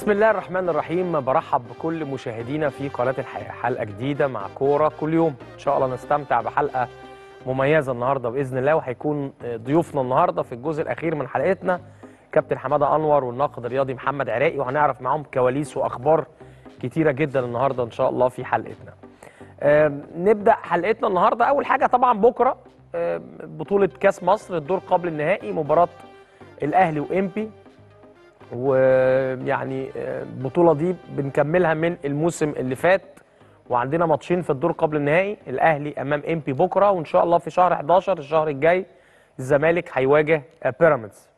بسم الله الرحمن الرحيم برحب بكل مشاهدينا في قناة الحياة حلقة جديدة مع كورة كل يوم إن شاء الله نستمتع بحلقة مميزة النهاردة بإذن الله وهيكون ضيوفنا النهاردة في الجزء الأخير من حلقتنا كابتن حمادة أنور والناقد الرياضي محمد عراقي وهنعرف معاهم كواليس وأخبار كتيرة جدا النهاردة إن شاء الله في حلقتنا آم، نبدأ حلقتنا النهاردة أول حاجة طبعا بكرة آم، بطولة كاس مصر الدور قبل النهائي مباراة الأهلي وإمبي ويعني آه، البطوله دي بنكملها من الموسم اللي فات وعندنا ماتشين في الدور قبل النهائي الاهلي امام امبي بكره وان شاء الله في شهر 11 الشهر الجاي الزمالك هيواجه آه، بيراميدز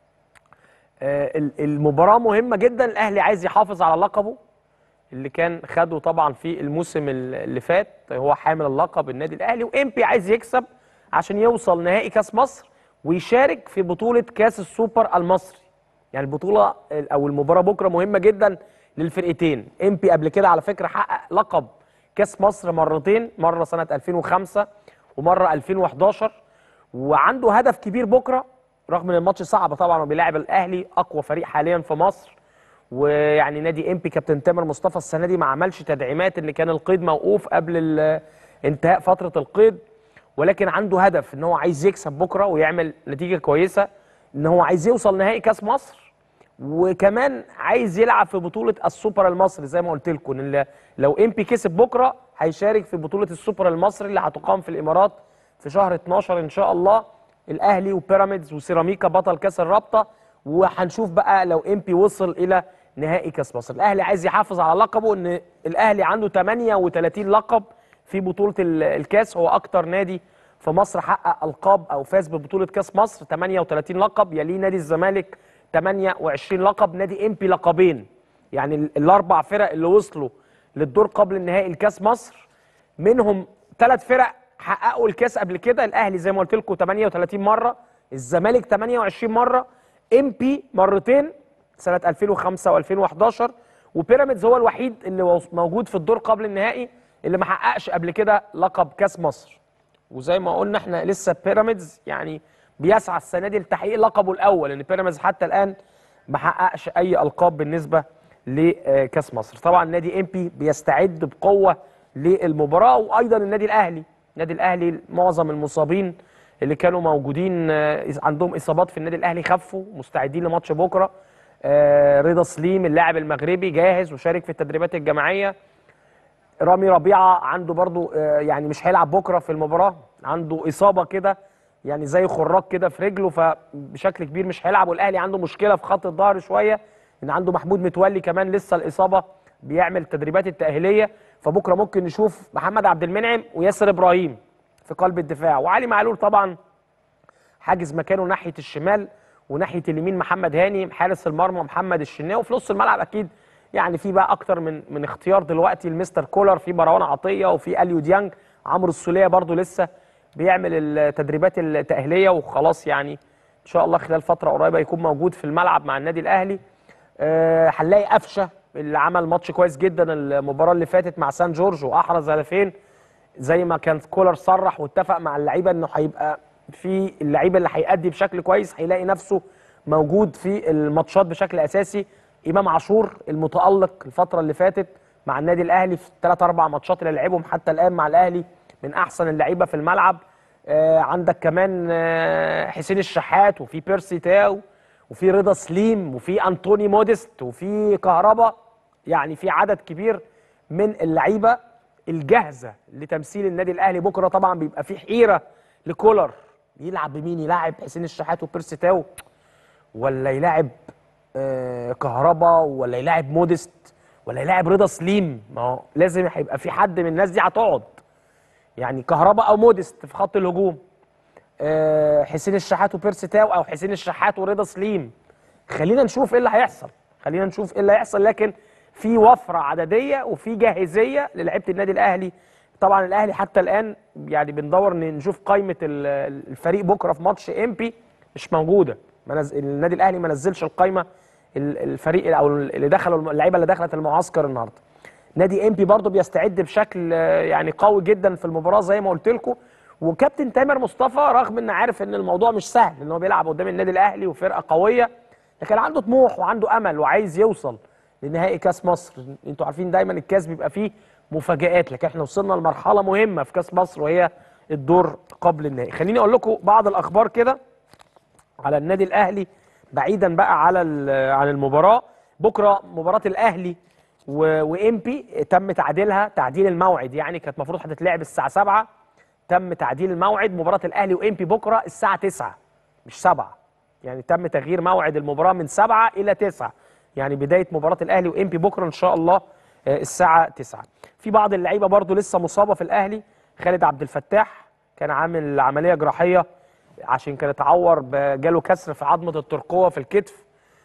آه، ال- المباراه مهمه جدا الاهلي عايز يحافظ على لقبه اللي كان خده طبعا في الموسم ال- اللي فات هو حامل اللقب النادي الاهلي وامبي عايز يكسب عشان يوصل نهائي كاس مصر ويشارك في بطوله كاس السوبر المصري يعني البطوله او المباراه بكره مهمه جدا للفرقتين امبي قبل كده على فكره حقق لقب كاس مصر مرتين مره سنه 2005 ومره 2011 وعنده هدف كبير بكره رغم ان الماتش صعب طبعا وبيلاعب الاهلي اقوى فريق حاليا في مصر ويعني نادي امبي كابتن تامر مصطفى السنه دي ما عملش تدعيمات ان كان القيد موقوف قبل ال- انتهاء فتره القيد ولكن عنده هدف ان هو عايز يكسب بكره ويعمل نتيجه كويسه ان هو عايز يوصل نهائي كاس مصر وكمان عايز يلعب في بطوله السوبر المصري زي ما قلت لكم ان ال- لو امبي كسب بكره هيشارك في بطوله السوبر المصري اللي هتقام في الامارات في شهر 12 ان شاء الله الاهلي وبيراميدز وسيراميكا بطل كاس الرابطه وهنشوف بقى لو امبي وصل الى نهائي كاس مصر الاهلي عايز يحافظ على لقبه ان الاهلي عنده 38 لقب في بطوله ال- الكاس هو اكتر نادي في مصر حقق القاب او فاز ببطوله كاس مصر 38 لقب يليه نادي الزمالك 28 لقب نادي امبي لقبين يعني ال- الاربع فرق اللي وصلوا للدور قبل النهائي الكاس مصر منهم ثلاث فرق حققوا الكاس قبل كده الاهلي زي ما قلت لكم 38 مره الزمالك 28 مره امبي مرتين سنه 2005 و2011 وبيراميدز هو الوحيد اللي وص- موجود في الدور قبل النهائي اللي ما حققش قبل كده لقب كاس مصر وزي ما قلنا احنا لسه بيراميدز يعني بيسعى السنه دي لتحقيق لقبه الاول لان بيراميدز حتى الان ما حققش اي القاب بالنسبه لكاس مصر طبعا نادي امبي بيستعد بقوه للمباراه وايضا النادي الاهلي النادي الاهلي معظم المصابين اللي كانوا موجودين آه، عندهم اصابات في النادي الاهلي خفوا مستعدين لماتش بكره آه، رضا سليم اللاعب المغربي جاهز وشارك في التدريبات الجماعيه رامي ربيعه عنده برضو آه، يعني مش هيلعب بكره في المباراه عنده اصابه كده يعني زي خراج كده في رجله فبشكل كبير مش هيلعب والاهلي عنده مشكله في خط الظهر شويه ان عنده محمود متولي كمان لسه الاصابه بيعمل التدريبات التاهيليه فبكره ممكن نشوف محمد عبد المنعم وياسر ابراهيم في قلب الدفاع وعلي معلول طبعا حاجز مكانه ناحيه الشمال وناحيه اليمين محمد هاني حارس المرمى محمد الشناوي وفي نص الملعب اكيد يعني في بقى اكتر من من اختيار دلوقتي المستر كولر في مروان عطيه وفي اليو ديانج عمرو السوليه برضو لسه بيعمل التدريبات التاهيليه وخلاص يعني ان شاء الله خلال فتره قريبه يكون موجود في الملعب مع النادي الاهلي آه، هنلاقي قفشه اللي عمل ماتش كويس جدا المباراه اللي فاتت مع سان جورج واحرز هدفين زي ما كان كولر صرح واتفق مع اللعيبه انه هيبقى في اللعيبه اللي هيأدي بشكل كويس هيلاقي نفسه موجود في الماتشات بشكل اساسي امام عاشور المتألق الفتره اللي فاتت مع النادي الاهلي في ثلاث اربع ماتشات اللي لعبهم حتى الان مع الاهلي من احسن اللعيبه في الملعب آه عندك كمان آه حسين الشحات وفي بيرسي تاو وفي رضا سليم وفي انطوني موديست وفي كهربا يعني في عدد كبير من اللعيبه الجاهزه لتمثيل النادي الاهلي بكره طبعا بيبقى في حيره لكولر يلعب بمين يلاعب حسين الشحات وبيرسي تاو ولا يلاعب آه كهربا ولا يلاعب موديست ولا يلاعب رضا سليم ما هو لازم هيبقى في حد من الناس دي هتقعد يعني كهربا او موديست في خط الهجوم آه، حسين الشحات وبيرسي تاو او حسين الشحات ورضا سليم خلينا نشوف ايه اللي هيحصل خلينا نشوف ايه اللي هيحصل لكن في وفره عدديه وفي جاهزيه للعيبه النادي الاهلي طبعا الاهلي حتى الان يعني بندور ان نشوف قائمه ال- الفريق بكره في ماتش امبي مش موجوده منز... النادي الاهلي ما نزلش القائمه ال- الفريق او اللي دخلوا اللعيبه اللي دخلت المعسكر النهارده نادي امبي برضه بيستعد بشكل آه، يعني قوي جدا في المباراه زي ما قلت لكم وكابتن تامر مصطفى رغم ان عارف ان الموضوع مش سهل ان هو بيلعب قدام النادي الاهلي وفرقه قويه لكن عنده طموح وعنده امل وعايز يوصل لنهائي كاس مصر انتوا عارفين دايما الكاس بيبقى فيه مفاجآت لكن احنا وصلنا لمرحله مهمه في كاس مصر وهي الدور قبل النهائي خليني اقول لكم بعض الاخبار كده على النادي الاهلي بعيدا بقى على ال- عن المباراه بكره مباراه الاهلي وامبي تم تعديلها تعديل الموعد يعني كانت المفروض هتتلعب الساعه 7 تم تعديل الموعد مباراه الاهلي وامبي بكره الساعه 9 مش 7 يعني تم تغيير موعد المباراه من 7 الى 9 يعني بدايه مباراه الاهلي وامبي بكره ان شاء الله آه، الساعه 9 في بعض اللعيبه برضو لسه مصابه في الاهلي خالد عبد الفتاح كان عامل عمليه جراحيه عشان كان اتعور ب- جاله كسر في عظمه الترقوه في الكتف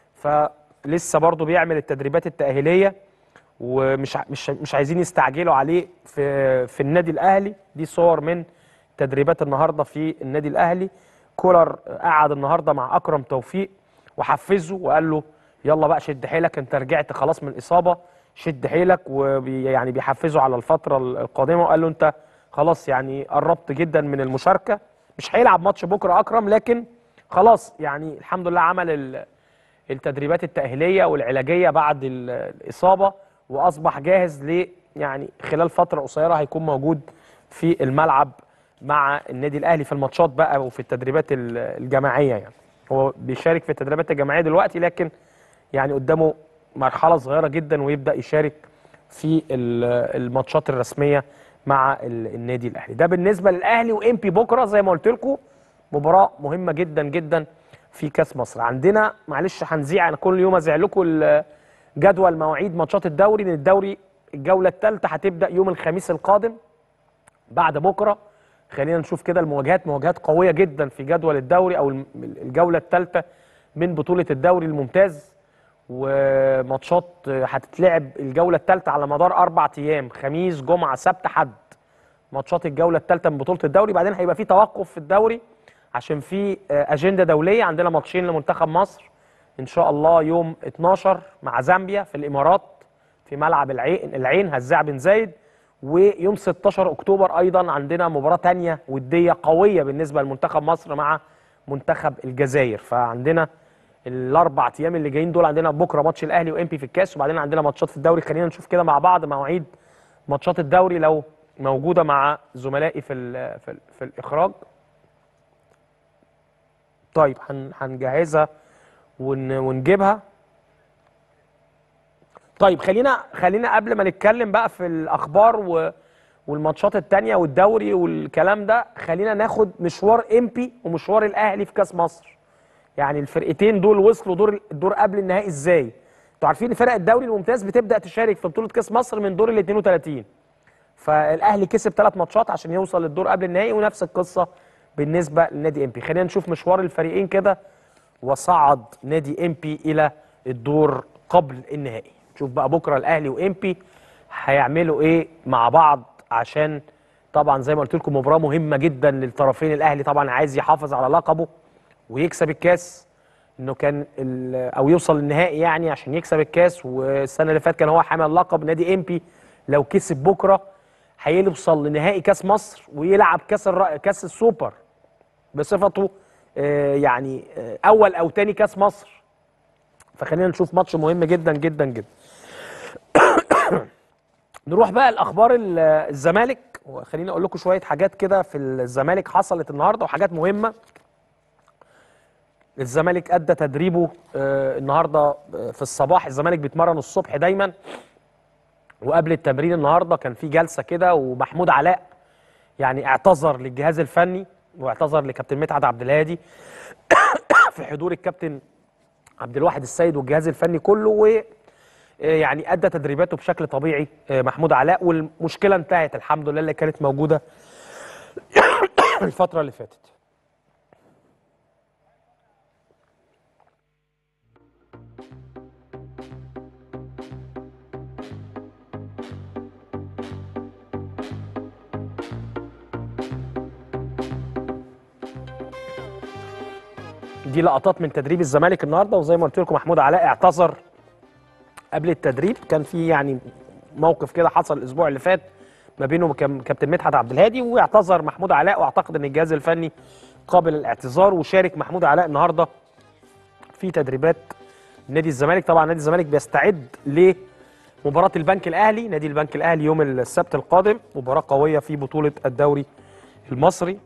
فلسه برضو بيعمل التدريبات التاهيليه ومش ع- مش مش عايزين يستعجلوا عليه في في النادي الاهلي دي صور من تدريبات النهارده في النادي الاهلي كولر قعد النهارده مع اكرم توفيق وحفزه وقال له يلا بقى شد حيلك انت رجعت خلاص من الاصابه شد حيلك ويعني بيحفزه على الفتره القادمه وقال له انت خلاص يعني قربت جدا من المشاركه مش هيلعب ماتش بكره اكرم لكن خلاص يعني الحمد لله عمل ال التدريبات التأهيلية والعلاجية بعد ال- الإصابة وأصبح جاهز ل يعني خلال فترة قصيرة هيكون موجود في الملعب مع النادي الأهلي في الماتشات بقى وفي التدريبات ال- الجماعية يعني هو بيشارك في التدريبات الجماعية دلوقتي لكن يعني قدامه مرحلة صغيرة جدا ويبدأ يشارك في ال- الماتشات الرسمية مع ال- النادي الأهلي ده بالنسبة للأهلي وإمبي بكرة زي ما قلت لكم مباراة مهمة جدا جدا في كاس مصر عندنا معلش هنذيع انا كل يوم ازيع لكم ال- جدول مواعيد ماتشات الدوري لان الدوري الجوله الثالثه هتبدا يوم الخميس القادم بعد بكره خلينا نشوف كده المواجهات مواجهات قويه جدا في جدول الدوري او الم- الجوله الثالثه من بطوله الدوري الممتاز وماتشات هتتلعب الجوله الثالثه على مدار اربع ايام خميس جمعه سبت حد ماتشات الجوله الثالثه من بطوله الدوري بعدين هيبقى في توقف في الدوري عشان في آه، اجنده دوليه عندنا ماتشين لمنتخب مصر ان شاء الله يوم 12 مع زامبيا في الامارات في ملعب العين العين هزاع بن زايد ويوم 16 اكتوبر ايضا عندنا مباراه تانية وديه قويه بالنسبه لمنتخب مصر مع منتخب الجزائر فعندنا الاربع ايام اللي جايين دول عندنا بكره ماتش الاهلي وامبي في الكاس وبعدين عندنا ماتشات في الدوري خلينا نشوف كده مع بعض مواعيد ماتشات الدوري لو موجوده مع زملائي في ال في, ال في الاخراج طيب هن- هنجهزها ون ونجيبها طيب خلينا خلينا قبل ما نتكلم بقى في الاخبار و والماتشات التانية والدوري والكلام ده خلينا ناخد مشوار امبي ومشوار الاهلي في كاس مصر يعني الفرقتين دول وصلوا دور الدور قبل النهائي ازاي انتوا عارفين فرق الدوري الممتاز بتبدا تشارك في بطوله كاس مصر من دور ال 32 فالاهلي كسب ثلاث ماتشات عشان يوصل للدور قبل النهائي ونفس القصه بالنسبه لنادي امبي خلينا نشوف مشوار الفريقين كده وصعد نادي امبي الى الدور قبل النهائي نشوف بقى بكره الاهلي وامبي هيعملوا ايه مع بعض عشان طبعا زي ما قلت لكم مباراه مهمه جدا للطرفين الاهلي طبعا عايز يحافظ على لقبه ويكسب الكاس انه كان ال- او يوصل للنهائي يعني عشان يكسب الكاس والسنه اللي فاتت كان هو حامل اللقب نادي امبي لو كسب بكره هيوصل لنهائي كاس مصر ويلعب كاس الر... كاس السوبر بصفته آه، يعني آه، اول او تاني كاس مصر فخلينا نشوف ماتش مهم جدا جدا جدا نروح بقى لاخبار ال- الزمالك وخليني اقول لكم شويه حاجات كده في الزمالك حصلت النهارده وحاجات مهمه الزمالك ادى تدريبه آه، النهارده آه، في الصباح الزمالك بيتمرن الصبح دايما وقبل التمرين النهارده كان في جلسه كده ومحمود علاء يعني اعتذر للجهاز الفني واعتذر لكابتن مدحت عبد الهادي في حضور الكابتن عبد الواحد السيد والجهاز الفني كله و آه، يعني ادى تدريباته بشكل طبيعي آه، محمود علاء والمشكله انتهت الحمد لله اللي كانت موجوده الفتره اللي فاتت دي لقطات من تدريب الزمالك النهارده وزي ما قلت لكم محمود علاء اعتذر قبل التدريب كان في يعني موقف كده حصل الاسبوع اللي فات ما بينه وكم- كابتن مدحت عبد الهادي واعتذر محمود علاء واعتقد ان الجهاز الفني قابل الاعتذار وشارك محمود علاء النهارده في تدريبات نادي الزمالك طبعا نادي الزمالك بيستعد لمباراه البنك الاهلي نادي البنك الاهلي يوم السبت القادم مباراه قويه في بطوله الدوري المصري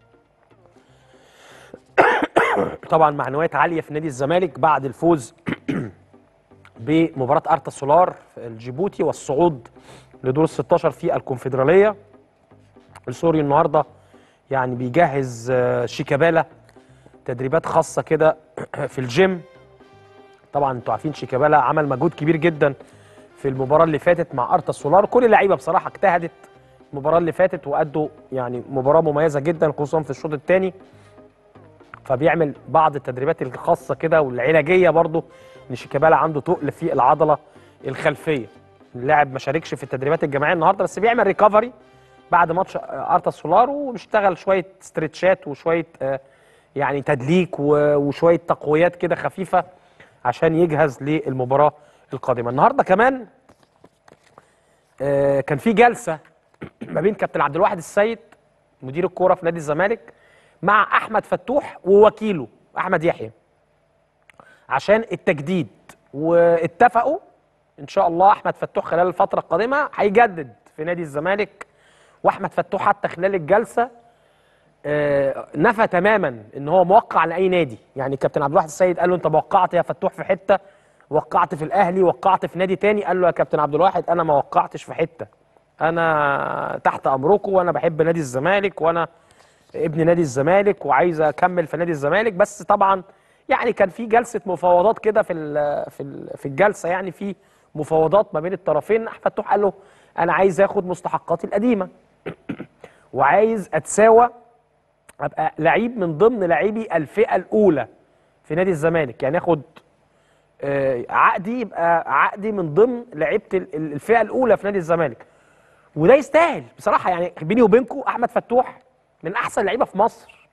طبعا معنويات عاليه في نادي الزمالك بعد الفوز بمباراه ارتا سولار الجيبوتي والصعود لدور ال 16 في الكونفدراليه السوري النهارده يعني بيجهز آه، شيكابالا تدريبات خاصه كده في الجيم طبعا انتوا عارفين شيكابالا عمل مجهود كبير جدا في المباراه اللي فاتت مع ارتا سولار كل اللعيبه بصراحه اجتهدت المباراه اللي فاتت وادوا يعني مباراه مميزه جدا خصوصا في الشوط الثاني فبيعمل بعض التدريبات الخاصه كده والعلاجيه برضو ان شيكابالا عنده تقل في العضله الخلفيه اللاعب ما شاركش في التدريبات الجماعيه النهارده بس بيعمل ريكفري بعد ماتش ارتا سولار وبيشتغل شويه ستريتشات وشويه آه، يعني تدليك و- وشويه تقويات كده خفيفه عشان يجهز للمباراه القادمه النهارده كمان آه، كان في جلسه ما بين كابتن عبد الواحد السيد مدير الكوره في نادي الزمالك مع احمد فتوح ووكيله احمد يحيى عشان التجديد واتفقوا ان شاء الله احمد فتوح خلال الفتره القادمه هيجدد في نادي الزمالك واحمد فتوح حتى خلال الجلسه آه، نفى تماما ان هو موقع لاي نادي يعني كابتن عبد الواحد السيد قال له انت وقعت يا فتوح في حته وقعت في الاهلي وقعت في نادي تاني قال له يا كابتن عبد الواحد انا ما وقعتش في حته انا تحت امركم وانا بحب نادي الزمالك وانا ابن نادي الزمالك وعايز اكمل في نادي الزمالك بس طبعا يعني كان في جلسه مفاوضات كده في ال في ال في الجلسه يعني في مفاوضات ما بين الطرفين احمد فتوح قال له انا عايز اخد مستحقاتي القديمه وعايز اتساوى ابقى لعيب من ضمن لاعبي الفئه الاولى في نادي الزمالك يعني اخد آه، عقدي يبقى عقدي من ضمن لعيبه ال- ال- الفئه الاولى في نادي الزمالك وده يستاهل بصراحه يعني بيني وبينكم احمد فتوح من احسن لعيبه في مصر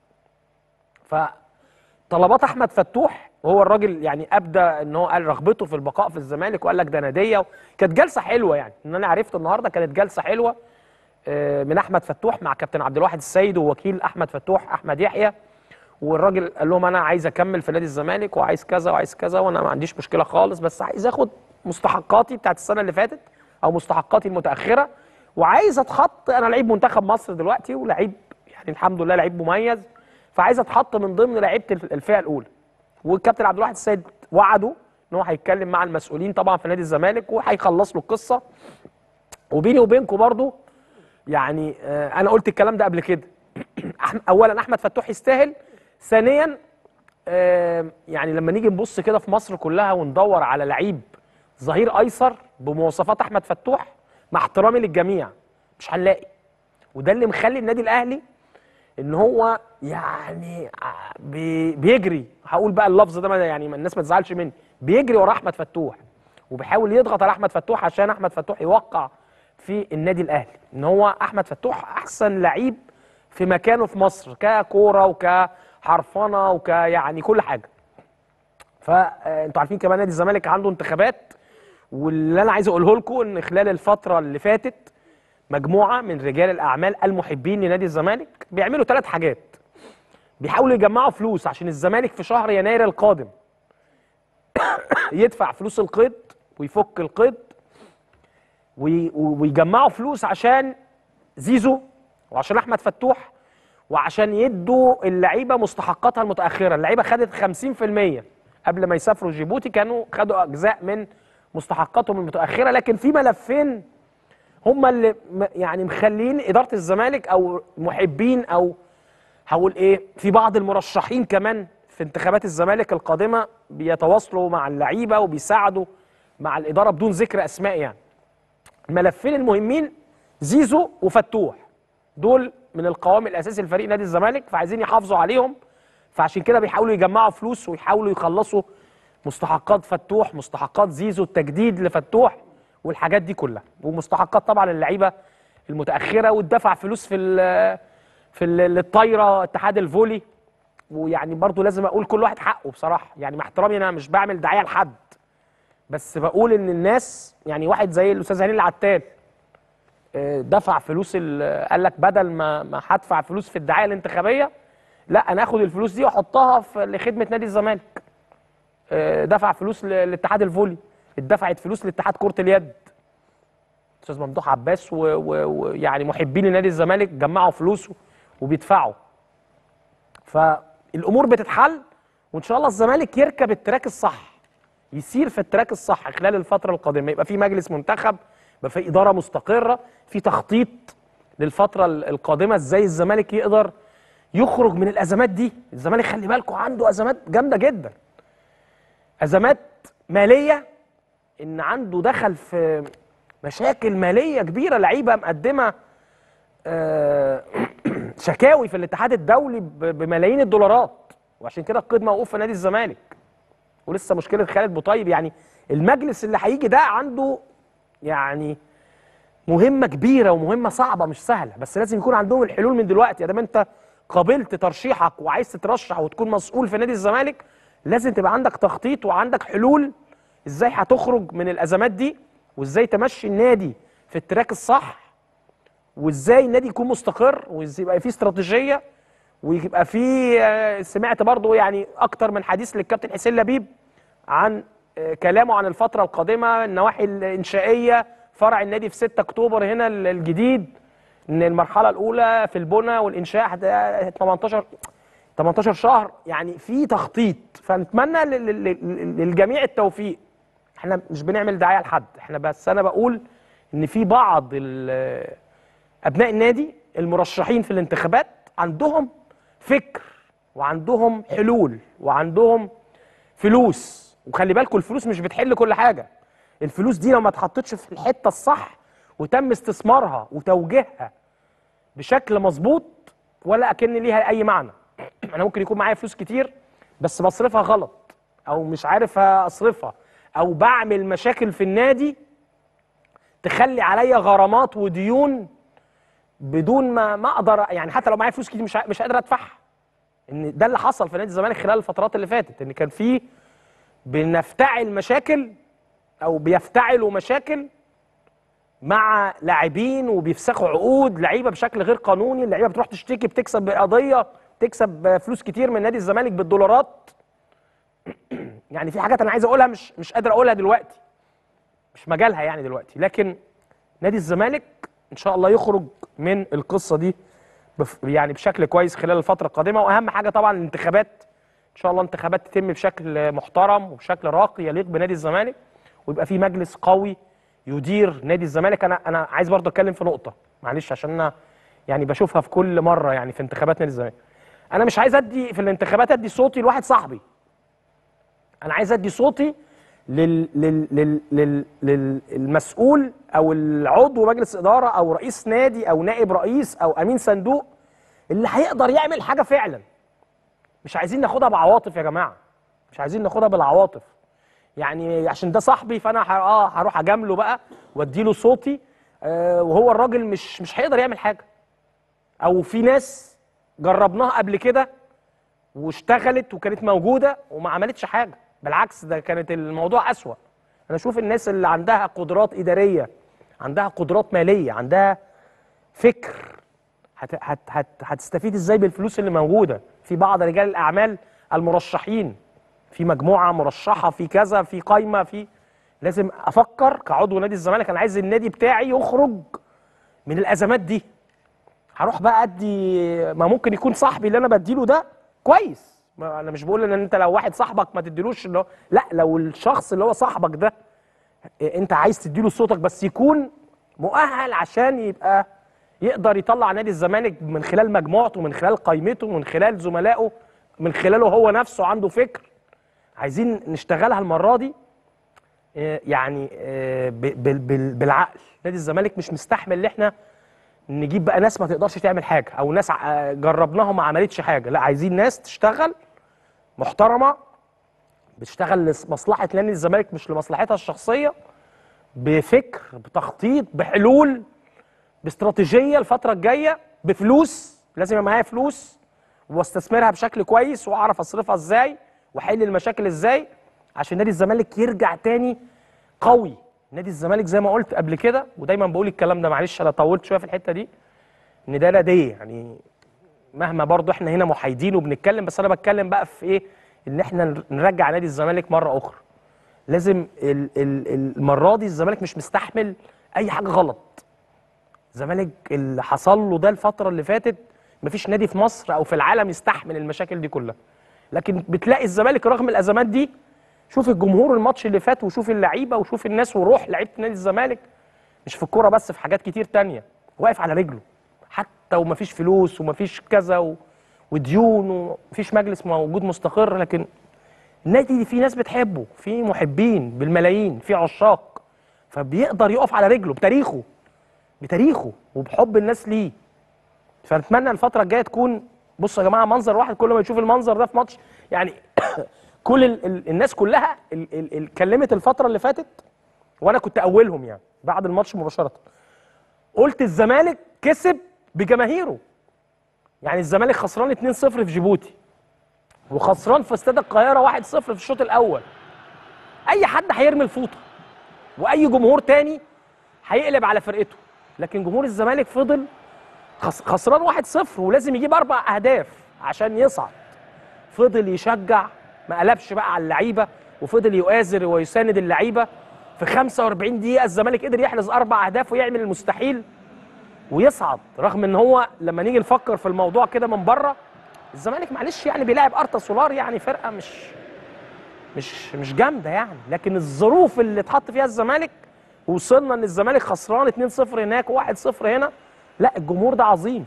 فطلبات احمد فتوح هو الراجل يعني ابدى ان هو قال رغبته في البقاء في الزمالك وقال لك ده ناديه كانت جلسه حلوه يعني ان انا عرفت النهارده كانت جلسه حلوه آه، من احمد فتوح مع كابتن عبد الواحد السيد ووكيل احمد فتوح احمد يحيى والراجل قال لهم انا عايز اكمل في نادي الزمالك وعايز كذا وعايز كذا وانا ما عنديش مشكله خالص بس عايز اخد مستحقاتي بتاعت السنه اللي فاتت او مستحقاتي المتاخره وعايز اتحط انا لعيب منتخب مصر دلوقتي ولعيب يعني الحمد لله لعيب مميز فعايز اتحط من ضمن لعيبه الفئه الاولى والكابتن عبد الواحد السيد وعده ان هو هيتكلم مع المسؤولين طبعا في نادي الزمالك وهيخلص له القصه وبيني وبينكم برضو يعني آه، انا قلت الكلام ده قبل كده أحم- اولا احمد فتوح يستاهل ثانيا آه، يعني لما نيجي نبص كده في مصر كلها وندور على لعيب ظهير ايسر بمواصفات احمد فتوح مع احترامي للجميع مش هنلاقي وده اللي مخلي النادي الاهلي ان هو يعني ع- بي- بيجري هقول بقى اللفظ ده ما- يعني ما الناس ما تزعلش مني بيجري ورا احمد فتوح وبيحاول يضغط على احمد فتوح عشان احمد فتوح يوقع في النادي الاهلي ان هو احمد فتوح احسن لعيب في مكانه في مصر ككوره وكحرفنه وك يعني كل حاجه فانتوا عارفين كمان نادي الزمالك عنده انتخابات واللي انا عايز اقوله لكم ان خلال الفتره اللي فاتت مجموعه من رجال الاعمال المحبين لنادي الزمالك بيعملوا ثلاث حاجات بيحاولوا يجمعوا فلوس عشان الزمالك في شهر يناير القادم يدفع فلوس القيد ويفك القيد وي- ويجمعوا فلوس عشان زيزو وعشان احمد فتوح وعشان يدوا اللعيبه مستحقاتها المتاخره اللعيبه خدت 50% قبل ما يسافروا جيبوتي كانوا خدوا اجزاء من مستحقاتهم المتاخره لكن في ملفين هم اللي م- يعني مخلين اداره الزمالك او محبين او هقول ايه في بعض المرشحين كمان في انتخابات الزمالك القادمه بيتواصلوا مع اللعيبه وبيساعدوا مع الاداره بدون ذكر اسماء يعني الملفين المهمين زيزو وفتوح دول من القوام الاساسي لفريق نادي الزمالك فعايزين يحافظوا عليهم فعشان كده بيحاولوا يجمعوا فلوس ويحاولوا يخلصوا مستحقات فتوح مستحقات زيزو التجديد لفتوح والحاجات دي كلها ومستحقات طبعا اللعيبه المتاخره واتدفع فلوس في ال في ال- الطايره اتحاد الفولي ويعني برضو لازم اقول كل واحد حقه بصراحه يعني مع احترامي انا مش بعمل دعايه لحد بس بقول ان الناس يعني واحد زي الاستاذ هاني العتال آه، دفع فلوس ال- قال لك بدل ما ما هدفع فلوس في الدعايه الانتخابيه لا انا اخد الفلوس دي واحطها في لخدمه نادي الزمالك آه، دفع فلوس ل- لاتحاد الفولي اتدفعت فلوس لاتحاد كره اليد استاذ ممدوح عباس و- و- ويعني محبين نادي الزمالك جمعوا فلوس وبيدفعوا فالامور بتتحل وان شاء الله الزمالك يركب التراك الصح يسير في التراك الصح خلال الفتره القادمه يبقى في مجلس منتخب يبقى في اداره مستقره في تخطيط للفتره ال- القادمه ازاي الزمالك يقدر يخرج من الازمات دي الزمالك خلي بالكم عنده ازمات جامده جدا ازمات ماليه ان عنده دخل في مشاكل ماليه كبيره لعيبه مقدمه آه، شكاوي في الاتحاد الدولي ب- بملايين الدولارات وعشان كده القيد موقوف في نادي الزمالك ولسه مشكله خالد بوطيب يعني المجلس اللي هيجي ده عنده يعني مهمه كبيره ومهمه صعبه مش سهله بس لازم يكون عندهم الحلول من دلوقتي ادام انت قابلت ترشيحك وعايز تترشح وتكون مسؤول في نادي الزمالك لازم تبقى عندك تخطيط وعندك حلول ازاي هتخرج من الازمات دي وازاي تمشي النادي في التراك الصح وازاي النادي يكون مستقر وازاي يبقى فيه استراتيجيه ويبقى فيه آه، سمعت برضو يعني اكتر من حديث للكابتن حسين لبيب عن آه، كلامه عن الفتره القادمه النواحي الانشائيه فرع النادي في 6 اكتوبر هنا ال- الجديد ان المرحله الاولى في البنى والانشاء هت- 18 18 شهر يعني في تخطيط فنتمنى لل- لل- لل- للجميع التوفيق احنا مش بنعمل دعايه لحد احنا بس انا بقول ان في بعض ال- ابناء النادي المرشحين في الانتخابات عندهم فكر وعندهم حلول وعندهم فلوس وخلي بالكم الفلوس مش بتحل كل حاجه الفلوس دي لو ما اتحطتش في الحته الصح وتم استثمارها وتوجيهها بشكل مظبوط ولا اكن ليها اي معنى انا ممكن يكون معايا فلوس كتير بس بصرفها غلط او مش عارف اصرفها او بعمل مشاكل في النادي تخلي عليا غرامات وديون بدون ما ما اقدر يعني حتى لو معايا فلوس كتير مش ع- مش قادر ادفعها ان ده اللي حصل في نادي الزمالك خلال الفترات اللي فاتت ان كان في بنفتعل مشاكل او بيفتعلوا مشاكل مع لاعبين وبيفسخوا عقود لعيبه بشكل غير قانوني اللعيبه بتروح تشتكي بتكسب بقضيه تكسب فلوس كتير من نادي الزمالك بالدولارات يعني في حاجات انا عايز اقولها مش مش قادر اقولها دلوقتي مش مجالها يعني دلوقتي لكن نادي الزمالك ان شاء الله يخرج من القصه دي بف يعني بشكل كويس خلال الفتره القادمه واهم حاجه طبعا الانتخابات ان شاء الله انتخابات تتم بشكل محترم وبشكل راقي يليق بنادي الزمالك ويبقى في مجلس قوي يدير نادي الزمالك انا انا عايز برضه اتكلم في نقطه معلش عشان انا يعني بشوفها في كل مره يعني في انتخابات نادي الزمالك انا مش عايز ادي في الانتخابات ادي صوتي لواحد صاحبي انا عايز ادي صوتي لل لل لل لل للمسؤول او العضو مجلس اداره او رئيس نادي او نائب رئيس او امين صندوق اللي هيقدر يعمل حاجه فعلا مش عايزين ناخدها بعواطف يا جماعه مش عايزين ناخدها بالعواطف يعني عشان ده صاحبي فانا ح- اه هروح اجامله بقى واديله صوتي آه وهو الراجل مش مش هيقدر يعمل حاجه او في ناس جربناها قبل كده واشتغلت وكانت موجوده وما عملتش حاجه بالعكس ده كانت الموضوع اسوا انا اشوف الناس اللي عندها قدرات اداريه عندها قدرات ماليه عندها فكر هت هت هت هتستفيد ازاي بالفلوس اللي موجوده في بعض رجال الاعمال المرشحين في مجموعه مرشحه في كذا في قايمه في لازم افكر كعضو نادي الزمالك انا عايز النادي بتاعي يخرج من الازمات دي هروح بقى ادي ما ممكن يكون صاحبي اللي انا بديله ده كويس ما انا مش بقول ان انت لو واحد صاحبك ما تديلوش اللي هو لا لو الشخص اللي هو صاحبك ده إيه، انت عايز تديله صوتك بس يكون مؤهل عشان يبقى يقدر يطلع نادي الزمالك من خلال مجموعته من خلال قائمته من خلال زملائه من خلاله هو نفسه عنده فكر عايزين نشتغلها المره دي آه، يعني آه، ب- بال- بال- بالعقل نادي الزمالك مش مستحمل ان احنا نجيب بقى ناس ما تقدرش تعمل حاجه او ناس ع- جربناها وما عملتش حاجه لا عايزين ناس تشتغل محترمه بتشتغل لمصلحه نادي الزمالك مش لمصلحتها الشخصيه بفكر بتخطيط بحلول باستراتيجيه الفتره الجايه بفلوس لازم يبقى معايا فلوس واستثمرها بشكل كويس واعرف اصرفها ازاي واحل المشاكل ازاي عشان نادي الزمالك يرجع تاني قوي نادي الزمالك زي ما قلت قبل كده ودايما بقول الكلام ده معلش انا طولت شويه في الحته دي ان ده لا دي يعني مهما برضو احنا هنا محايدين وبنتكلم بس انا بتكلم بقى في ايه ان احنا نرجع نادي الزمالك مره اخرى لازم ال- ال- المره دي الزمالك مش مستحمل اي حاجه غلط الزمالك اللي حصل له ده الفتره اللي فاتت مفيش نادي في مصر او في العالم يستحمل المشاكل دي كلها لكن بتلاقي الزمالك رغم الازمات دي شوف الجمهور الماتش اللي فات وشوف اللعيبه وشوف الناس وروح لعيبه نادي الزمالك مش في الكوره بس في حاجات كتير تانية واقف على رجله حتى ومفيش فلوس ومفيش كذا و... وديون ومفيش مجلس موجود مستقر لكن النادي دي فيه ناس بتحبه في محبين بالملايين في عشاق فبيقدر يقف على رجله بتاريخه بتاريخه وبحب الناس ليه فنتمنى الفتره الجايه تكون بصوا يا جماعه منظر واحد كل ما يشوف المنظر ده في ماتش يعني كل ال ال الناس كلها ال ال ال كلمت الفتره اللي فاتت وانا كنت اولهم يعني بعد الماتش مباشره قلت الزمالك كسب بجماهيره يعني الزمالك خسران 2-0 في جيبوتي وخسران في استاد القاهره 1-0 في الشوط الاول اي حد هيرمي الفوطه واي جمهور تاني هيقلب على فرقته لكن جمهور الزمالك فضل خس- خسران 1-0 ولازم يجيب اربع اهداف عشان يصعد فضل يشجع ما قلبش بقى على اللعيبه وفضل يؤازر ويساند اللعيبه في 45 دقيقه الزمالك قدر يحرز اربع اهداف ويعمل المستحيل ويصعد رغم ان هو لما نيجي نفكر في الموضوع كده من بره الزمالك معلش يعني بيلاعب ارتا سولار يعني فرقه مش مش مش جامده يعني لكن الظروف اللي اتحط فيها الزمالك وصلنا ان الزمالك خسران 2-0 هناك و1-0 هنا لا الجمهور ده عظيم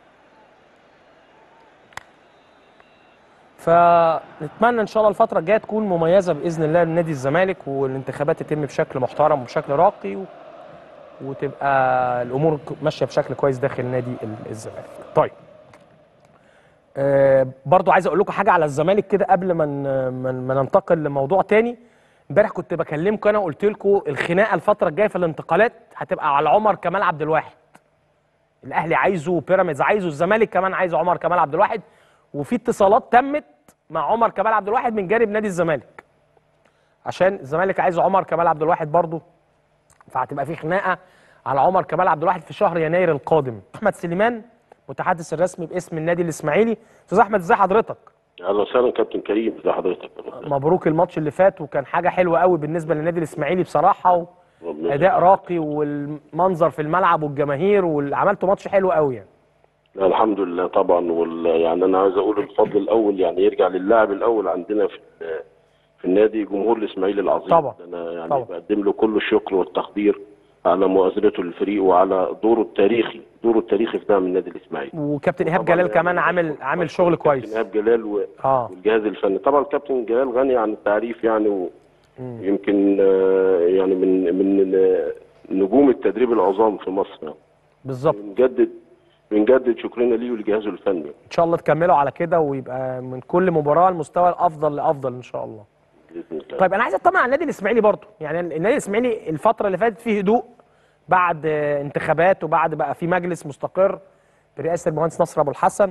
فنتمنى ان شاء الله الفتره الجايه تكون مميزه باذن الله لنادي الزمالك والانتخابات تتم بشكل محترم وبشكل راقي و... وتبقى الامور ك- ماشيه بشكل كويس داخل نادي ال- الزمالك. طيب. آه برضو عايز اقول لكم حاجه على الزمالك كده قبل ما ن- ما ما ننتقل لموضوع تاني. امبارح كنت بكلمكم انا وقلت لكم الخناقه الفتره الجايه في الانتقالات هتبقى على عمر كمال عبد الواحد. الاهلي عايزه وبيراميدز عايزه الزمالك كمان عايز عمر كمال عبد الواحد وفي اتصالات تمت مع عمر كمال عبد الواحد من جانب نادي الزمالك. عشان الزمالك عايز عمر كمال عبد الواحد برضه فهتبقى في خناقه على عمر كمال عبد الواحد في شهر يناير القادم احمد سليمان متحدث الرسمي باسم النادي الاسماعيلي استاذ احمد ازي حضرتك اهلا وسهلا كابتن كريم ازي حضرتك مبروك الماتش اللي فات وكان حاجه حلوه قوي بالنسبه للنادي الاسماعيلي بصراحه ربنا واداء راقي والمنظر في الملعب والجماهير وعملتوا ماتش حلو قوي يعني لا، الحمد لله طبعا وال... يعني انا عايز اقول الفضل الاول يعني يرجع للاعب الاول عندنا في في النادي جمهور الاسماعيلي العظيم طبعا. انا يعني طبعا. بقدم له كل الشكر والتقدير على مؤازرته للفريق وعلى دوره التاريخي دوره التاريخي في دعم النادي الاسماعيلي وكابتن ايهاب طبعاً جلال يعني كمان عامل عامل شغل كابتن كويس ايهاب جلال و... اه والجهاز الفني طبعا كابتن جلال غني عن التعريف يعني و... يمكن آه، يعني من من آه، نجوم التدريب العظام في مصر يعني. بالظبط بنجدد بنجدد شكرنا ليه ولجهازه الفني ان شاء الله تكملوا على كده ويبقى من كل مباراه المستوى الافضل لافضل ان شاء الله باذن الله طيب انا عايز اطمن على النادي الاسماعيلي برضه يعني النادي الاسماعيلي الفتره اللي فاتت فيه هدوء بعد آه، انتخابات وبعد بقى في مجلس مستقر برئاسه المهندس نصر ابو الحسن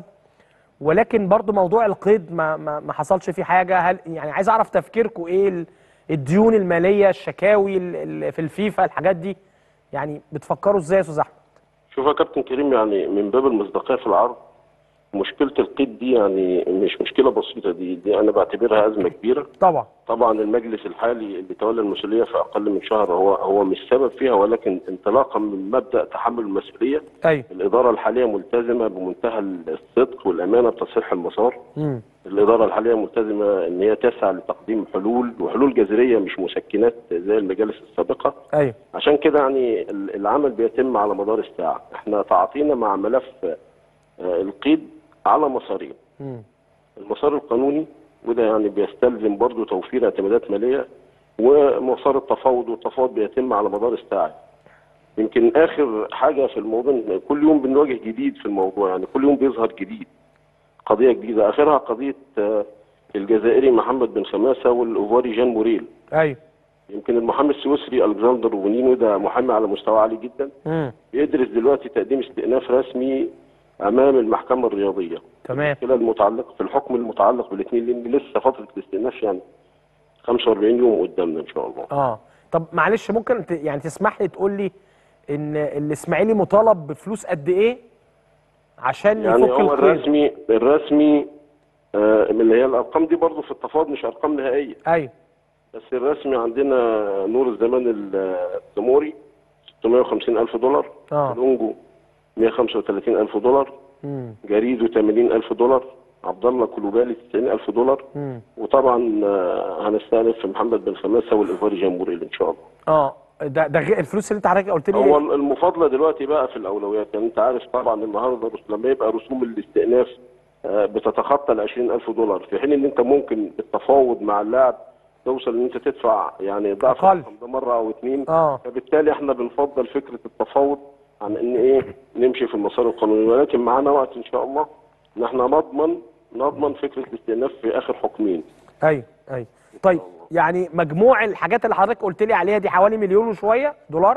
ولكن برضه موضوع القيد ما ما, ما حصلش فيه حاجه هل يعني عايز اعرف تفكيركم ايه ال- الديون الماليه الشكاوي ال- ال- في الفيفا الحاجات دي يعني بتفكروا ازاي يا استاذ احمد شوف يا كابتن كريم يعني من باب المصداقيه في العرض مشكله القيد دي يعني مش مشكله بسيطه دي دي انا بعتبرها ازمه كبيره طبعا طبعا المجلس الحالي اللي تولى المسؤوليه في اقل من شهر هو هو مش سبب فيها ولكن انطلاقا من مبدا تحمل المسؤوليه ايوه الاداره الحاليه ملتزمه بمنتهى الصدق والامانه بتصحيح المسار امم الإدارة الحالية ملتزمة إن هي تسعى لتقديم حلول وحلول جذرية مش مسكنات زي المجالس السابقة ايوه عشان كده يعني ال- العمل بيتم على مدار الساعة احنا تعاطينا مع ملف آه، القيد على مسارين امم المسار القانوني وده يعني بيستلزم برضه توفير اعتمادات مالية ومسار التفاوض والتفاوض بيتم على مدار الساعة يمكن آخر حاجة في الموضوع إن كل يوم بنواجه جديد في الموضوع يعني كل يوم بيظهر جديد قضية جديدة آخرها قضية آه، الجزائري محمد بن خماسة والأوفاري جان موريل ايوه يمكن المحامي السويسري الكسندر روبونينو ده محامي على مستوى عالي جدا امم بيدرس دلوقتي تقديم استئناف رسمي امام المحكمه الرياضيه تمام المشكله المتعلقه في الحكم المتعلق بالاثنين لان لسه فتره الاستئناف يعني 45 يوم قدامنا ان شاء الله اه طب معلش ممكن ت... يعني تسمح لي تقول لي ان الاسماعيلي مطالب بفلوس قد ايه عشان يعني يفك هو القيد الرسمي الرسمي آه، من اللي هي الارقام دي برضو في التفاوض مش ارقام نهائيه ايوه بس الرسمي عندنا نور الزمان التموري 650 الف دولار اه لونجو 135 الف دولار امم جريدو 80 الف دولار عبد الله كلوبالي 90 الف دولار امم وطبعا آه، هنستأنف في محمد بن خماسه والايفواري جمهوري ان شاء الله اه ده ده غير الفلوس اللي انت حضرتك قلت لي هو المفاضله دلوقتي بقى في الاولويات يعني انت عارف طبعا النهارده رس- لما يبقى رسوم الاستئناف آه، بتتخطى ال 20000 دولار في حين ان انت ممكن التفاوض مع اللاعب توصل ان انت تدفع يعني ضعف أقل. الرقم ده مره او اتنين اه فبالتالي احنا بنفضل فكره التفاوض عن ان ايه نمشي في المسار القانوني ولكن معانا وقت ان شاء الله ان احنا نضمن نضمن فكره الاستئناف في اخر حكمين ايوه ايوه طيب يعني مجموع الحاجات اللي حضرتك قلت لي عليها دي حوالي مليون وشويه دولار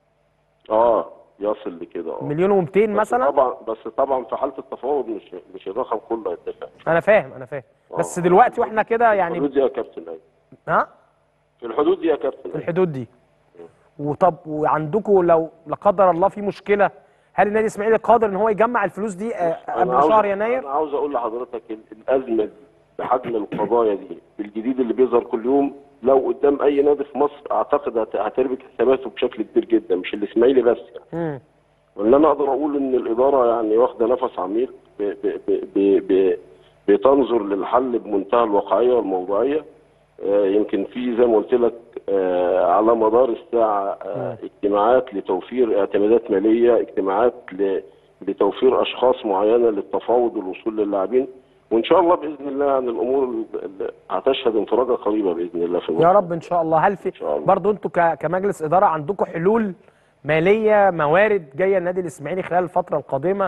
اه يصل لكده اه مليون و200 بس مثلا طبعا بس طبعا في حاله التفاوض مش مش الرقم كله هيتدفع انا فاهم انا فاهم بس آه. دلوقتي واحنا كده في يعني الحدود دي يا كابتن أيوة. ها في الحدود دي يا كابتن في أيوة. الحدود دي وطب وعندكم لو لا قدر الله في مشكله هل النادي الاسماعيلي قادر ان هو يجمع الفلوس دي آه، أنا قبل عاوز- شهر يناير انا عاوز اقول لحضرتك ال- الازمه دي بحجم القضايا دي بالجديد اللي بيظهر كل يوم لو قدام اي نادي في مصر اعتقد هت- هتربك حساباته بشكل كبير جدا مش الاسماعيلي بس يعني. امم واللي انا اقدر اقول ان الاداره يعني واخده نفس عميق ب ب ب ب ب بتنظر للحل بمنتهى الواقعيه والموضوعيه آه، يمكن في زي ما قلت لك آه، على مدار الساعه آه، اجتماعات لتوفير اعتمادات ماليه اجتماعات ل- لتوفير اشخاص معينه للتفاوض والوصول للاعبين وان شاء الله باذن الله يعني الامور ال- ال- هتشهد انفراجه قريبه باذن الله في يا الموضوع. رب ان شاء الله هل في شاء الله. برضه انتوا ك- كمجلس اداره عندكم حلول ماليه موارد جايه النادي الاسماعيلي خلال الفتره القادمه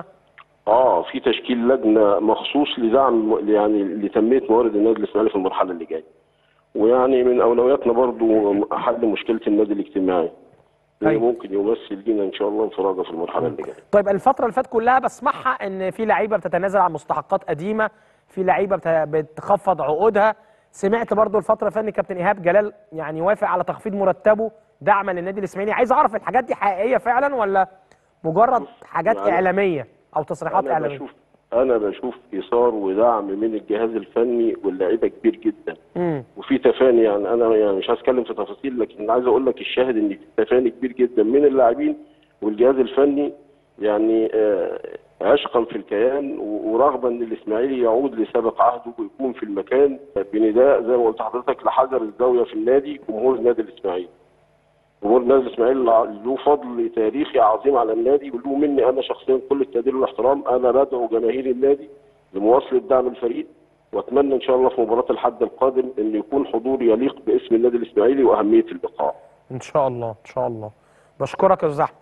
اه في تشكيل لجنه مخصوص لدعم يعني لتنميه موارد النادي الاسماعيلي في المرحله اللي جايه. ويعني من اولوياتنا برضو حل مشكله النادي الاجتماعي. اللي أيوة. ممكن يمثل لينا ان شاء الله انفراجه في المرحله اللي جايه. طيب الفتره اللي فاتت كلها بسمعها ان في لعيبه بتتنازل عن مستحقات قديمه في لعيبه بت- بتخفض عقودها سمعت برضو الفتره اللي فاتت ان كابتن ايهاب جلال يعني وافق على تخفيض مرتبه دعما للنادي الاسماعيلي عايز اعرف الحاجات دي حقيقيه فعلا ولا مجرد حاجات يعني- اعلاميه او تصريحات انا اعلاميه بشوف انا بشوف ايثار ودعم من الجهاز الفني واللاعيبه كبير جدا. امم وفي تفاني يعني انا يعني مش هتكلم في تفاصيل لكن عايز اقول لك الشاهد ان في تفاني كبير جدا من اللاعبين والجهاز الفني يعني آه، عشقا في الكيان و- ورغبا ان الاسماعيلي يعود لسابق عهده ويكون في المكان بنداء زي ما قلت لحضرتك لحجر الزاويه في النادي جمهور النادي الاسماعيلي. جمهور النادي الاسماعيلي له فضل تاريخي عظيم على النادي وله مني انا شخصيا كل التقدير والاحترام انا بدعو جماهير النادي لمواصله دعم الفريق واتمنى ان شاء الله في مباراه الحد القادم ان يكون حضور يليق باسم النادي الاسماعيلي واهميه اللقاء. ان شاء الله ان شاء الله بشكرك يا استاذ احمد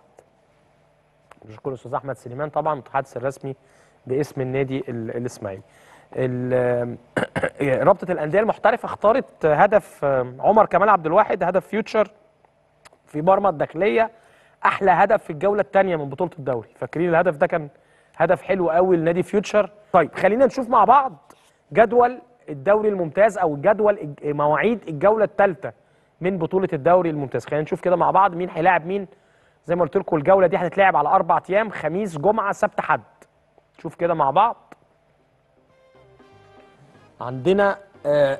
بشكر الاستاذ احمد سليمان طبعا المتحدث الرسمي باسم النادي ال- الاسماعيلي ال- رابطه الانديه المحترفه اختارت هدف عمر كمال عبد الواحد هدف فيوتشر في مرمى الداخليه احلى هدف في الجوله الثانيه من بطوله الدوري فاكرين الهدف ده كان هدف حلو قوي لنادي فيوتشر طيب خلينا نشوف مع بعض جدول الدوري الممتاز او جدول الج- مواعيد الجوله الثالثه من بطوله الدوري الممتاز خلينا نشوف كده مع بعض مين هيلاعب مين زي ما قلت لكم الجوله دي هتتلعب على اربع ايام خميس جمعه سبت حد شوف كده مع بعض عندنا آه،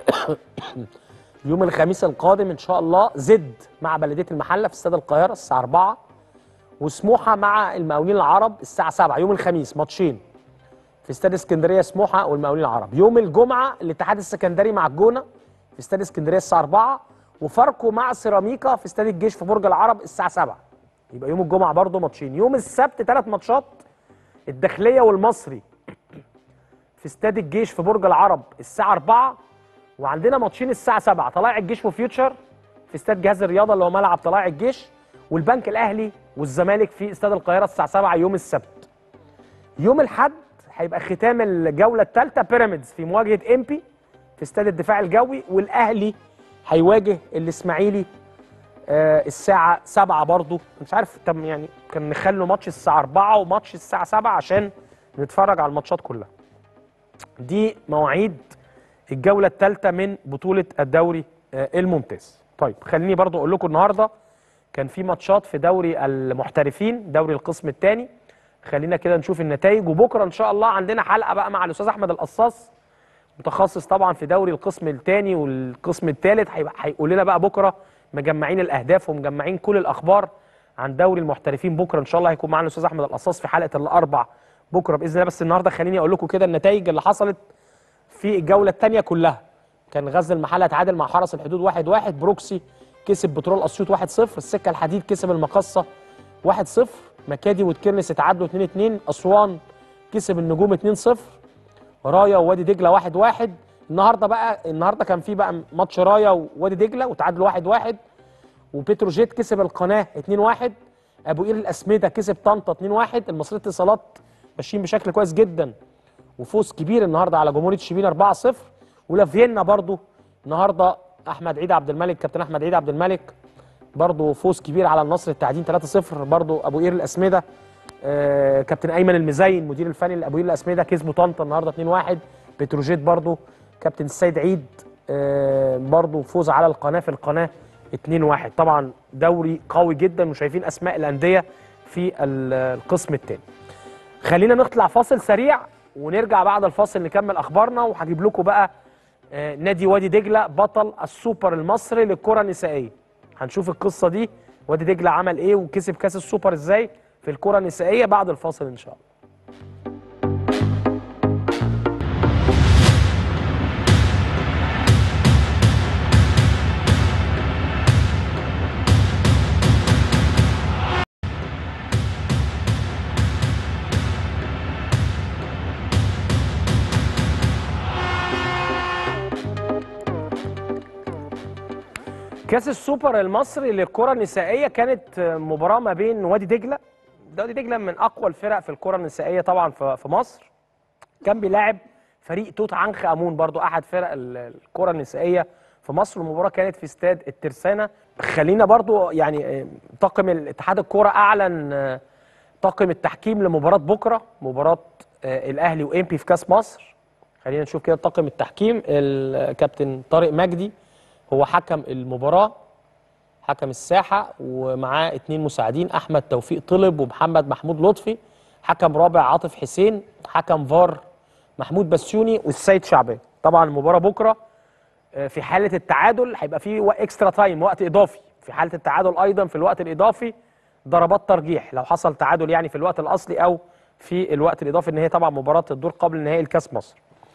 يوم الخميس القادم ان شاء الله زد مع بلديه المحله في استاد القاهره الساعه 4 وسموحه مع المقاولين العرب الساعه 7 يوم الخميس ماتشين في استاد اسكندريه سموحه والمقاولين العرب يوم الجمعه الاتحاد السكندري مع الجونه في استاد اسكندريه الساعه 4 وفاركو مع سيراميكا في استاد الجيش في برج العرب الساعه 7 يبقى يوم الجمعه برضه ماتشين يوم السبت ثلاث ماتشات الداخليه والمصري في استاد الجيش في برج العرب الساعه 4 وعندنا ماتشين الساعه 7 طلائع الجيش وفيوتشر في استاد جهاز الرياضه اللي هو ملعب طلائع الجيش والبنك الاهلي والزمالك في استاد القاهره الساعه 7 يوم السبت يوم الاحد هيبقى ختام الجوله الثالثه بيراميدز في مواجهه امبي في استاد الدفاع الجوي والاهلي هيواجه الاسماعيلي آه الساعه 7 برضه مش عارف طب يعني كان نخلوا ماتش الساعه 4 وماتش الساعه 7 عشان نتفرج على الماتشات كلها دي مواعيد الجوله الثالثه من بطوله الدوري آه الممتاز طيب خليني برضو اقول لكم النهارده كان في ماتشات في دوري المحترفين دوري القسم الثاني خلينا كده نشوف النتائج وبكره ان شاء الله عندنا حلقه بقى مع الاستاذ احمد القصاص متخصص طبعا في دوري القسم الثاني والقسم الثالث هيقول لنا بقى بكره مجمعين الاهداف ومجمعين كل الاخبار عن دوري المحترفين بكره ان شاء الله هيكون معانا الاستاذ احمد القصاص في حلقه الاربع بكره باذن الله بس النهارده خليني اقول لكم كده النتائج اللي حصلت في الجوله الثانيه كلها كان غزل المحله اتعادل مع حرس الحدود 1-1 واحد واحد. بروكسي كسب بترول اسيوط 1-0 السكه الحديد كسب المقصه 1-0 مكادي وتكرنس اتعادلوا 2-2 اسوان كسب النجوم 2-0 رايا ووادي دجله 1-1 واحد واحد. النهارده بقى النهارده كان في بقى ماتش رايا ووادي دجله وتعادلوا 1-1 واحد واحد. وبتروجيت كسب القناه 2-1 ابو قير الاسمده كسب طنطا 2-1 المصرية اتصالات ماشيين بشكل كويس جدا وفوز كبير النهارده على جمهوريه شبين 4-0 ولافيينا برضو النهارده احمد عيد عبد الملك كابتن احمد عيد عبد الملك برضو فوز كبير على النصر التعدين 3-0 برضو ابو قير الاسمده آه كابتن ايمن المزين مدير الفني لابو قير الاسمده كسبوا طنطا النهارده 2-1 بتروجيت برضو كابتن السيد عيد آه برضو فوز على القناه في القناه 2-1 طبعا دوري قوي جدا وشايفين اسماء الانديه في القسم الثاني خلينا نطلع فاصل سريع ونرجع بعد الفاصل نكمل اخبارنا وهجيب لكم بقى آه نادي وادي دجله بطل السوبر المصري للكره النسائيه هنشوف القصه دي وادي دجله عمل ايه وكسب كاس السوبر ازاي في الكره النسائيه بعد الفاصل ان شاء الله كاس السوبر المصري للكره النسائيه كانت مباراه ما بين وادي دجله ده وادي دجله من اقوى الفرق في الكره النسائيه طبعا في مصر كان بيلاعب فريق توت عنخ امون برضو احد فرق الكره النسائيه في مصر المباراه كانت في استاد الترسانه خلينا برضو يعني طاقم الاتحاد الكوره اعلن طاقم التحكيم لمباراه بكره مباراه الاهلي وامبي في كاس مصر خلينا نشوف كده طاقم التحكيم الكابتن طارق مجدي هو حكم المباراة حكم الساحة ومعاه اتنين مساعدين أحمد توفيق طلب ومحمد محمود لطفي حكم رابع عاطف حسين حكم فار محمود بسيوني والسيد شعبان طبعا المباراة بكرة في حالة التعادل هيبقى في اكسترا تايم وقت إضافي في حالة التعادل أيضا في الوقت الإضافي ضربات ترجيح لو حصل تعادل يعني في الوقت الأصلي أو في الوقت الإضافي إن هي طبعا مباراة الدور قبل نهائي الكاس مصر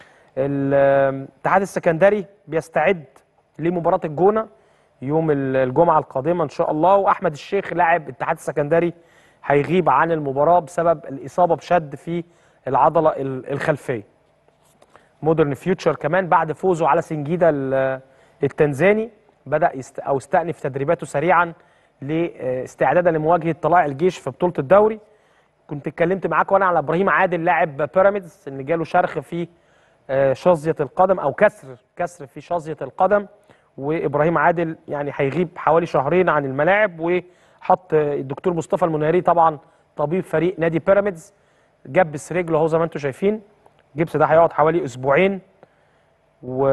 الاتحاد السكندري بيستعد لمباراه الجونه يوم الجمعه القادمه ان شاء الله واحمد الشيخ لاعب الاتحاد السكندري هيغيب عن المباراه بسبب الاصابه بشد في العضله الخلفيه مودرن فيوتشر كمان بعد فوزه على سنجيدا التنزاني بدا يست او استأنف تدريباته سريعا لاستعدادا لمواجهه طلائع الجيش في بطوله الدوري كنت اتكلمت معاكم وانا على ابراهيم عادل لاعب بيراميدز ان جاله شرخ في شظيه القدم او كسر كسر في شظيه القدم وابراهيم عادل يعني هيغيب حوالي شهرين عن الملاعب وحط الدكتور مصطفى المنيري طبعا طبيب فريق نادي بيراميدز جبس رجله اهو زي ما انتم شايفين جبس ده هيقعد حوالي اسبوعين و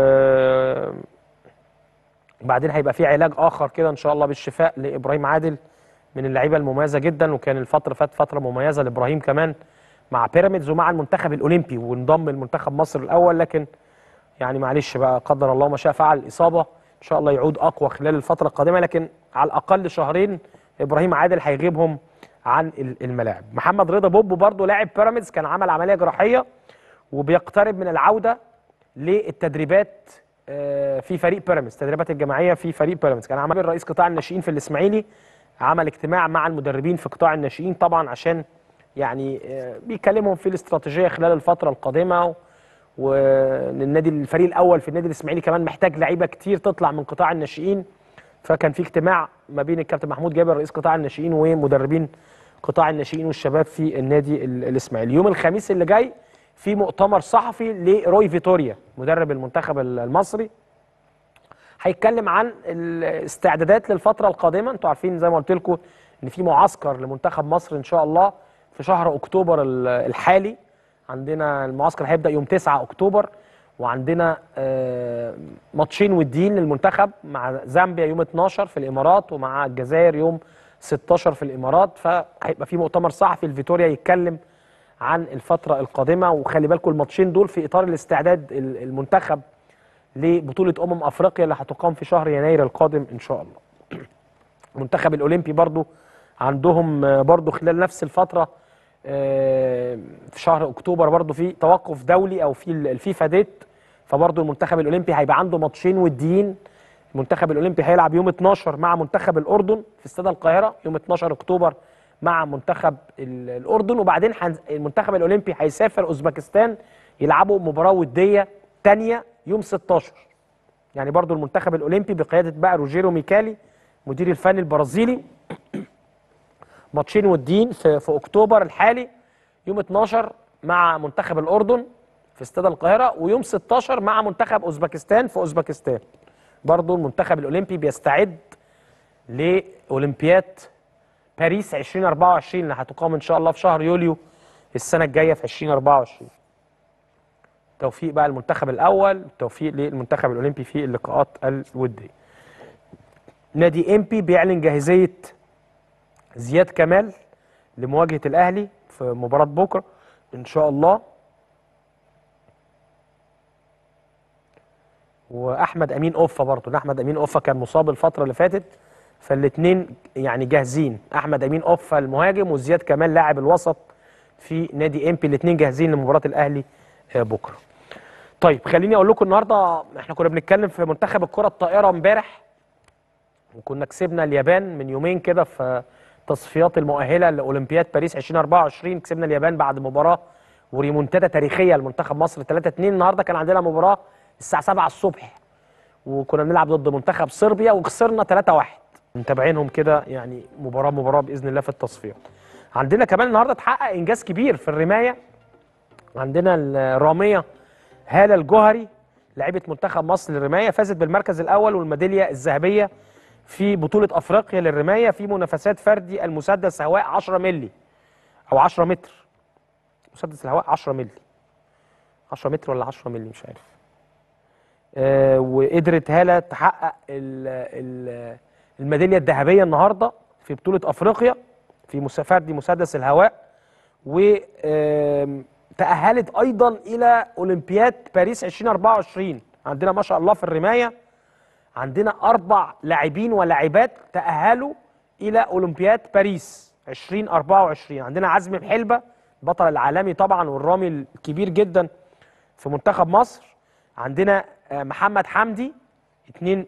بعدين هيبقى في علاج اخر كده ان شاء الله بالشفاء لابراهيم عادل من اللعيبه المميزه جدا وكان الفتره فات فتره مميزه لابراهيم كمان مع بيراميدز ومع المنتخب الاولمبي وانضم المنتخب مصر الاول لكن يعني معلش بقى قدر الله ما شاء فعل الاصابه ان شاء الله يعود اقوى خلال الفتره القادمه لكن على الاقل شهرين ابراهيم عادل هيغيبهم عن الملاعب محمد رضا بوبو برضه لاعب بيراميدز كان عمل عمليه جراحيه وبيقترب من العوده للتدريبات في فريق بيراميدز التدريبات الجماعيه في فريق بيراميدز كان عمل رئيس قطاع الناشئين في الاسماعيلي عمل اجتماع مع المدربين في قطاع الناشئين طبعا عشان يعني بيكلمهم في الاستراتيجيه خلال الفتره القادمه والنادي الفريق الاول في النادي الاسماعيلي كمان محتاج لعيبه كتير تطلع من قطاع الناشئين فكان في اجتماع ما بين الكابتن محمود جابر رئيس قطاع الناشئين ومدربين قطاع الناشئين والشباب في النادي الاسماعيلي يوم الخميس اللي جاي في مؤتمر صحفي لروي فيتوريا مدرب المنتخب المصري هيتكلم عن الاستعدادات للفتره القادمه انتوا عارفين زي ما قلت لكم ان في معسكر لمنتخب مصر ان شاء الله في شهر اكتوبر الحالي عندنا المعسكر هيبدا يوم 9 اكتوبر وعندنا ماتشين وديين للمنتخب مع زامبيا يوم 12 في الامارات ومع الجزائر يوم 16 في الامارات فهيبقى في مؤتمر صحفي لفيتوريا يتكلم عن الفتره القادمه وخلي بالكم الماتشين دول في اطار الاستعداد ال- المنتخب لبطوله امم افريقيا اللي هتقام في شهر يناير القادم ان شاء الله المنتخب الاولمبي برضو عندهم آه، برضو خلال نفس الفتره آه، في شهر اكتوبر برضو في توقف دولي او في ال- الفيفا ديت فبرضو المنتخب الاولمبي هيبقى عنده ماتشين وديين المنتخب الاولمبي هيلعب يوم 12 مع منتخب الاردن في استاد القاهره يوم 12 اكتوبر مع منتخب ال- الاردن وبعدين حنز... المنتخب الاولمبي هيسافر اوزبكستان يلعبوا مباراه وديه تانية يوم 16 يعني برضو المنتخب الاولمبي بقياده بقى روجيرو ميكالي مدير الفني البرازيلي ماتشين وديين في, في اكتوبر الحالي يوم 12 مع منتخب الاردن في استاد القاهره ويوم 16 مع منتخب اوزبكستان في اوزبكستان برضو المنتخب الاولمبي بيستعد لاولمبياد باريس 2024 اللي هتقام ان شاء الله في شهر يوليو السنه الجايه في 2024 توفيق بقى المنتخب الاول توفيق للمنتخب الاولمبي في اللقاءات الوديه نادي امبي بيعلن جاهزيه زياد كمال لمواجهه الاهلي في مباراه بكره ان شاء الله واحمد امين اوفا برضه احمد امين اوفا كان مصاب الفتره اللي فاتت فالاثنين يعني جاهزين احمد امين اوفا المهاجم وزياد كمال لاعب الوسط في نادي امبي الاثنين جاهزين لمباراه الاهلي آه، بكره طيب خليني اقول لكم النهارده احنا كنا بنتكلم في منتخب الكره الطائره امبارح وكنا كسبنا اليابان من يومين كده في تصفيات المؤهله لاولمبياد باريس 2024 كسبنا اليابان بعد مباراه وريمونتادا تاريخيه لمنتخب مصر 3 2 النهارده كان عندنا مباراه الساعه 7 الصبح وكنا بنلعب ضد منتخب صربيا وخسرنا 3 1 متابعينهم كده يعني مباراه مباراه باذن الله في التصفيات عندنا كمان النهارده اتحقق انجاز كبير في الرمايه عندنا الراميه هاله الجوهري لاعبه منتخب مصر للرمايه فازت بالمركز الاول والميداليه الذهبيه في بطوله افريقيا للرمايه في منافسات فردي المسدس هواء 10 مللي او 10 متر مسدس الهواء 10 مللي 10 متر ولا 10 مللي مش عارف آه وقدرت هاله تحقق ال ال الميداليه الذهبيه النهارده في بطوله افريقيا في مس- فردي مسدس الهواء وتأهلت أيضا إلى أولمبياد باريس 2024 عندنا ما شاء الله في الرماية عندنا أربع لاعبين ولاعبات تأهلوا إلى أولمبياد باريس 2024 عندنا عزمي محلبة البطل العالمي طبعا والرامي الكبير جدا في منتخب مصر عندنا آه، محمد حمدي اتنين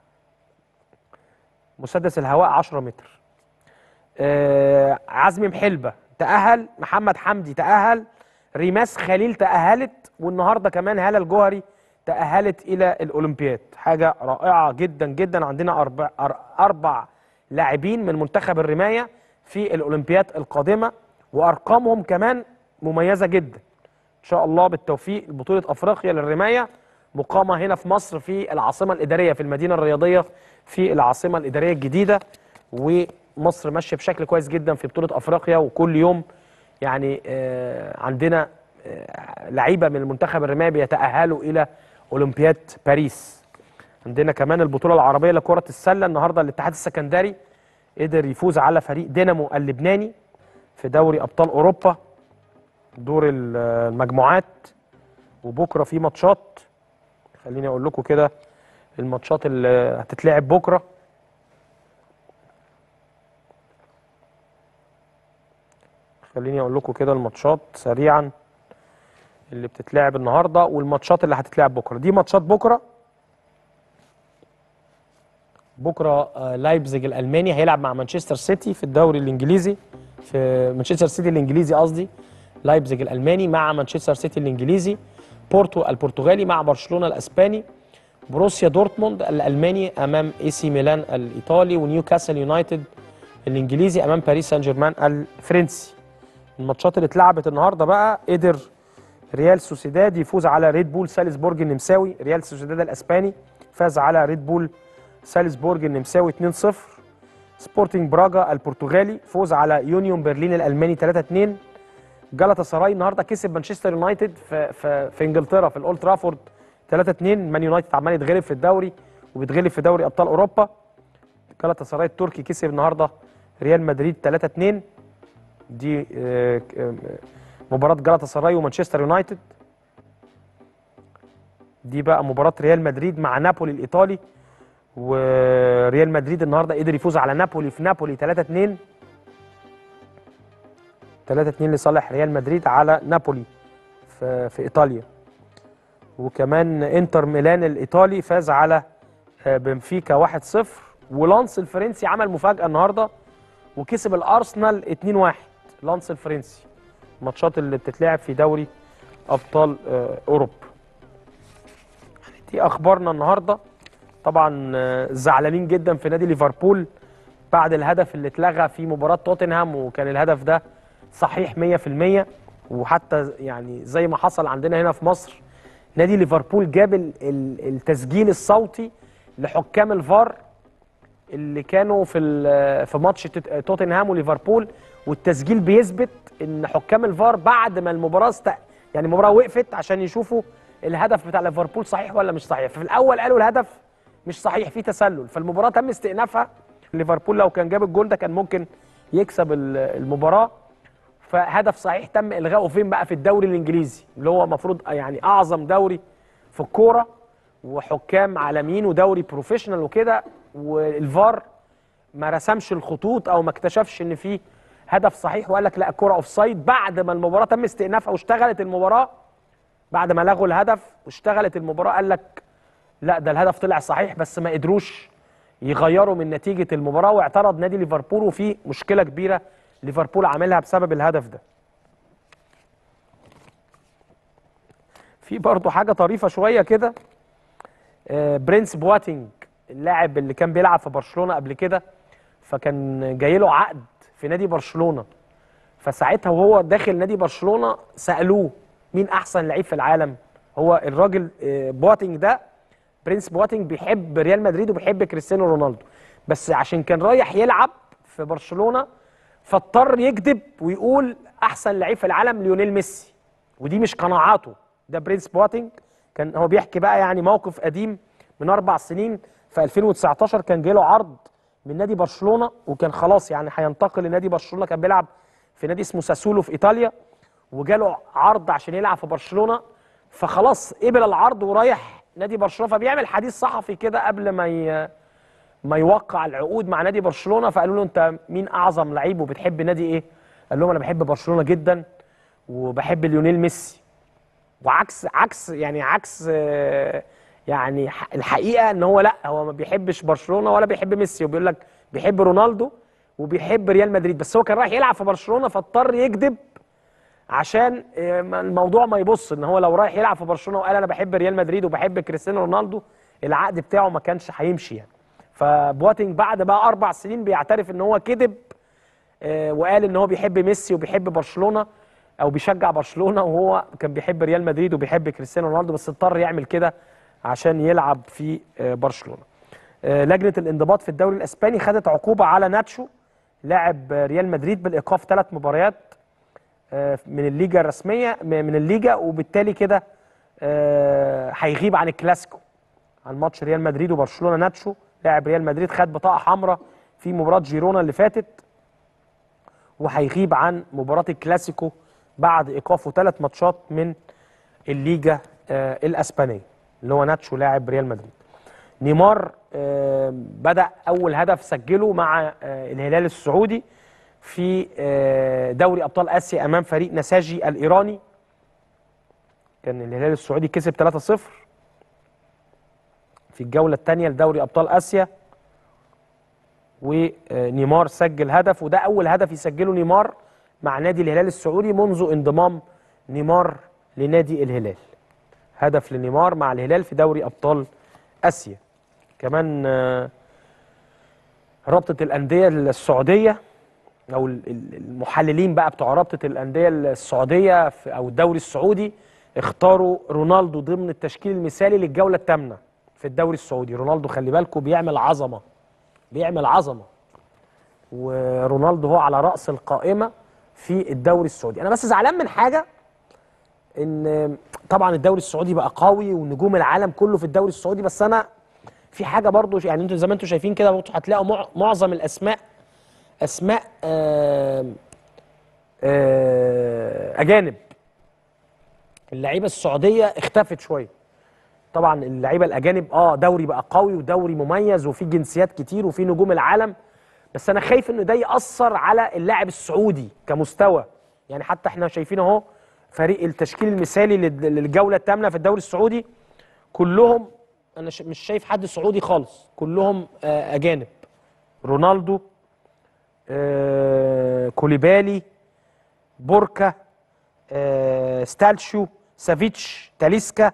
مسدس الهواء 10 متر آه، عزمي محلبة تأهل محمد حمدي تأهل ريماس خليل تأهلت والنهارده كمان هالة الجوهري تأهلت إلى الأولمبياد حاجة رائعة جدا جدا عندنا أربع, أر- أربع لاعبين من منتخب الرماية في الأولمبياد القادمة وأرقامهم كمان مميزة جدا إن شاء الله بالتوفيق بطولة أفريقيا للرماية مقامة هنا في مصر في العاصمة الإدارية في المدينة الرياضية في العاصمة الإدارية الجديدة ومصر ماشية بشكل كويس جدا في بطولة أفريقيا وكل يوم يعني آه، عندنا آه، لعيبة من المنتخب الرماية بيتأهلوا إلى أولمبياد باريس عندنا كمان البطولة العربية لكرة السلة النهاردة الاتحاد السكندري قدر يفوز على فريق دينامو اللبناني في دوري أبطال أوروبا دور ال- المجموعات وبكرة في ماتشات خليني أقول لكم كده الماتشات اللي هتتلعب بكرة خليني أقول لكم كده الماتشات سريعا اللي بتتلعب النهارده والماتشات اللي هتتلعب بكره دي ماتشات بكره بكره آه، لايبزيج الالماني هيلعب مع مانشستر سيتي في الدوري الانجليزي في مانشستر سيتي الانجليزي قصدي لايبزيج الالماني مع مانشستر سيتي الانجليزي بورتو البرتغالي مع برشلونه الاسباني بروسيا دورتموند الالماني امام اي سي ميلان الايطالي ونيوكاسل يونايتد الانجليزي امام باريس سان جيرمان الفرنسي الماتشات اللي اتلعبت النهارده بقى قدر ريال سوسيداد يفوز على ريد بول سالزبورج النمساوي ريال سوسيداد الاسباني فاز على ريد بول سالزبورج النمساوي 2-0 سبورتنج براجا البرتغالي فوز على يونيون برلين الالماني 3-2 جالاتا سراي النهارده كسب مانشستر يونايتد في في, في انجلترا في الاولد ترافورد 3-2 مان يونايتد عمال يتغلب في الدوري وبيتغلب في دوري ابطال اوروبا جالاتا سراي التركي كسب النهارده ريال مدريد 3-2 دي آه، آه، مباراه جالاتا سراي ومانشستر يونايتد دي بقى مباراه ريال مدريد مع نابولي الايطالي وريال مدريد النهارده قدر يفوز على نابولي في نابولي 3 2 3 2 لصالح ريال مدريد على نابولي في, في ايطاليا وكمان انتر ميلان الايطالي فاز على آه، بنفيكا 1-0 ولانس الفرنسي عمل مفاجاه النهارده وكسب الارسنال 2-1 لانس الفرنسي الماتشات اللي بتتلعب في دوري ابطال آه، اوروبا دي اخبارنا النهارده طبعا آه، زعلانين جدا في نادي ليفربول بعد الهدف اللي اتلغى في مباراه توتنهام وكان الهدف ده صحيح 100% وحتى يعني زي ما حصل عندنا هنا في مصر نادي ليفربول جاب ال- ال- التسجيل الصوتي لحكام الفار اللي كانوا في ال- في ماتش توت- توتنهام وليفربول والتسجيل بيثبت ان حكام الفار بعد ما المباراه است... يعني المباراه وقفت عشان يشوفوا الهدف بتاع ليفربول صحيح ولا مش صحيح ففي الاول قالوا الهدف مش صحيح في تسلل فالمباراه تم استئنافها ليفربول لو كان جاب الجول ده كان ممكن يكسب ال- المباراه فهدف صحيح تم الغائه فين بقى في الدوري الانجليزي اللي هو المفروض يعني اعظم دوري في الكوره وحكام عالميين ودوري بروفيشنال وكده والفار ما رسمش الخطوط او ما اكتشفش ان في هدف صحيح وقال لك لا الكوره اوف سايد بعد ما المباراه تم استئنافها واشتغلت المباراه بعد ما لغوا الهدف واشتغلت المباراه قال لك لا ده الهدف طلع صحيح بس ما قدروش يغيروا من نتيجه المباراه واعترض نادي ليفربول وفي مشكله كبيره ليفربول عاملها بسبب الهدف ده في برضه حاجه طريفه شويه كده آه، برنس بواتينج اللاعب اللي كان بيلعب في برشلونه قبل كده فكان جاي له عقد في نادي برشلونه فساعتها وهو داخل نادي برشلونه سالوه مين احسن لعيب في العالم هو الراجل آه، بواتينج ده برنس بواتينج بيحب ريال مدريد وبيحب كريستيانو رونالدو بس عشان كان رايح يلعب في برشلونه فاضطر يكذب ويقول احسن لعيب في العالم ليونيل ميسي ودي مش قناعاته ده برنس بواتينج كان هو بيحكي بقى يعني موقف قديم من اربع سنين في 2019 كان جاله عرض من نادي برشلونه وكان خلاص يعني هينتقل لنادي برشلونه كان بيلعب في نادي اسمه ساسولو في ايطاليا وجاله عرض عشان يلعب في برشلونه فخلاص قبل العرض ورايح نادي برشلونه فبيعمل حديث صحفي كده قبل ما ي... ما يوقع العقود مع نادي برشلونه فقالوا له انت مين اعظم لعيب وبتحب نادي ايه؟ قال لهم انا بحب برشلونه جدا وبحب ليونيل ميسي وعكس عكس يعني عكس آه، يعني ح- الحقيقه ان هو لا هو ما بيحبش برشلونه ولا بيحب ميسي وبيقول لك بيحب رونالدو وبيحب ريال مدريد بس هو كان رايح يلعب في برشلونه فاضطر يكذب عشان آه، ما- الموضوع ما يبص ان هو لو رايح يلعب في برشلونه وقال انا بحب ريال مدريد وبحب كريستيانو رونالدو العقد بتاعه ما كانش هيمشي يعني فبواتينج بعد بقى اربع سنين بيعترف ان هو كذب آه، وقال ان هو بيحب ميسي وبيحب برشلونه او بيشجع برشلونه وهو كان بيحب ريال مدريد وبيحب كريستيانو رونالدو بس اضطر يعمل كده عشان يلعب في آه، برشلونه. آه، لجنه الانضباط في الدوري الاسباني خدت عقوبه على ناتشو لاعب آه، ريال مدريد بالايقاف ثلاث مباريات آه، من الليجا الرسميه م- من الليجا وبالتالي كده آه، هيغيب عن الكلاسيكو عن ماتش ريال مدريد وبرشلونه ناتشو لاعب ريال مدريد خد بطاقه حمراء في مباراه جيرونا اللي فاتت وهيغيب عن مباراه الكلاسيكو بعد ايقافه ثلاث ماتشات من الليجا آه الاسبانيه اللي هو ناتشو لاعب ريال مدريد نيمار آه بدا اول هدف سجله مع آه الهلال السعودي في آه دوري ابطال اسيا امام فريق نساجي الايراني كان الهلال السعودي كسب 3-0 في الجوله الثانيه لدوري ابطال اسيا ونيمار سجل هدف وده اول هدف يسجله نيمار مع نادي الهلال السعودي منذ انضمام نيمار لنادي الهلال هدف لنيمار مع الهلال في دوري ابطال اسيا كمان آه، رابطه الانديه السعوديه او ال- ال- المحللين بقى بتوع رابطه الانديه السعوديه في- او الدوري السعودي اختاروا رونالدو ضمن التشكيل المثالي للجوله الثامنه في الدوري السعودي رونالدو خلي بالكم بيعمل عظمه بيعمل عظمه ورونالدو هو على راس القائمه في الدوري السعودي انا بس زعلان من حاجه ان طبعا الدوري السعودي بقى قوي ونجوم العالم كله في الدوري السعودي بس انا في حاجه برضو يعني انتوا زي ما انتوا شايفين كده برضو هتلاقوا مع- معظم الاسماء اسماء آم، آه، اجانب اللعيبه السعوديه اختفت شويه طبعا اللعيبه الاجانب اه دوري بقى قوي ودوري مميز وفي جنسيات كتير وفي نجوم العالم بس انا خايف انه ده ياثر على اللاعب السعودي كمستوى يعني حتى احنا شايفين اهو فريق التشكيل المثالي لل- للجوله الثامنه في الدوري السعودي كلهم انا ش- مش شايف حد سعودي خالص كلهم آه، اجانب رونالدو آه، كوليبالي بوركا آه، ستالشو سافيتش تاليسكا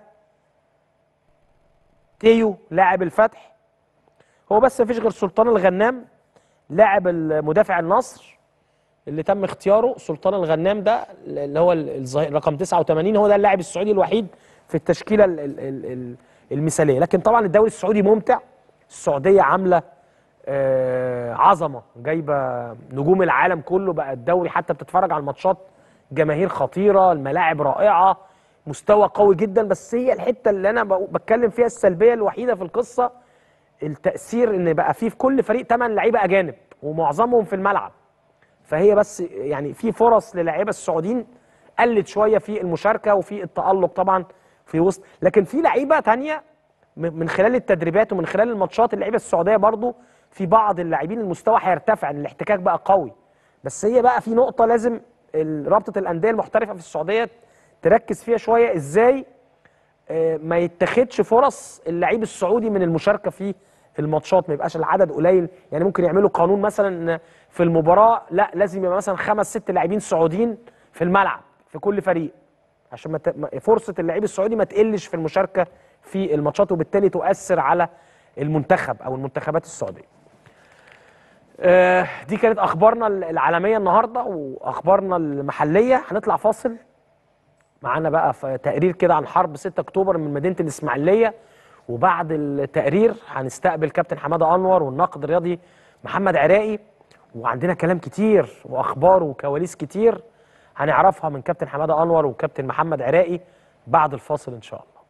تيو لاعب الفتح هو بس مفيش غير سلطان الغنام لاعب المدافع النصر اللي تم اختياره سلطان الغنام ده اللي هو ال- الظهير رقم 89 هو ده اللاعب السعودي الوحيد في التشكيله ال- ال- ال- ال- المثاليه لكن طبعا الدوري السعودي ممتع السعوديه عامله آه، عظمه جايبه نجوم العالم كله بقى الدوري حتى بتتفرج على الماتشات جماهير خطيره الملاعب رائعه مستوى قوي جدا بس هي الحته اللي انا بق- بتكلم فيها السلبيه الوحيده في القصه التاثير ان بقى فيه في كل فريق 8 لعيبه اجانب ومعظمهم في الملعب فهي بس يعني في فرص للاعيبه السعوديين قلت شويه في المشاركه وفي التالق طبعا في وسط لكن في لعيبه تانية م- من خلال التدريبات ومن خلال الماتشات اللعيبه السعوديه برضو في بعض اللاعبين المستوى هيرتفع ان الاحتكاك بقى قوي بس هي بقى في نقطه لازم ال- رابطه الانديه المحترفه في السعوديه تركز فيها شويه ازاي آه، ما يتخذش فرص اللعيب السعودي من المشاركه في الماتشات ما يبقاش العدد قليل يعني ممكن يعملوا قانون مثلا إن في المباراه لا لازم يبقى مثلا خمس ست لاعبين سعوديين في الملعب في كل فريق عشان ما ت- ما- فرصه اللعيب السعودي ما تقلش في المشاركه في الماتشات وبالتالي تؤثر على المنتخب او المنتخبات السعوديه آه، دي كانت اخبارنا العالميه النهارده واخبارنا المحليه هنطلع فاصل معانا بقى في تقرير كده عن حرب 6 اكتوبر من مدينه الاسماعيليه وبعد التقرير هنستقبل كابتن حماده انور والناقد الرياضي محمد عراقي وعندنا كلام كتير واخبار وكواليس كتير هنعرفها من كابتن حماده انور وكابتن محمد عراقي بعد الفاصل ان شاء الله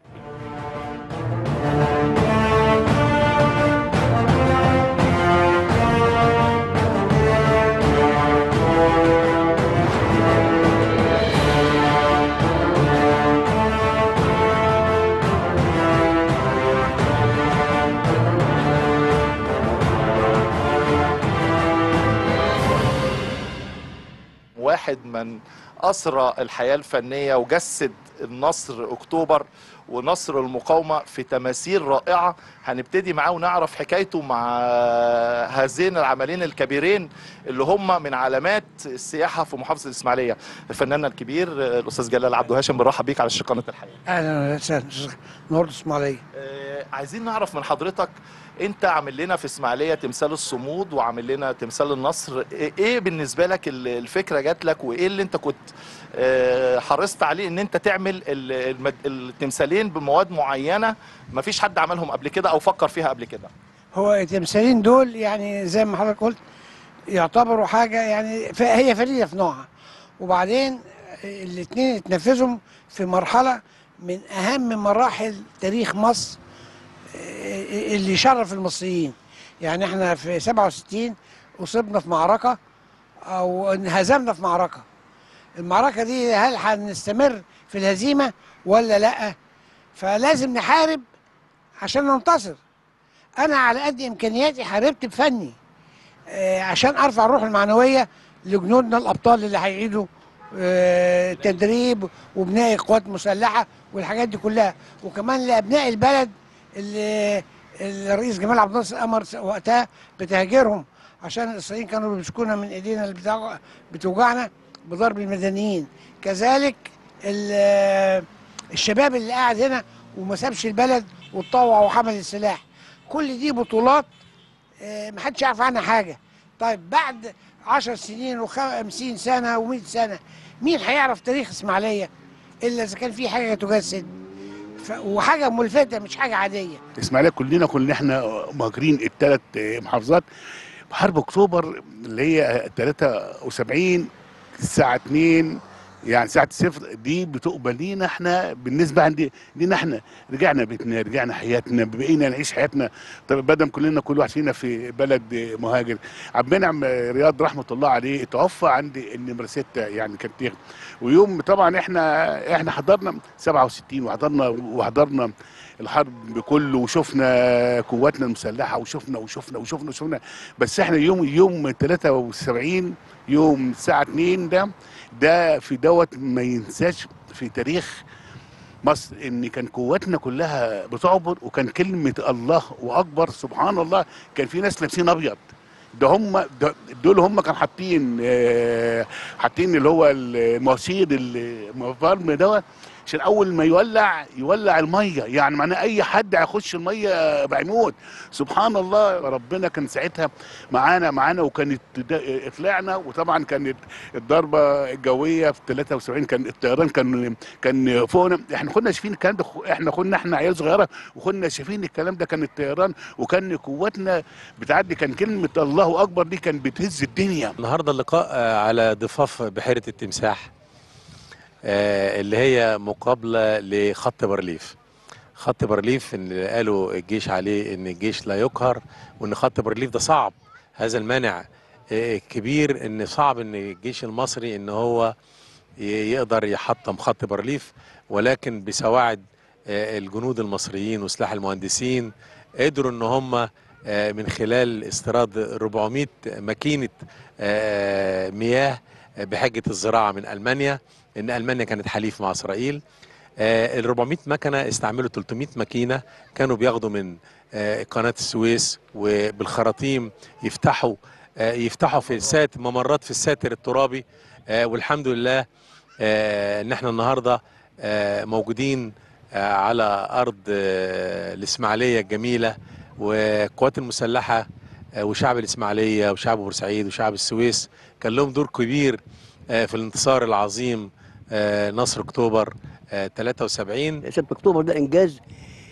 واحد من أسرى الحياة الفنية وجسد النصر أكتوبر ونصر المقاومة في تماثيل رائعة هنبتدي معاه ونعرف حكايته مع هذين العملين الكبيرين اللي هم من علامات السياحة في محافظة الإسماعيلية الفنان الكبير الأستاذ جلال عبد هاشم بنرحب بيك على شقة الحياة اهلا وسهلا نورد اسماعيليه آه، عايزين نعرف من حضرتك انت عامل لنا في اسماعيليه تمثال الصمود وعامل لنا تمثال النصر ايه إيه بالنسبه لك ال- الفكره جات لك وايه اللي انت كنت آه، حرصت عليه ان انت تعمل ال- المد- التمثالين بمواد معينه ما فيش حد عملهم قبل كده او فكر فيها قبل كده هو التمثالين دول يعني زي ما حضرتك قلت يعتبروا حاجه يعني ف- هي فريده في نوعها وبعدين الاثنين اتنفذوا في مرحله من اهم مراحل تاريخ مصر آه، اللي شرف المصريين يعني احنا في 67 اصبنا في معركه او انهزمنا في معركه المعركه دي هل هنستمر في الهزيمه ولا لا فلازم نحارب عشان ننتصر انا على قد امكانياتي حاربت بفني آه، عشان ارفع الروح المعنويه لجنودنا الابطال اللي هيعيدوا آه، تدريب وبناء قوات مسلحه والحاجات دي كلها وكمان لابناء البلد اللي اللي الرئيس جمال عبد الناصر امر وقتها بتهجيرهم عشان الاسرائيليين كانوا بيمسكونا من ايدينا اللي بتوع- بتوجعنا بضرب المدنيين كذلك ال- الشباب اللي قاعد هنا وما سابش البلد واتطوع وحمل السلاح كل دي بطولات آه، محدش يعرف عنها حاجه طيب بعد عشر سنين وخمسين سنه ومئة سنه مين هيعرف تاريخ اسماعيليه الا اذا كان في حاجه تجسد ف... وحاجه ملفته مش حاجه عاديه الاسماعيليه كلنا كنا احنا مهاجرين الثلاث محافظات حرب اكتوبر اللي هي 73 الساعه 2 يعني ساعة الصفر دي بتقبل لينا احنا بالنسبة عندي لينا احنا رجعنا بيتنا رجعنا حياتنا بقينا نعيش حياتنا طب بدل كلنا كل واحد فينا في بلد مهاجر عبد المنعم رياض رحمة الله عليه توفى عندي النمرة ستة يعني كانت تغ- ويوم طبعا احنا احنا حضرنا 67 وحضرنا وحضرنا الحرب كله وشفنا قواتنا المسلحة وشفنا وشفنا وشفنا وشفنا بس احنا يوم يوم 73 يوم الساعة 2 ده ده في دوت ما ينساش في تاريخ مصر ان كان قواتنا كلها بتعبر وكان كلمه الله واكبر سبحان الله كان في ناس لابسين ابيض ده هم ده دول هم كانوا حاطين آه، حاطين اللي هو المواسير المفرم دوت عشان اول ما يولع يولع الميه يعني معناه اي حد هيخش الميه بيموت سبحان الله ربنا كان ساعتها معانا معانا وكانت دا- طلعنا وطبعا كانت الضربه الجويه في 73 كان الطيران كان كان فوقنا احنا كنا شايفين الكلام ده احنا كنا احنا عيال صغيره وكنا شايفين الكلام ده كان الطيران وكان قواتنا بتعدي كان كلمه الله اكبر دي كان بتهز الدنيا النهارده اللقاء آه، على ضفاف بحيره التمساح آه، اللي هي مقابله لخط بارليف خط بارليف اللي قالوا الجيش عليه ان الجيش لا يقهر وان خط بارليف ده صعب هذا المانع آه، كبير ان صعب ان الجيش المصري ان هو ي- يقدر يحطم خط بارليف ولكن بسواعد آه، الجنود المصريين وسلاح المهندسين قدروا ان هم آه، من خلال استيراد 400 ماكينه آه، مياه بحجه الزراعه من المانيا ان المانيا كانت حليف مع اسرائيل آه، ال 400 مكنه استعملوا 300 ماكينه كانوا بياخدوا من آه، قناه السويس وبالخراطيم يفتحوا آه، يفتحوا في السات ممرات في الساتر الترابي آه، والحمد لله آه، ان احنا النهارده آه، موجودين آه، على ارض آه، الاسماعيليه الجميله والقوات المسلحه آه، وشعب الاسماعيليه وشعب بورسعيد وشعب السويس كان لهم دور كبير آه، في الانتصار العظيم آه، نصر اكتوبر آه، 73 6 اكتوبر ده انجاز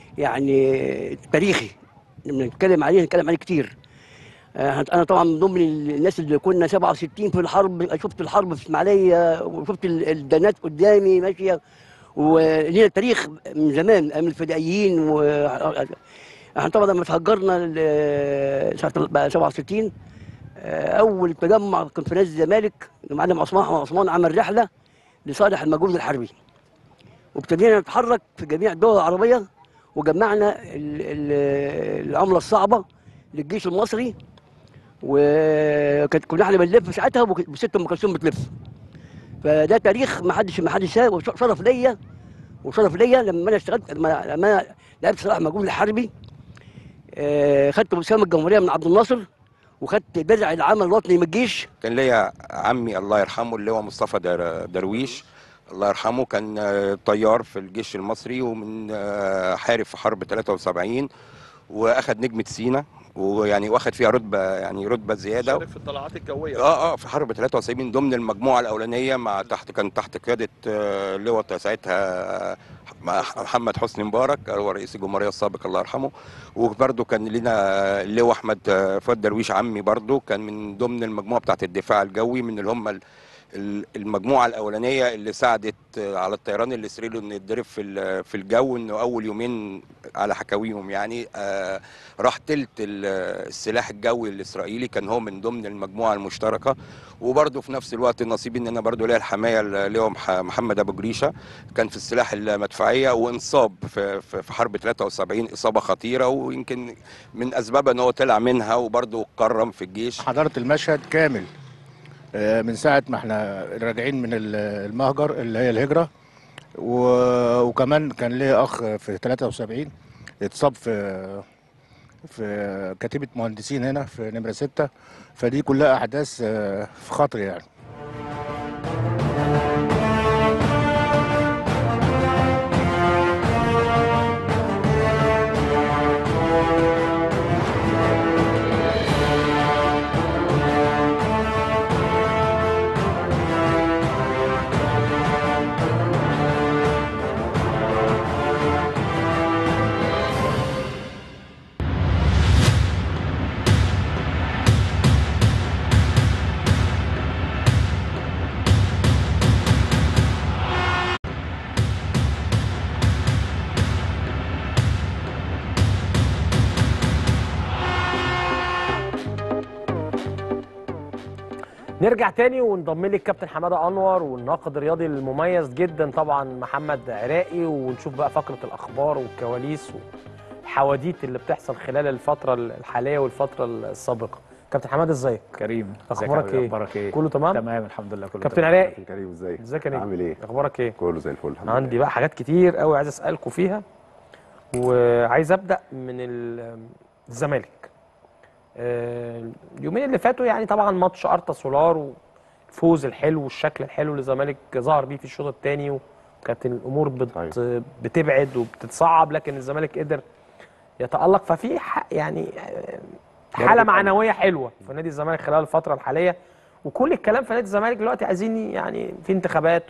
يعني تاريخي لما نتكلم عليه نتكلم عليه كتير آه، انا طبعا من ضمن الناس اللي كنا 67 في الحرب شفت الحرب في اسماعيليه وشفت ال- الدنات قدامي ماشيه ولينا تاريخ من زمان ايام الفدائيين و احنا طبعا لما تهجرنا ل- سنه بقى 67 آه، اول تجمع كان في نادي الزمالك المعلم عثمان عثمان عمل رحله لصالح المجهود الحربي وابتدينا نتحرك في جميع الدول العربيه وجمعنا ال- ال- العمله الصعبه للجيش المصري وكانت كنا احنا بنلف ساعتها وك- وست ام كلثوم بتلف فده تاريخ ما حدش ما حدش شاف وشرف ليا وشرف ليا لما انا اشتغلت لما لما انا لعبت صلاح مجهول الحربي آه، خدت وسام الجمهوريه من عبد الناصر وخدت درع العمل الوطني من الجيش كان ليا عمي الله يرحمه اللي هو مصطفى در- درويش الله يرحمه كان آه، طيار في الجيش المصري ومن آه، حارب في حرب 73 واخد نجمة سينا ويعني واخد فيها رتبة يعني رتبة زيادة شارك في الطلعات الجويه اه اه في حرب 73 من ضمن المجموعه الاولانيه مع تحت كان تحت قياده آه، لواء ساعتها مع محمد حسني مبارك هو رئيس الجمهوريه السابق الله يرحمه وبرده كان لنا اللواء احمد آه، فؤاد درويش عمي برده كان من ضمن المجموعه بتاعه الدفاع الجوي من اللي هم ال- ال- المجموعه الاولانيه اللي ساعدت آه، على الطيران الاسرائيلي انه يتضرب في ال- في الجو انه اول يومين على حكاويهم يعني آه، راح تلت ال- السلاح الجوي الاسرائيلي كان هو من ضمن المجموعه المشتركه وبرضه في نفس الوقت نصيبي ان انا برضه ليا الحمايه اللي هو مح- محمد ابو جريشه كان في السلاح المدفعيه وانصاب في في في حرب 73 اصابه خطيره ويمكن من اسبابها ان هو طلع منها وبرضه اتكرم في الجيش حضرت المشهد كامل آه، من ساعة ما احنا راجعين من ال- المهجر اللي هي الهجرة و- وكمان كان ليا أخ في 73 اتصاب في في كتيبة مهندسين هنا في نمرة ستة فدي كلها أحداث آه، في خاطري يعني نرجع تاني ونضم لي الكابتن حماده انور والناقد الرياضي المميز جدا طبعا محمد عراقي ونشوف بقى فقره الاخبار والكواليس والحواديت اللي بتحصل خلال الفتره الحاليه والفتره السابقه كابتن حماده ازيك كريم ازيك اخبارك يا حبيبي؟ ايه اخبارك ايه كله تمام تمام الحمد لله كله كابتن تمام. عراقي كابتن كريم ازيك ازيك يا نجم عامل ايه اخبارك ايه كله زي الفل الحمد عندي بقى حاجات كتير قوي عايز اسالكم فيها وعايز ابدا من ال- الزمالك آه، اليومين اللي فاتوا يعني طبعا ماتش ارتا سولار والفوز الحلو والشكل الحلو اللي الزمالك ظهر بيه في الشوط الثاني وكانت الامور بت بتبعد وبتتصعب لكن الزمالك قدر يتالق ففي ح- يعني آه، حاله معنويه حلوه في نادي الزمالك خلال الفتره الحاليه وكل الكلام في نادي الزمالك دلوقتي عايزين يعني في انتخابات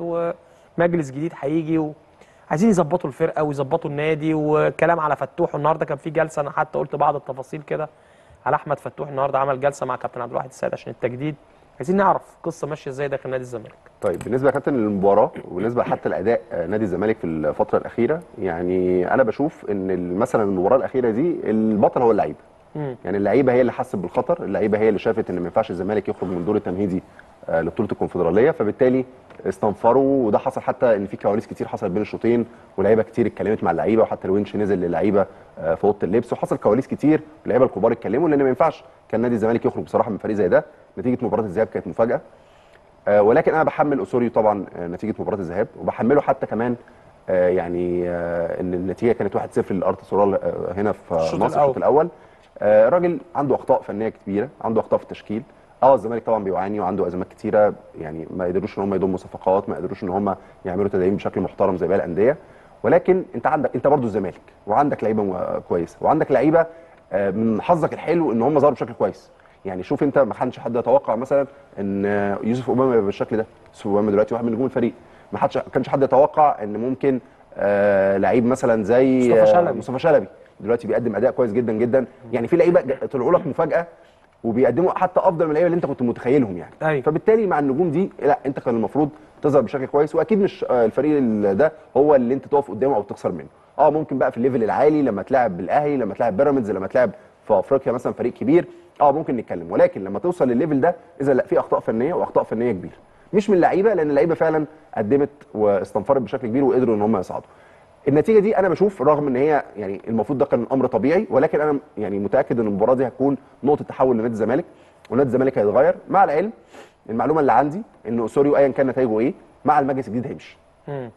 ومجلس جديد هيجي و... عايزين يظبطوا الفرقه ويظبطوا النادي وكلام على فتوح النهارده كان في جلسه انا حتى قلت بعض التفاصيل كده على احمد فتوح النهارده عمل جلسه مع كابتن عبد الواحد السيد عشان التجديد عايزين نعرف القصه ماشيه ازاي داخل نادي الزمالك طيب بالنسبه يا كابتن للمباراه وبالنسبه حتى لاداء آه، نادي الزمالك في الفتره الاخيره يعني انا بشوف ان ال- مثلا المباراه الاخيره دي البطل هو اللعيبه مم. يعني اللعيبه هي اللي حست بالخطر اللعيبه هي اللي شافت ان ما ينفعش الزمالك يخرج من الدور التمهيدي آه، لبطوله الكونفدراليه فبالتالي استنفروا وده حصل حتى ان في كواليس كتير حصلت بين الشوطين ولاعيبه كتير اتكلمت مع اللعيبه وحتى الونش نزل للعيبه آه، في اوضه اللبس وحصل كواليس كتير اللعيبه الكبار اتكلموا لان ما ينفعش كان نادي الزمالك يخرج بصراحه من فريق زي ده نتيجه مباراه الذهاب كانت مفاجاه آه، ولكن انا بحمل اسوريو طبعا آه، نتيجه مباراه الذهاب وبحمله حتى كمان آه، يعني آه، ان النتيجه كانت 1-0 للارت سورال آه، هنا في الشوط مصر الأول. الشوط الاول آه، راجل عنده اخطاء فنيه كبيره عنده اخطاء في التشكيل اه الزمالك طبعا بيعاني وعنده ازمات كتيره يعني ما قدروش ان هم يضموا صفقات ما قدروش ان هم يعملوا تدعيم بشكل محترم زي باقي الانديه ولكن انت عندك انت برضو الزمالك وعندك لعيبه م- كويسه وعندك لعيبه آه، من حظك الحلو ان هم ظهروا بشكل كويس يعني شوف انت ما كانش حد يتوقع مثلا ان آه، يوسف اوباما يبقى بالشكل ده يوسف اوباما دلوقتي واحد من نجوم الفريق ما حدش كانش حد يتوقع ان ممكن آه لعيب مثلا زي مصطفى آه، شلبي. مصطفى شلبي دلوقتي بيقدم اداء كويس جدا جدا يعني في لعيبه ج- طلعوا لك مفاجاه وبيقدموا حتى افضل من اللعيبه اللي انت كنت متخيلهم يعني أيوة. فبالتالي مع النجوم دي لا انت كان المفروض تظهر بشكل كويس واكيد مش آه، الفريق ال- ده هو اللي انت تقف قدامه او تخسر منه اه ممكن بقى في الليفل العالي لما تلعب بالاهلي لما تلعب بيراميدز لما تلعب في افريقيا مثلا فريق كبير اه ممكن نتكلم ولكن لما توصل للليفل ده اذا لا في اخطاء فنيه واخطاء فنيه كبيره مش من اللعيبه لان اللعيبه فعلا قدمت واستنفرت بشكل كبير وقدروا ان هم يصعدوا النتيجه دي انا بشوف رغم ان هي يعني المفروض ده كان امر طبيعي ولكن انا يعني متاكد ان المباراه دي هتكون نقطه تحول لنادي الزمالك ونادي الزمالك هيتغير مع العلم المعلومه اللي عندي ان اسوريو ايا كان نتائجه ايه مع المجلس الجديد هيمشي مم.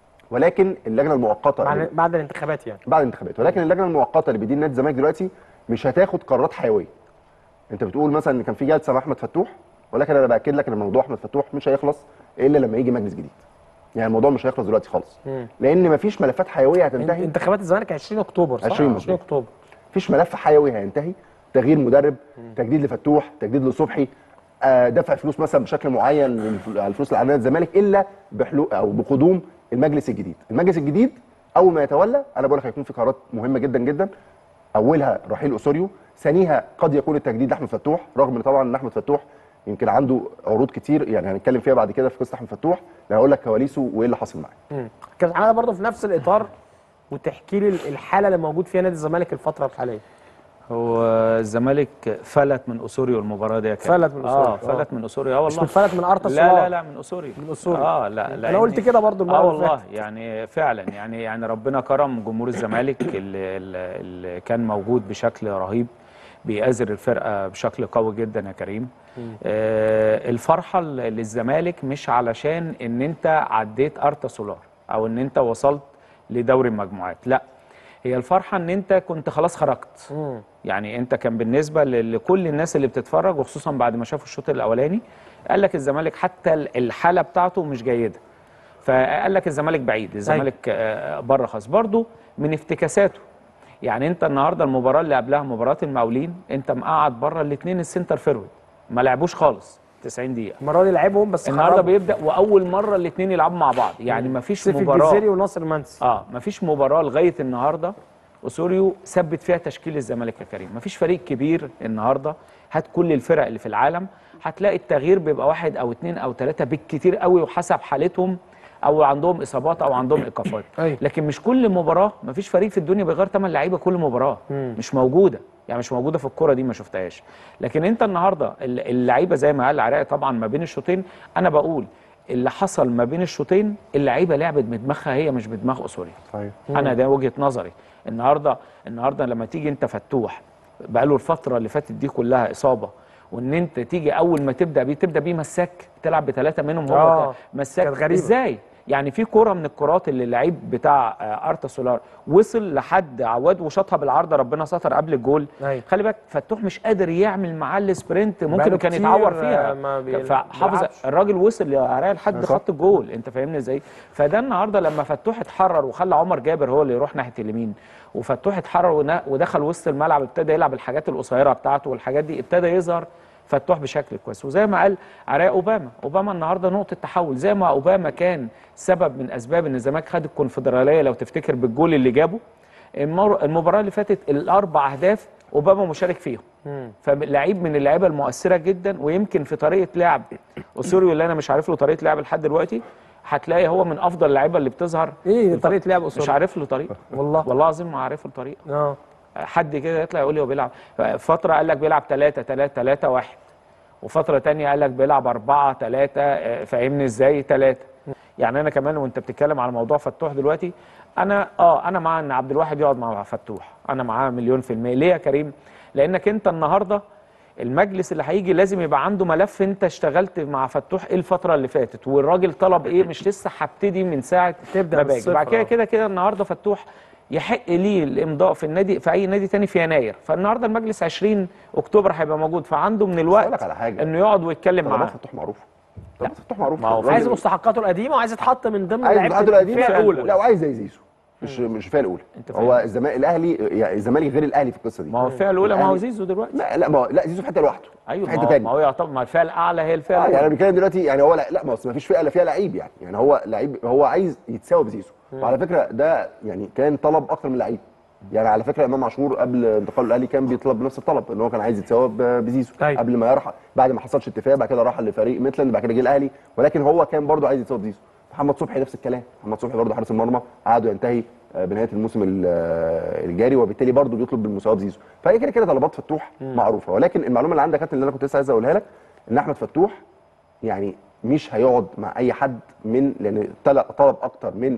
ولكن اللجنه المؤقته بعد اللي- بعد الانتخابات يعني بعد الانتخابات ولكن اللجنه المؤقته اللي بيدين نادي الزمالك دلوقتي مش هتاخد قرارات حيويه انت بتقول مثلا ان كان في جلسه مع احمد فتوح ولكن انا باكد لك ان موضوع احمد فتوح مش هيخلص الا لما يجي مجلس جديد يعني الموضوع مش هيخلص دلوقتي خالص مم. لان مفيش ملفات حيويه هتنتهي انتخابات الزمالك 20 اكتوبر صح 20 20 اكتوبر مفيش ملف حيوي هينتهي تغيير مدرب تجديد لفتوح تجديد لصبحي آه، دفع فلوس مثلا بشكل معين للف- على الفلوس اللي على نادي الزمالك الا بحلول او بقدوم المجلس الجديد المجلس الجديد اول ما يتولى انا بقول لك هيكون في قرارات مهمه جدا جدا اولها رحيل اسوريو ثانيها قد يكون التجديد لاحمد فتوح رغم ان طبعا ان احمد فتوح يمكن عنده عروض كتير يعني هنتكلم فيها بعد كده في قصه احمد فتوح لأن هقول لك كواليسه وايه اللي حصل معاه مم. كابتن حماده برضه في نفس الاطار وتحكي لي الحاله اللي موجود فيها نادي الزمالك الفتره الحاليه هو الزمالك فلت من اسوريو المباراه دي يا كابتن. فلت من أسوريو. اه فلت آه. من اسوريو اه مش والله من فلت من أرتا لا سولار. لا لا من اسوريو من أسوريو. اه لا لا أنا قلت يعني- كده برضو المرة اه اللي والله فاتت. يعني فعلا يعني يعني ربنا كرم جمهور الزمالك اللي, اللي اللي كان موجود بشكل رهيب بيأزر الفرقه بشكل قوي جدا يا كريم آه الفرحه للزمالك مش علشان ان انت عديت ارتا سولار او ان انت وصلت لدوري المجموعات لا هي الفرحه ان انت كنت خلاص خرجت مم. يعني انت كان بالنسبه ل- لكل الناس اللي بتتفرج وخصوصا بعد ما شافوا الشوط الاولاني قال لك الزمالك حتى ال- الحاله بتاعته مش جيده فقال لك الزمالك بعيد الزمالك آه، بره خالص برضه من افتكاساته يعني انت النهارده المباراه اللي قبلها مباراه المقاولين انت مقعد بره الاثنين السنتر فيرود ما لعبوش خالص 90 دقيقه المره دي لعبهم بس النهارده خرجوا. بيبدا واول مره الاثنين يلعبوا مع بعض يعني ما فيش سيف مباراه الجزيري وناصر منسي اه مفيش مباراه لغايه النهارده اسوريو ثبت فيها تشكيل الزمالك يا كريم مفيش فريق كبير النهارده هات كل الفرق اللي في العالم هتلاقي التغيير بيبقى واحد او اتنين او تلاته بالكتير قوي وحسب حالتهم او عندهم اصابات او عندهم ايقافات أيوة. لكن مش كل مباراه مفيش فريق في الدنيا بيغير 8 لعيبه كل مباراه مم. مش موجوده يعني مش موجوده في الكوره دي ما شفتهاش لكن انت النهارده ال- اللعيبه زي ما قال العراقي طبعا ما بين الشوطين انا بقول اللي حصل ما بين الشوطين اللعيبه لعبت بدماغها هي مش بدماغ اسوريا صحيح انا ده وجهه نظري النهارده النهارده لما تيجي انت فتوح بقاله الفتره اللي فاتت دي كلها اصابه وان انت تيجي اول ما تبدا بيه تبدا بيه مساك تلعب بثلاثه منهم هو آه، مساك كانت غريبة. ازاي يعني في كوره من الكرات اللي اللعيب بتاع آه، ارتا سولار وصل لحد عواد وشاطها بالعارضه ربنا ستر قبل الجول أيوة. خلي بالك فتوح مش قادر يعمل معاه السبرنت ممكن بقاله كان كتير، يتعور آه، فيها ما بي- فحافظ بيلعبش. الراجل وصل يا لحد صح. خط الجول انت فاهمني ازاي فده النهارده لما فتوح اتحرر وخلى عمر جابر هو اللي يروح ناحيه اليمين وفتوح اتحرر ونا- ودخل وسط الملعب ابتدى يلعب الحاجات القصيره بتاعته والحاجات دي ابتدى يظهر فتوح بشكل كويس وزي ما قال عراء اوباما اوباما النهارده نقطه تحول زي ما اوباما كان سبب من اسباب ان الزمالك خد الكونفدراليه لو تفتكر بالجول اللي جابه المر- المباراه اللي فاتت الاربع اهداف اوباما مشارك فيهم فلعيب من اللعيبه المؤثره جدا ويمكن في طريقه لعب اسوريو اللي انا مش عارف له طريقه لعب لحد دلوقتي هتلاقي هو من افضل اللعيبه اللي بتظهر ايه طريقه لعب مش اسوريا عارف له طريقه والله والله العظيم ما عارف له طريقه اه حد كده يطلع يقول لي هو بيلعب فتره قال لك بيلعب 3 3 3 1 وفتره تانية قال لك بيلعب 4 3 فاهمني ازاي 3 يعني انا كمان وانت بتتكلم على موضوع فتوح دلوقتي انا اه انا مع ان عبد الواحد يقعد مع فتوح انا معاه مليون في الميه ليه يا كريم لانك انت النهارده المجلس اللي هيجي لازم يبقى عنده ملف انت اشتغلت مع فتوح ايه الفتره اللي فاتت والراجل طلب ايه مش لسه هبتدي من ساعه تبدأ ما من باجي الصفر، بعد كده آه. كده كده النهارده فتوح يحق ليه الامضاء في النادي في اي نادي تاني في يناير فالنهارده المجلس 20 اكتوبر هيبقى موجود فعنده من أقول الوقت لك على حاجة. انه يقعد ويتكلم طلبات معاه فتوح معروف طلبات فتوح معروف ما هو الراجل- عايز مستحقاته القديمه وعايز يتحط من ضمن عايز لعيبه العدل القديم الفئه الاولى لا وعايز زي زيزو مش مش الفئه الاولى أنت فاهم. هو الزمالك الاهلي يعني الزمالك غير الاهلي في القصه دي ما هو الفئه الاولى ما هو الأهلي- زيزو دلوقتي لا لا ما هو لا زيزو في حته لوحده ايوه في ما حته هو, ثانيه ما هو يعتبر ما الفئه الاعلى هي الفئه آه يعني انا الاولى بتكلم دلوقتي يعني هو لا لا ما ما فيش فئه الا فيها لعيب يعني يعني هو لعيب هو عايز يتساوى بزيزو وعلى فكره ده يعني كان طلب اكتر من لعيب يعني على فكره امام عاشور قبل انتقاله الاهلي كان بيطلب بنفس الطلب ان هو كان عايز يتساوى ب- بزيزو أيوة. قبل ما يرحل بعد ما حصلش اتفاق بعد كده راح لفريق ميتلاند بعد كده جه الاهلي ولكن هو كان برضه عايز يتساوى بزيزو محمد صبحي نفس الكلام محمد صبحي برضه حارس المرمى قعدوا ينتهي آه، بنهايه الموسم ال- آه، الجاري وبالتالي برضه بيطلب بالمساواه بزيزو فهي كده كده طلبات فتوح معروفه ولكن المعلومه اللي عندك يا كابتن اللي انا كنت لسه عايز اقولها لك ان احمد فتوح يعني مش هيقعد مع اي حد من لان طلب طلب اكتر من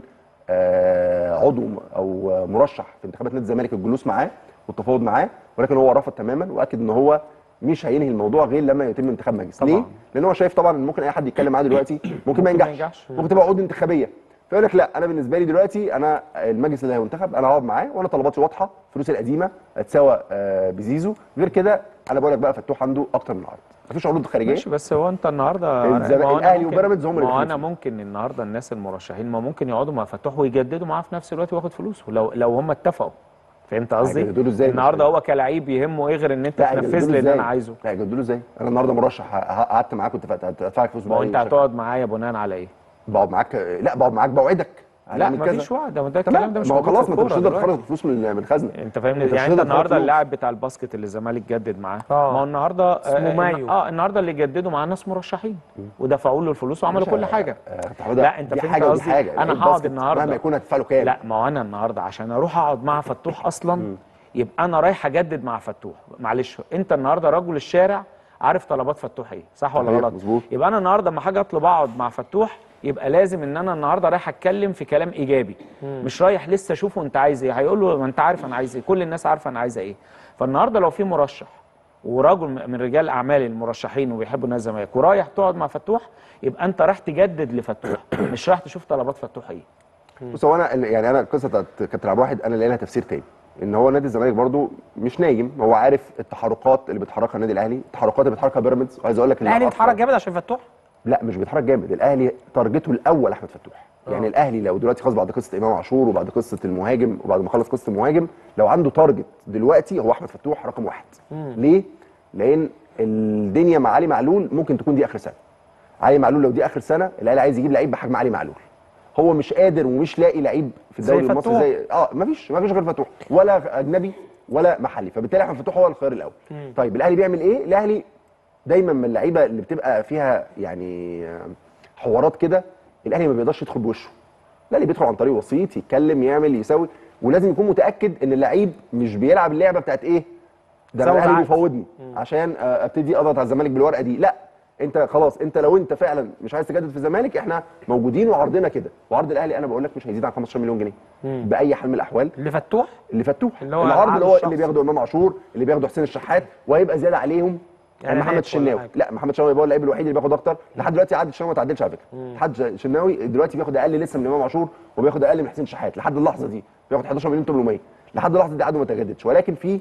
آه، عضو او مرشح في انتخابات نادي الزمالك الجلوس معاه والتفاوض معاه ولكن هو رفض تماما واكد ان هو مش هينهي الموضوع غير لما يتم انتخاب مجلس طبعاً. ليه؟ لان هو شايف طبعا ان ممكن اي حد يتكلم معاه دلوقتي ممكن ما ممكن ما ينجحش ينجحش. ممكن تبقى عقود انتخابيه فيقول لك لا انا بالنسبه لي دلوقتي انا المجلس اللي هينتخب انا هقعد معاه وانا طلباتي واضحه فلوسي القديمه اتساوى آه، بزيزو غير كده انا بقول لك بقى فتوح عنده اكتر من عرض مفيش عروض خارجيه ماشي بس هو انت النهارده الزمالك- ما هو أنا الأهلي ممكن- وبيراميدز هم اللي ما هو انا بيفلوسوا. ممكن النهارده الناس المرشحين ما ممكن يقعدوا مع فتوح ويجددوا معاه في نفس الوقت وياخد فلوسه لو لو هم اتفقوا فهمت قصدي؟ هيجددوا إزاي؟ النهارده هو كلاعب يهمه ايه غير ان انت لا تنفذ هيجددوا لي اللي إزاي؟ انا عايزه لا هيجددوا ازاي؟ انا النهارده مرشح ه- ه- قعدت معاك كنت هدفع لك فلوس ما هو بأي انت شكل. هتقعد معايا بناء على ايه؟ بقعد معاك لا بقعد معاك بوعدك لا هنعمل كذا. مفيش وعد ده ده تمام الكلام ده مش ما هو موجود خلاص في ما انت مش الكورة هتقدر دلوقتي. تخرج فلوس من من الخزنه انت فاهمني انت مش يعني انت هتقدر النهارده تخرج اللاعب بتاع الباسكت اللي الزمالك جدد معاه آه. ما هو النهارده اسمه آه، مايو. اه النهارده اللي جددوا معاه ناس مرشحين ودفعوا له الفلوس وعملوا كل حاجه لا لا انت دي فهمت حاجه ودي قصدي حاجه انا لعيب هقعد باسكت النهارده مهما يكون هتدفع له كام لا ما هو انا النهارده عشان اروح اقعد مع فتوح اصلا يبقى انا رايح اجدد مع فتوح معلش انت النهارده رجل الشارع عارف طلبات فتوح ايه صح ولا صحيح، غلط مظبوط. يبقى انا النهارده لما حاجه اطلب اقعد مع فتوح يبقى لازم ان انا النهارده رايح اتكلم في كلام ايجابي مش رايح لسه اشوفه انت عايز ايه هيقول له ما انت عارف انا عايز ايه كل الناس عارفه انا عايزه ايه فالنهارده لو في مرشح ورجل من رجال اعمال المرشحين وبيحبوا نادي الزمالك ورايح تقعد مع فتوح يبقى انت رايح تجدد لفتوح مش رايح تشوف طلبات فتوح ايه بص هو انا يعني انا القصه بتاعت كابتن عبد الواحد انا لاقي لها تفسير تاني ان هو نادي الزمالك برضو مش نايم هو عارف التحركات اللي بيتحركها النادي الاهلي التحركات اللي بيتحركها بيراميدز وعايز اقول لك إن الاهلي أكتر- بيتحرك جامد عشان فتوح لا مش بيتحرك جامد الاهلي تارجته الاول احمد فتوح يعني الاهلي لو دلوقتي خلاص بعد قصه امام عاشور وبعد قصه المهاجم وبعد ما خلص قصه المهاجم لو عنده تارجت دلوقتي هو احمد فتوح رقم واحد ليه؟ لان الدنيا مع علي معلول ممكن تكون دي اخر سنه علي معلول لو دي اخر سنه الاهلي عايز يجيب لعيب بحجم علي معلول هو مش قادر ومش لاقي لعيب في زي الدوري المصري فتوح. زي اه مفيش مفيش غير فتوح ولا اجنبي ولا محلي فبالتالي احمد فتوح هو الخيار الاول طيب الاهلي بيعمل ايه الاهلي دايما من اللعيبه اللي بتبقى فيها يعني آه، حوارات كده الاهلي ما بيقدرش يدخل بوشه الاهلي بيدخل عن طريق وسيط يتكلم يعمل يسوي ولازم يكون متاكد ان اللعيب مش بيلعب اللعبه بتاعت ايه ده أنا زود الاهلي عقد. بيفوضني عشان آه، ابتدي اضغط على الزمالك بالورقه دي لا انت خلاص انت لو انت فعلا مش عايز تجدد في الزمالك احنا موجودين وعرضنا كده وعرض الاهلي انا بقول لك مش هيزيد عن 15 مليون جنيه باي حال من الاحوال اللي فتوح اللي فتوح اللي هو العرض العرض اللي هو الشخصي. اللي بياخده امام عاشور اللي بياخده حسين الشحات وهيبقى زياده عليهم يعني محمد هيك ولا الشناوي حاجة. لا محمد الشناوي هو اللعيب الوحيد اللي بياخد اكتر لحد دلوقتي عادل الشناوي ما تعدلش على فكره لحد الشناوي دلوقتي بياخد اقل لسه من امام عاشور وبياخد اقل من حسين الشحات لحد اللحظه دي بياخد 11 مليون 800 لحد اللحظه دي عقده ما تجددش ولكن في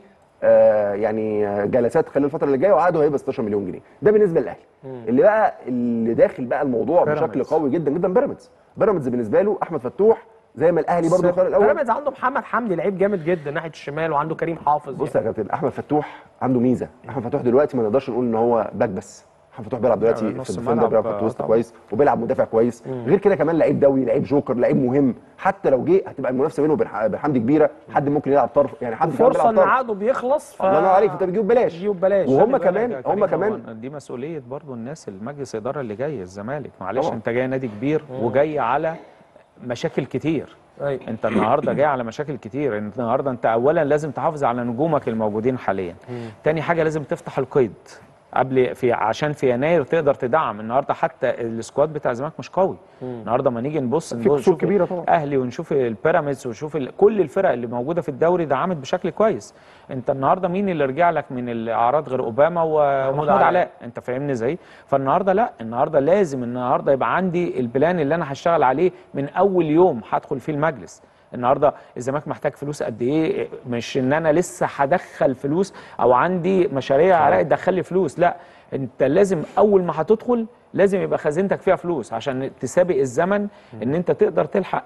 آه يعني آه، جلسات خلال الفتره اللي جايه وعقده هيبقى 16 مليون جنيه ده بالنسبه للاهلي اللي بقى اللي داخل بقى الموضوع بشكل بيراميدز. قوي جدا جدا بيراميدز بيراميدز بالنسبه له احمد فتوح زي ما الاهلي برضه الخيار الاول بيراميدز عنده محمد حمدي لعيب جامد جدا ناحيه الشمال وعنده كريم حافظ بص يا كابتن احمد فتوح عنده ميزه احمد فتوح دلوقتي ما نقدرش نقول ان هو باك بس احمد فتوح بيلعب دلوقتي لا، في نص الديفندر ملعب، بيلعب خط آه، وسط طبعا. كويس وبيلعب مدافع كويس غير كده كمان لعيب دولي لعيب جوكر لعيب مهم حتى لو جه هتبقى المنافسه بينه وبين ح- بين حمدي كبيره حد ممكن يلعب طرف يعني حمدي كمان فرصه بيلعب ان طرف عقده بيخلص ف الله ينور عليك انت بتجيب ببلاش بيجيب ببلاش وهم خلي بالك كمان يا هم كريم، كمان هو دي مسؤوليه برضو الناس المجلس الاداره اللي جاي الزمالك معلش طبعا. انت جاي نادي كبير وجاي على مشاكل كتير أيوة. انت النهارده جاي على مشاكل كتير انت النهارده انت اولا لازم تحافظ على نجومك الموجودين حاليا تاني حاجه لازم تفتح القيد قبل في عشان في يناير تقدر تدعم النهارده حتى السكواد بتاع الزمالك مش قوي النهارده ما نيجي نبص في نبص- كسور نشوف كبيرة طبعا. اهلي ونشوف البيراميدز ونشوف ال... كل الفرق اللي موجوده في الدوري دعمت بشكل كويس انت النهارده مين اللي رجع لك من الاعراض غير اوباما و- ومحمود علاء. علاء انت فاهمني ازاي فالنهارده لا النهارده لازم النهارده يبقى عندي البلان اللي انا هشتغل عليه من اول يوم هدخل فيه المجلس النهارده الزمالك محتاج فلوس قد ايه مش ان انا لسه هدخل فلوس او عندي مشاريع علاء تدخل لي فلوس لا انت لازم اول ما هتدخل لازم يبقى خزينتك فيها فلوس عشان تسابق الزمن ان انت تقدر تلحق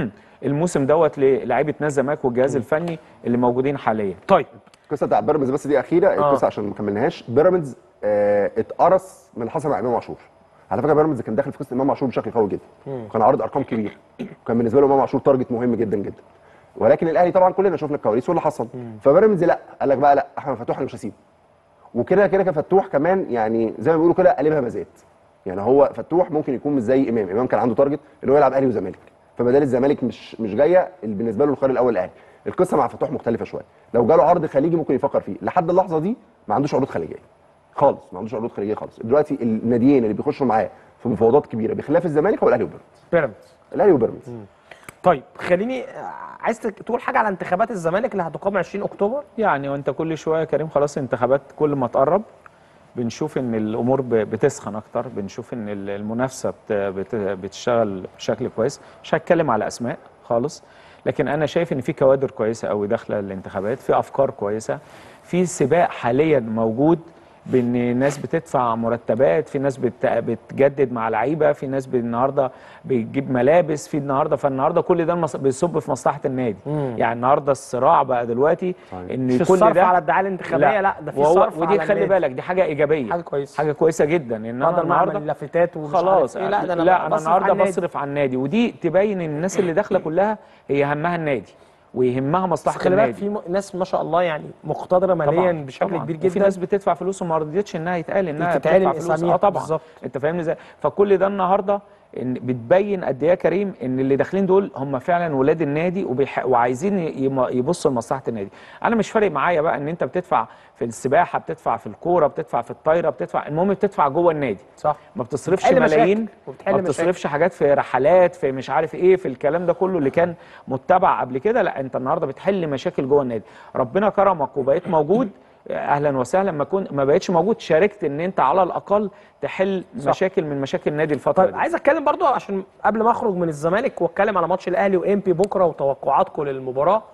الموسم دوت للاعيبه نادي الزمالك والجهاز الفني اللي موجودين حاليا طيب القصه بتاع بيراميدز بس دي اخيره القصه عشان ما كملناهاش بيراميدز آه اتقرص من اللي حصل مع امام عاشور على فكره بيراميدز كان داخل في قصه امام عاشور بشكل قوي جدا وكان عارض ارقام كبيره وكان بالنسبه له امام عاشور تارجت مهم جدا جدا ولكن الاهلي طبعا كلنا شفنا الكواليس واللي حصل فبيراميدز لا قال لك بقى لا احمد فتوح انا مش هسيبه وكده كده كان فتوح كمان يعني زي ما بيقولوا كده قلبها مزات يعني هو فتوح ممكن يكون مش زي امام امام كان عنده تارجت ان هو يلعب اهلي وزمالك فبدال الزمالك مش مش جايه اللي بالنسبه له الخيار الاول الاهلي القصه مع فتوح مختلفه شويه لو جاله عرض خليجي ممكن يفكر فيه لحد اللحظه دي ما عندوش عروض خليجيه خالص ما عندوش عروض خليجيه خالص دلوقتي الناديين اللي بيخشوا معاه في مفاوضات كبيره بخلاف الزمالك هو الاهلي وبيراميدز بيراميدز الاهلي وبيراميدز طيب خليني آه، عايز تك- تقول حاجه على انتخابات الزمالك اللي هتقام 20 اكتوبر يعني وانت كل شويه يا كريم خلاص الانتخابات كل ما تقرب بنشوف ان الامور ب- بتسخن اكتر بنشوف ان ال- المنافسه بت- بت- بتشتغل بشكل كويس مش هتكلم على اسماء خالص لكن انا شايف ان في كوادر كويسه قوي داخله الانتخابات في افكار كويسه في سباق حاليا موجود بان ناس بتدفع مرتبات في ناس بت... بتجدد مع لعيبه في ناس ب- النهارده بتجيب ملابس في النهارده فالنهارده كل ده المص... بيصب في مصلحه النادي يعني النهارده الصراع بقى دلوقتي ان مش كل الصرف ده على الدعايه الانتخابيه لا, ده في وهو- صرف ودي على خلي النادي. بالك دي حاجه ايجابيه حاجه كويسه حاجه كويسه جدا ان انا بدل ما النهارده اعمل لافتات ومش خلاص عارف ايه لا ده انا لا انا بصرف على النهارده النادي. بصرف على النادي ودي تبين ان الناس اللي داخله كلها هي همها النادي ويهمها بس مصلحه خلي بالك النادي في م- ناس ما شاء الله يعني مقتدره ماليا طبعاً، بشكل طبعاً. كبير وفي جدا ناس بتدفع فلوس وما رضيتش انها يتقال انها تتعلن بتدفع فلوس أساميها اه طبعا بالظبط. انت فاهمني ازاي فكل ده النهارده ان بتبين قد ايه يا كريم ان اللي داخلين دول هم فعلا ولاد النادي وبيح... وعايزين يم- يبصوا لمصلحه النادي انا مش فارق معايا بقى ان انت بتدفع في السباحه بتدفع في الكوره بتدفع في الطايره بتدفع المهم بتدفع جوه النادي صح ما بتصرفش بتحل مشاكل، ملايين وبتحل ما مشاكل. بتصرفش حاجات في رحلات في مش عارف ايه في الكلام ده كله اللي كان متبع قبل كده لا انت النهارده بتحل مشاكل جوه النادي ربنا كرمك وبقيت موجود اهلا وسهلا ما كون ما بقتش موجود شاركت ان انت على الاقل تحل صح. مشاكل من مشاكل النادي الفتره طيب دي عايز اتكلم برضو عشان قبل ما اخرج من الزمالك واتكلم على ماتش الاهلي وامبي بكره وتوقعاتكم للمباراه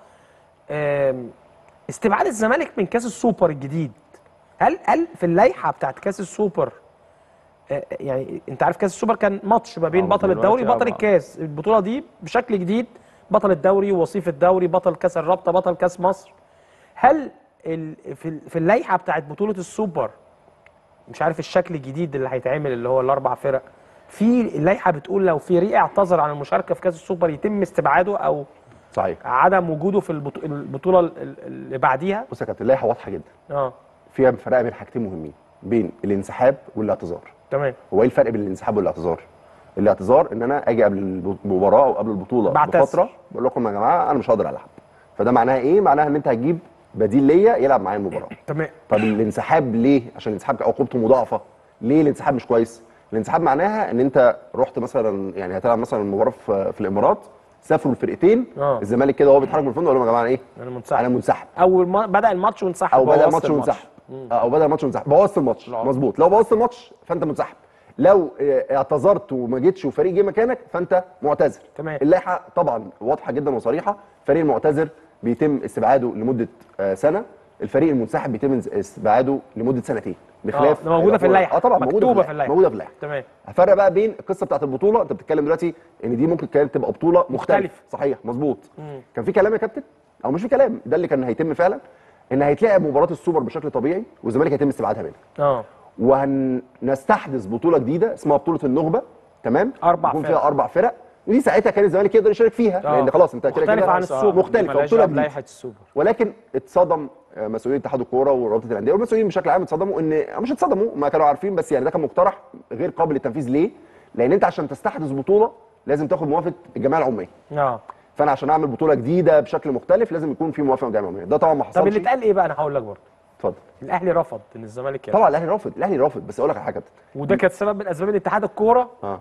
آم، استبعاد الزمالك من كاس السوبر الجديد هل هل في اللائحه بتاعت كاس السوبر آه، يعني انت عارف كاس السوبر كان ماتش ما بين آه، بطل دلوقتي الدوري آه وبطل بقى. الكاس البطوله دي بشكل جديد بطل الدوري ووصيف الدوري بطل كاس الرابطه بطل كاس مصر هل ال- في ال- في اللائحه بتاعت بطوله السوبر مش عارف الشكل الجديد اللي هيتعمل اللي هو الاربع فرق في اللائحه بتقول لو فريق اعتذر عن المشاركه في كاس السوبر يتم استبعاده او صحيح عدم وجوده في البطو- البطوله ال- ال- اللي بعديها بص يا كابتن اللائحه واضحه جدا اه فيها فرق بين حاجتين مهمين بين الانسحاب والاعتذار تمام هو ايه الفرق بين الانسحاب والاعتذار الاعتذار ان انا اجي قبل المباراه او قبل البطوله بعتذر. بفتره بقول لكم يا جماعه انا مش هقدر العب فده معناها ايه معناها ان انت هتجيب بديل ليا يلعب معايا المباراه تمام طب الانسحاب ليه عشان الانسحاب عقوبته مضاعفه ليه الانسحاب مش كويس الانسحاب معناها ان انت رحت مثلا يعني هتلعب مثلا المباراه في, في الامارات سافروا الفرقتين آه. الزمالك كده وهو بيتحرك من الفندق قال لهم يا جماعه انا ايه انا منسحب انا منسحب اول ما بدا الماتش وانسحب او بدا بوظت الماتش وانسحب آه، او بدا الماتش وانسحب بوظت الماتش مظبوط لو بوظت الماتش فانت منسحب لو آه، اعتذرت وما جيتش وفريق جه مكانك فانت معتذر تمام. اللائحه طبعا واضحه جدا وصريحه الفريق المعتذر بيتم استبعاده لمده آه، سنه الفريق المنسحب بيتم استبعاده لمده سنتين بخلاف ده موجودة في اللائحة. اه طبعا موجوده مكتوبة في في اللائحه اللائحة. موجوده في اللائحه تمام هفرق بقى بين القصه بتاعت البطوله انت بتتكلم دلوقتي ان دي ممكن كانت تبقى بطوله مختلفه مختلف. صحيح مظبوط مم. كان في كلام يا كابتن او مش في كلام ده اللي كان هيتم فعلا ان هيتلعب مباراه السوبر بشكل طبيعي والزمالك هيتم استبعادها منها اه وهنستحدث بطوله جديده اسمها بطوله النخبه تمام أربع يكون فرق. فيها اربع فرق ودي ساعتها كان الزمالك يقدر يشارك فيها آه. لان خلاص انت كده مختلفة كده عن السوبر. مختلفه ملهاش بطوله دعوة جديده بلائحه السوبر ولكن اتصدم آه، مسؤولين اتحاد الكوره ورابطه الانديه والمسؤولين بشكل عام اتصدموا ان مش اتصدموا ما كانوا عارفين بس يعني ده كان مقترح غير قابل للتنفيذ ليه؟ لان انت عشان تستحدث بطوله لازم تاخد موافقه الجمعيه العموميه اه فانا عشان اعمل بطوله جديده بشكل مختلف لازم يكون في موافقه من الجمعيه العموميه ده طبعا ما حصلش طب اللي اتقال ايه بقى انا هقول لك برضه اتفضل الاهلي رفض ان الزمالك يلعب طبعا الاهلي رافض الاهلي رافض بس اقول لك على حاجه يا كابتن وده كانت سبب من اسباب الاتحاد الكوره اه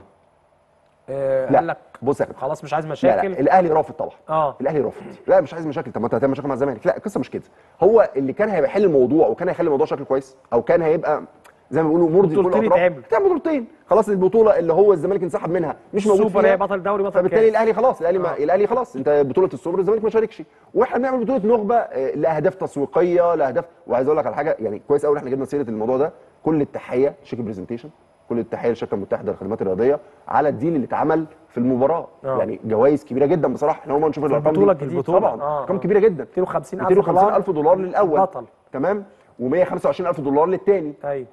آه لا قال لك بص يا كابتن خلاص مش عايز لا مشاكل لا الاهلي رافض طبعا اه الاهلي رافض لا مش عايز مشاكل طب ما انت هتعمل مشاكل مع الزمالك لا القصه مش كده هو اللي كان هيبقى حل الموضوع وكان هيخلي الموضوع شكل كويس او كان هيبقى زي ما بيقولوا مرضي لكل بطولتين الاطراف يتعملوا. تعمل بطولتين خلاص البطوله اللي هو الزمالك انسحب منها مش موجود السوبر فيها هي بطل دوري بطل فبالتالي كاس. الاهلي خلاص الاهلي ما آه. الاهلي خلاص انت بطوله السوبر الزمالك ما شاركش واحنا بنعمل بطوله نخبه آه، لاهداف تسويقيه لاهداف وعايز اقول لك على حاجه يعني كويس قوي احنا جبنا سيره الموضوع ده كل التحيه شيك برزنتيشن كل التحيه للشركه المتحده للخدمات الرياضيه على الديل اللي اتعمل في المباراه آه. يعني جوائز كبيره جدا بصراحه احنا اول ما نشوف الارقام البطولة دي الجديدة. طبعا آه، ارقام آه. كبيره جدا 250 الف 250 الف دولار للاول بطل تمام و125 الف دولار للثاني ايوه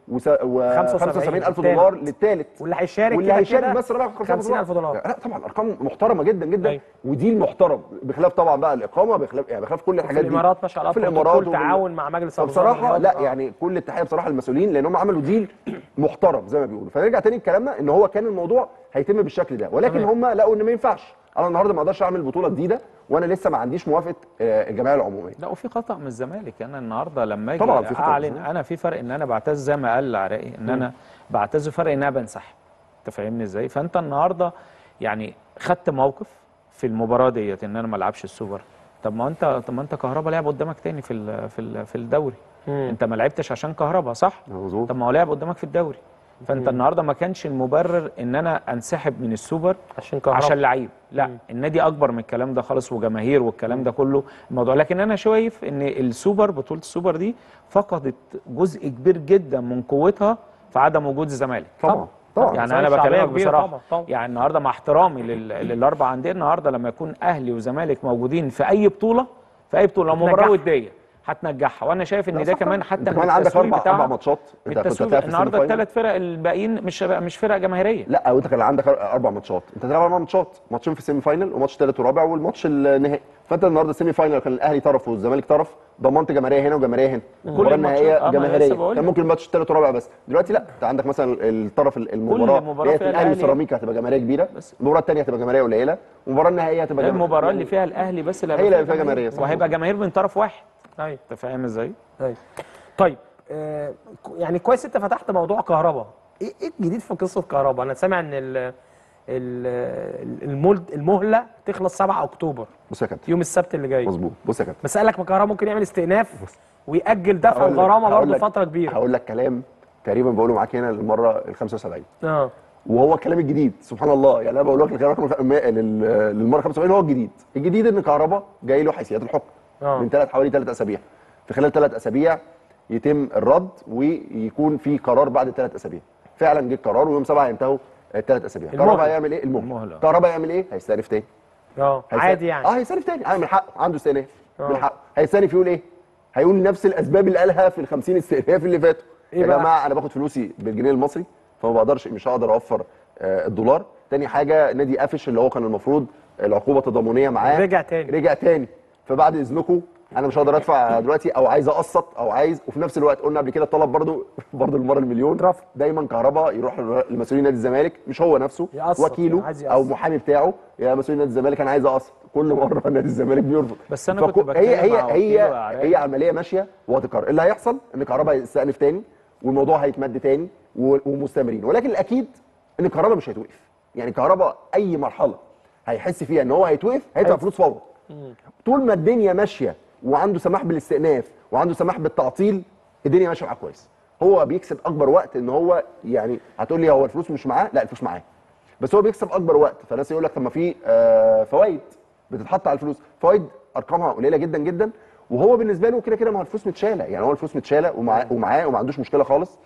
و75 الف دولار للثالث واللي هيشارك واللي كده هيشارك كده بس ربع 50000 دولار لا طبعا ارقام محترمه جدا جدا أيوة. ودي المحترم بخلاف طبعا بقى الاقامه بخلاف يعني بخلاف كل في الحاجات دي الامارات ما شاء الله في الامارات بروتوكول وبال- تعاون مع مجلس أبو ظبي فبصراحه الرياضي. لا آه. يعني كل التحيه بصراحه للمسؤولين لان هم عملوا ديل محترم زي ما بيقولوا فنرجع تاني لكلامنا ان هو كان الموضوع هيتم بالشكل ده ولكن تمام. هم لقوا ان ما ينفعش انا النهارده ما اقدرش اعمل بطوله جديده وانا لسه ما عنديش موافقه آه، الجمعيه العموميه لا وفي خطا من الزمالك انا النهارده لما اجي طبعاً في خطأ من اعلن الزمالك. انا في فرق ان انا بعتز زي ما قال العراقي ان انا بعتز فرق ان انا بنسحب انت فاهمني ازاي فانت النهارده يعني خدت موقف في المباراه ديت ان انا ما العبش السوبر طب ما انت طب ما انت كهربا لعب قدامك تاني في ال في ال في الدوري مم. انت ما لعبتش عشان كهربا صح مظبوط طب ما هو لعب قدامك في الدوري فانت النهارده ما كانش المبرر ان انا انسحب من السوبر عشان كهربا عشان لعيب لا النادي اكبر من الكلام ده خالص وجماهير والكلام ده كله الموضوع لكن انا شايف ان السوبر بطوله السوبر دي فقدت جزء كبير جدا من قوتها في عدم وجود الزمالك طبعا طبعا يعني صحيح، انا شعبية بكلمك كبيرة بصراحه طبعاً، طبعاً. يعني النهارده مع احترامي لل... للاربع انديه النهارده لما يكون اهلي وزمالك موجودين في اي بطوله في اي بطوله مباراه هتنجحها. وديه هتنجحها وانا شايف ان لا ده صح كمان طبعاً. حتى انت من كمان عندك التسويق اربع بتاعها اربع ماتشات انت كنت التسويق هتلاعب في النهارده السيمي فاينل. الثلاث فرق الباقيين مش مش فرق جماهيريه لا وانت كان عندك اربع ماتشات انت هتلعب اربع ماتشات ماتشين في السيمي فاينل وماتش ثالث ورابع والماتش النهائي فانت النهارده السيمي فاينل كان الاهلي طرف والزمالك طرف ضمنت جماهيريه هنا وجماهيريه هنا المباراه الماتشات. النهائيه اه، ما انا لسه جماهيريه بقول كان لك. ممكن الماتش الثالث والرابع بس دلوقتي لا انت عندك مثلا الطرف المباراه مباراة هي فيها الاهلي الأهلي. وسيراميكا هتبقى جماهيريه كبيره بس. المباراه الثانيه هتبقى جماهيريه قليله المباراه النهائيه هتبقى جماهيرية- المباراه اللي فيها الاهلي بس اللي هي اللي فيها جماهيريه صح. وهيبقى جماهير من طرف واحد ايوه انت فاهم ازاي ايوه طيب آه ك- يعني كويس انت فتحت موضوع كهربا ايه ايه الجديد في قصه كهربا انا سامع ان ال ال- المولد المهله تخلص 7 اكتوبر بص يا كابتن يوم السبت اللي جاي مظبوط بص يا كابتن بس قال لك ما كهربا ممكن يعمل استئناف ويأجل دفع هقول لك- الغرامه هقول برضه لك- فتره كبيره هقول لك كلام تقريبا بقوله معاك هنا للمره ال 75 اه وهو الكلام الجديد سبحان الله يعني انا بقول لك الكلام رقم الم- لل- للمره 75 هو الجديد الجديد ان كهربا جاي له حيثيات الحكم آه. من ثلاث حوالي ثلاث اسابيع في خلال ثلاث اسابيع يتم الرد ويكون في قرار بعد ثلاث اسابيع فعلا جه القرار ويوم سبعه هينتهوا الثلاث اسابيع المهلة. كهربا هيعمل ايه المهله المهلة. كهربا هيعمل ايه هيستأنف تاني اه هيستأنف- عادي يعني اه هيستأنف تاني عامل حق عنده استئناف آه. بالحق هيستأنف يقول ايه هيقول نفس الاسباب اللي قالها في ال 50 استئناف اللي فاتوا إيه يا بقى؟ جماعه انا باخد فلوسي بالجنيه المصري فما بقدرش مش هقدر اوفر آه، الدولار تاني حاجه نادي قفش اللي هو كان المفروض العقوبه التضامنيه معاه رجع تاني. رجع تاني فبعد اذنكم انا مش هقدر ادفع دلوقتي او عايز اقسط او عايز وفي نفس الوقت قلنا قبل كده الطلب برضو برضو المره المليون رفض. دايما كهرباء يروح لمسؤولين نادي الزمالك مش هو نفسه يقسط، وكيله عايز يقسط. او محامي بتاعه يا مسؤول نادي الزمالك انا عايز اقسط كل مره نادي الزمالك بيرفض بس أنا كنت فكو- بتكلم هي هي مع وكيله هي عراقي. هي عمليه ماشيه وهتكرر اللي هيحصل ان كهرباء يستأنف تاني والموضوع هيتمد تاني و- ومستمرين ولكن الاكيد ان كهرباء مش هيتوقف يعني كهرباء اي مرحله هيحس فيها ان هو هيتوقف هيدفع فلوس فورا طول ما الدنيا ماشيه وعنده سماح بالاستئناف وعنده سماح بالتعطيل الدنيا ماشيه معاه كويس هو بيكسب اكبر وقت ان هو يعني هتقول لي هو الفلوس مش معاه لا الفلوس معاه بس هو بيكسب اكبر وقت فالناس يقول لك طب ما في آه فوائد بتتحط على الفلوس فوائد ارقامها قليله جدا جدا وهو بالنسبه له كده كده ما هو الفلوس متشاله يعني هو الفلوس متشاله ومعاه ومعاه وما عندوش مشكله خالص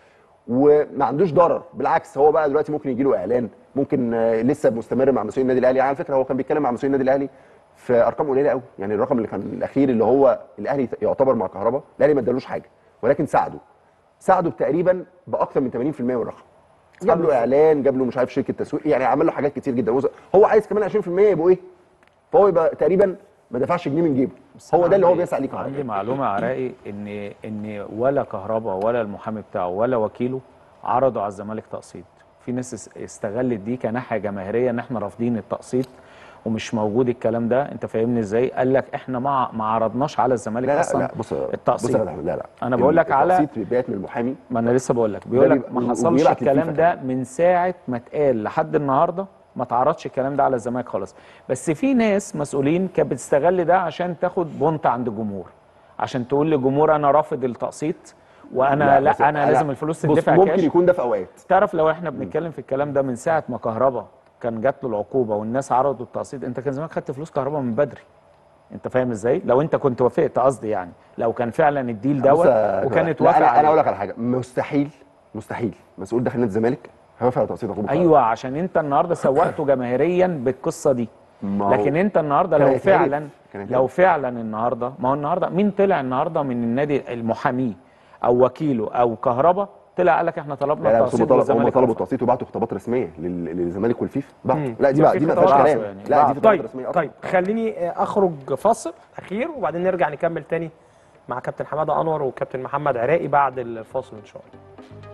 وما عندوش ضرر بالعكس هو بقى دلوقتي ممكن يجي له اعلان ممكن آه، لسه مستمر مع مسؤولين النادي الاهلي على فكره هو كان بيتكلم مع مسؤولين النادي الاهلي في ارقام قليله قوي يعني الرقم اللي كان الاخير اللي هو الاهلي يعتبر مع كهرباء الاهلي ما ادالوش حاجه ولكن ساعده ساعده تقريبا باكثر من 80% من الرقم جاب له اعلان جاب له مش عارف شركه تسويق يعني عمل له حاجات كتير جدا هو عايز كمان 20% يبقوا ايه فهو يبقى تقريبا ما دفعش جنيه من جيبه هو ده اللي هو عندي- بيسعى ليه كهرباء عندي معلومه عراقي ان ان ولا كهرباء ولا المحامي بتاعه ولا وكيله عرضوا على الزمالك تقسيط في ناس اس- استغلت دي كناحيه جماهيريه ان احنا رافضين التقسيط ومش موجود الكلام ده انت فاهمني ازاي قال لك احنا ما ما عرضناش على الزمالك لا لا اصلا لا بص التقسيط بص يا أحمد، لا لا انا بقول لك على التقسيط بيبات من المحامي ما انا لسه بقول لك بيقول لك بيبقى- ما حصلش وبيبعت الكلام للفيفا ده من ساعه ما اتقال لحد النهارده ما تعرضش الكلام ده على الزمالك خالص بس في ناس مسؤولين كانت بتستغل ده عشان تاخد بونت عند الجمهور عشان تقول للجمهور انا رافض التقسيط وانا لا, بس- انا لا. لازم الفلوس بص، تدفع ممكن كاش يكون ده في اوقات تعرف لو احنا بنتكلم في الكلام ده من ساعه ما كهربا كان جات له العقوبه والناس عرضوا التقسيط انت كان زمانك خدت فلوس كهربا من بدري انت فاهم ازاي لو انت كنت وافقت قصدي يعني لو كان فعلا الديل بص دوت يا وكانت لا، وافق انا انا عليه. اقول لك على حاجه مستحيل مستحيل مسؤول داخل نادي الزمالك هيوافق على تقسيط عقوبه ايوه عشان انت النهارده سوقته جماهيريا بالقصه دي ما هو- لكن انت النهارده كان لو هيتهرب. فعلا كان هيتهرب. لو فعلا النهارده ما هو النهارده مين طلع النهارده من النادي المحامي او وكيله او كهربا طلع قال لك احنا طلبنا لا لا بس هم التقسيط طلبوا هم والزمالك طلبوا رفض. التقسيط وبعتوا خطابات رسميه لل- للزمالك والفيفا بعتوا مم. لا دي يبقى بقى في دي ما فيهاش خطابات كلام يعني. لا دي في خطابات طيب رسميه أصلاً. طيب خليني آه، اخرج فاصل اخير وبعدين نرجع نكمل تاني مع كابتن حماده انور وكابتن محمد عراقي بعد الفاصل ان شاء الله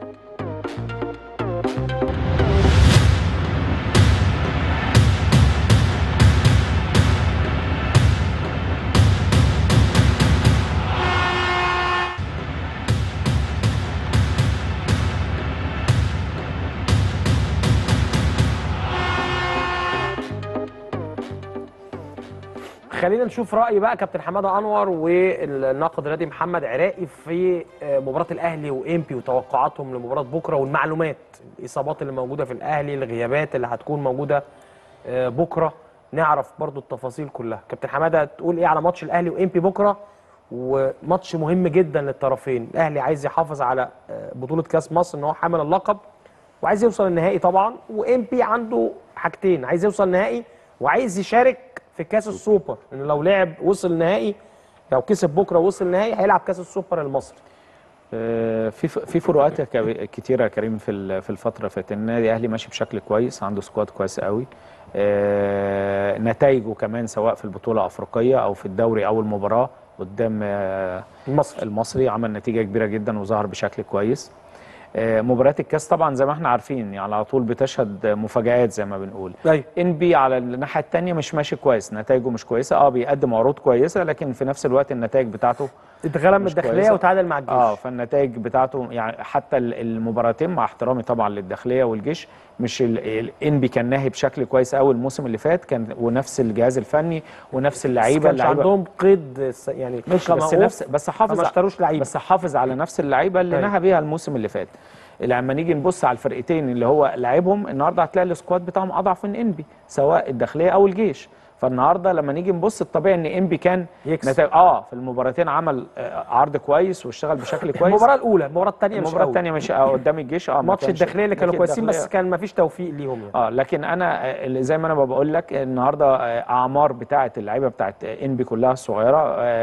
خلينا نشوف راي بقى كابتن حماده انور والناقد الرياضي محمد عراقي في آه، مباراه الاهلي وامبي وتوقعاتهم لمباراه بكره والمعلومات الاصابات اللي موجوده في الاهلي الغيابات اللي هتكون موجوده آه، بكره نعرف برضو التفاصيل كلها كابتن حماده تقول ايه على ماتش الاهلي وامبي بكره وماتش مهم جدا للطرفين الاهلي عايز يحافظ على آه، بطوله كاس مصر ان هو حامل اللقب وعايز يوصل النهائي طبعا وامبي عنده حاجتين عايز يوصل النهائي وعايز يشارك في كاس السوبر ان لو لعب وصل النهائي لو كسب بكره وصل النهائي هيلعب كاس السوبر المصري آه، في في فروقات يا كبي- كتيره يا كريم في ال- في الفتره اللي فاتت النادي الاهلي ماشي بشكل كويس عنده سكواد كويس قوي آه، نتائجه كمان سواء في البطوله الافريقيه او في الدوري او المباراه قدام آه، المصري المصري عمل نتيجه كبيره جدا وظهر بشكل كويس آه، مباريات الكاس طبعا زي ما احنا عارفين يعني على طول بتشهد مفاجآت زي ما بنقول ايوه انبي على الناحيه الثانيه مش ماشي كويس نتائجه مش كويسه اه بيقدم عروض كويسه لكن في نفس الوقت النتائج بتاعته اتغلب من مش الداخليه كويسة. وتعادل مع الجيش اه فالنتائج بتاعته يعني حتى ال- المباراتين مع احترامي طبعا للداخليه والجيش مش الانبي كان ناهي بشكل كويس قوي الموسم اللي فات كان ونفس الجهاز الفني ونفس اللعيبه اللعيبه اللعيبه عندهم قيد س- يعني قيد مش بس موقوف، نفس بس حافظ فما اشتروش لعيبه بس حافظ على نفس اللعيبه اللي أيوة. نهى بيها الموسم اللي فات لما نيجي نبص على الفرقتين اللي هو لعبهم النهارده هتلاقي السكواد بتاعهم اضعف من انبي سواء الداخليه او الجيش فالنهارده لما نيجي نبص الطبيعي ان انبي كان يكسب. نتائج اه في المباراتين عمل آه، عرض كويس واشتغل بشكل كويس المباراه الاولى المباراه الثانيه مش المباراه قوي. الثانيه مش آه قدام الجيش اه ما ماتش كانش- الداخليه اللي كانوا لكن كويسين بس الداخلية- كان ما فيش توفيق ليهم يعني اه لكن انا آه، اللي زي ما انا بقول لك النهارده آه، اعمار بتاعه اللعيبه بتاعه انبي كلها الصغيره آه،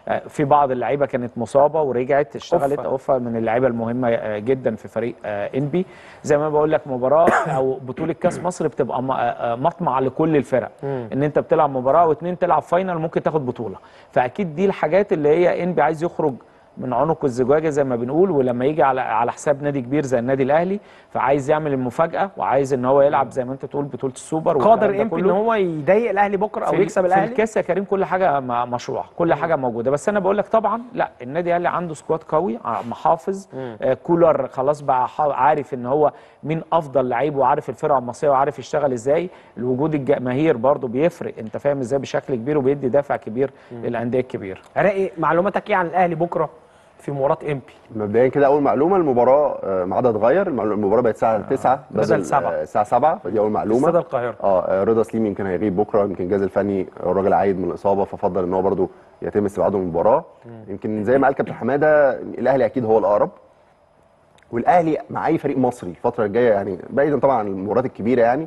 آه، في بعض اللعيبه كانت مصابه ورجعت اشتغلت أوفا. اوفا من اللعيبه المهمه آه، جدا في فريق آه، انبي زي ما بقول لك مباراه او بطوله كاس مصر بتبقى م- آه، آه، مطمع لكل الفرق ان انت بتلعب مباراه واثنين تلعب فاينل ممكن تاخد بطوله فاكيد دي الحاجات اللي هي انبي عايز يخرج من عنق الزجاجه زي ما بنقول ولما يجي على على حساب نادي كبير زي النادي الاهلي فعايز يعمل المفاجاه وعايز ان هو يلعب زي ما انت تقول بطوله السوبر والكلام قادر ده امبي ان كله. هو يضايق الاهلي بكره او في- يكسب في الاهلي الكاس يا كريم كل حاجه م- مشروعه كل حاجه موجوده بس انا بقول لك طبعا لا النادي الاهلي عنده سكواد قوي ع- محافظ آه كولر خلاص بقى ح- عارف ان هو مين افضل لعيب وعارف الفرقه المصريه وعارف يشتغل ازاي الوجود الجماهير برضو بيفرق انت فاهم ازاي بشكل كبير وبيدي دافع كبير للانديه الكبيره عراقي معلوماتك ايه عن الاهلي بكره في مباراه امبي مبدئيا كده اول معلومه المباراه آه، ميعادها اتغير المعلو- المباراه بقت الساعه 9 بدل سبعة. آه، الساعه 7 فدي اول معلومه استاد القاهره اه آه، رضا سليم يمكن هيغيب بكره يمكن الجهاز الفني الراجل عايد من الاصابه ففضل ان هو برده يتم استبعاده من المباراه يمكن زي ما قال كابتن حماده الاهلي اكيد هو الاقرب والاهلي مع اي فريق مصري الفتره الجايه يعني بعيدا طبعا عن المباريات الكبيره يعني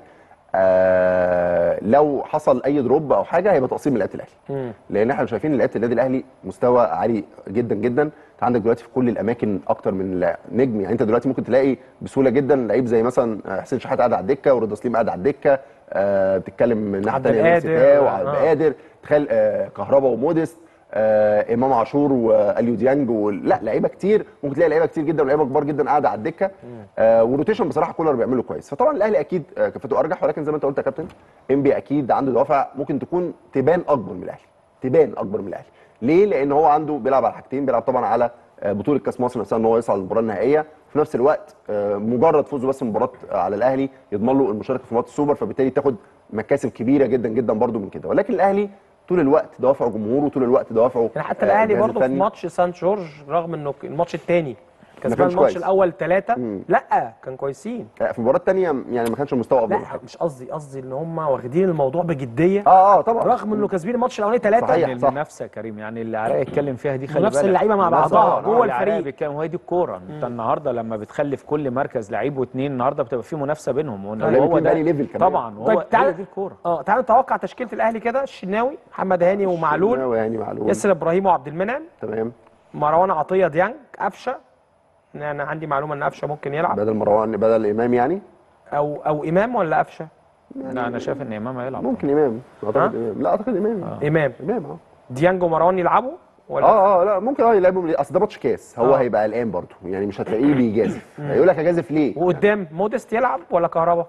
آه لو حصل اي دروب او حاجه هيبقى تقصير من لعيبه الاهلي لان احنا شايفين ان لعيبه النادي الاهلي مستوى عالي جدا جدا انت عندك دلوقتي في كل الاماكن اكتر من لا- نجم يعني انت دلوقتي ممكن تلاقي بسهوله جدا لعيب زي مثلا حسين شحات قاعد على الدكه ورضا سليم قاعد على الدكه آه بتتكلم من ناحيه عبد ثانيه القادر، ناس آه. وعبد القادر تخيل آه كهربا وموديست آه امام عاشور واليو ديانج وال- لا لعيبه كتير ممكن تلاقي لعيبه كتير جدا ولعيبه كبار جدا قاعده على الدكه آه والروتيشن بصراحه كولر بيعمله كويس فطبعا الاهلي اكيد آه كفته ارجح ولكن زي ما انت قلت يا كابتن انبي اكيد عنده دوافع ممكن تكون تبان اكبر من الاهلي تبان اكبر من الاهلي ليه لان هو عنده بيلعب على حاجتين بيلعب طبعا على آه، بطوله كاس مصر نفسها ان هو يصعد للمباراه النهائيه في نفس الوقت آه، مجرد فوزه بس المباراه على الاهلي يضمن له المشاركه في مباراه السوبر فبالتالي تاخد مكاسب كبيره جدا جدا برده من كده ولكن الاهلي طول الوقت دوافع جمهوره طول الوقت دوافعه يعني حتى آه، الاهلي الجهاز برضه في الفني. ماتش سان جورج رغم انه الماتش الثاني كسبان كانش الماتش كويس. الاول ثلاثة مم. لا كان كويسين آه، في المباراه الثانيه يعني ما كانش المستوى افضل لا من حاجه مش قصدي قصدي ان هم واخدين الموضوع بجديه اه اه طبعا رغم انه كاسبين الماتش الاولاني ثلاثة صحيح. يعني صح. المنافسه يا كريم يعني اللي عراق اتكلم فيها دي خلي منافسة بالك اللعيبة مع منافسة بعضها آه، جوه اللي عراق الفريق. بيتكلم وهي دي الكوره انت النهارده لما بتخلي في كل مركز لعيب واثنين النهارده بتبقى في منافسه بينهم وإن لا، هو يمكن ده بقى لي ليفل كمان. طبعا وهو طيب، هي تعال- دي الكوره اه تعالوا نتوقع تشكيله الاهلي كده الشناوي محمد هاني ومعلول يعني معلول ياسر ابراهيم وعبد المنعم تمام مروان عطيه ديانج قفشه انا عندي معلومه ان قفشه ممكن يلعب بدل مروان بدل امام يعني او او امام ولا قفشه لا انا شايف ان امام هيلعب ممكن امام اعتقد ها؟ امام لا اعتقد امام امام امام اه ديانج ومروان يلعبوا ولا اه اه لا ممكن اه يلعبهم ليه؟ اصل ده ماتش كاس هو آه. هيبقى قلقان برضه يعني مش هتلاقيه بيجازف هيقول لك اجازف ليه؟ وقدام موديست يلعب ولا كهربا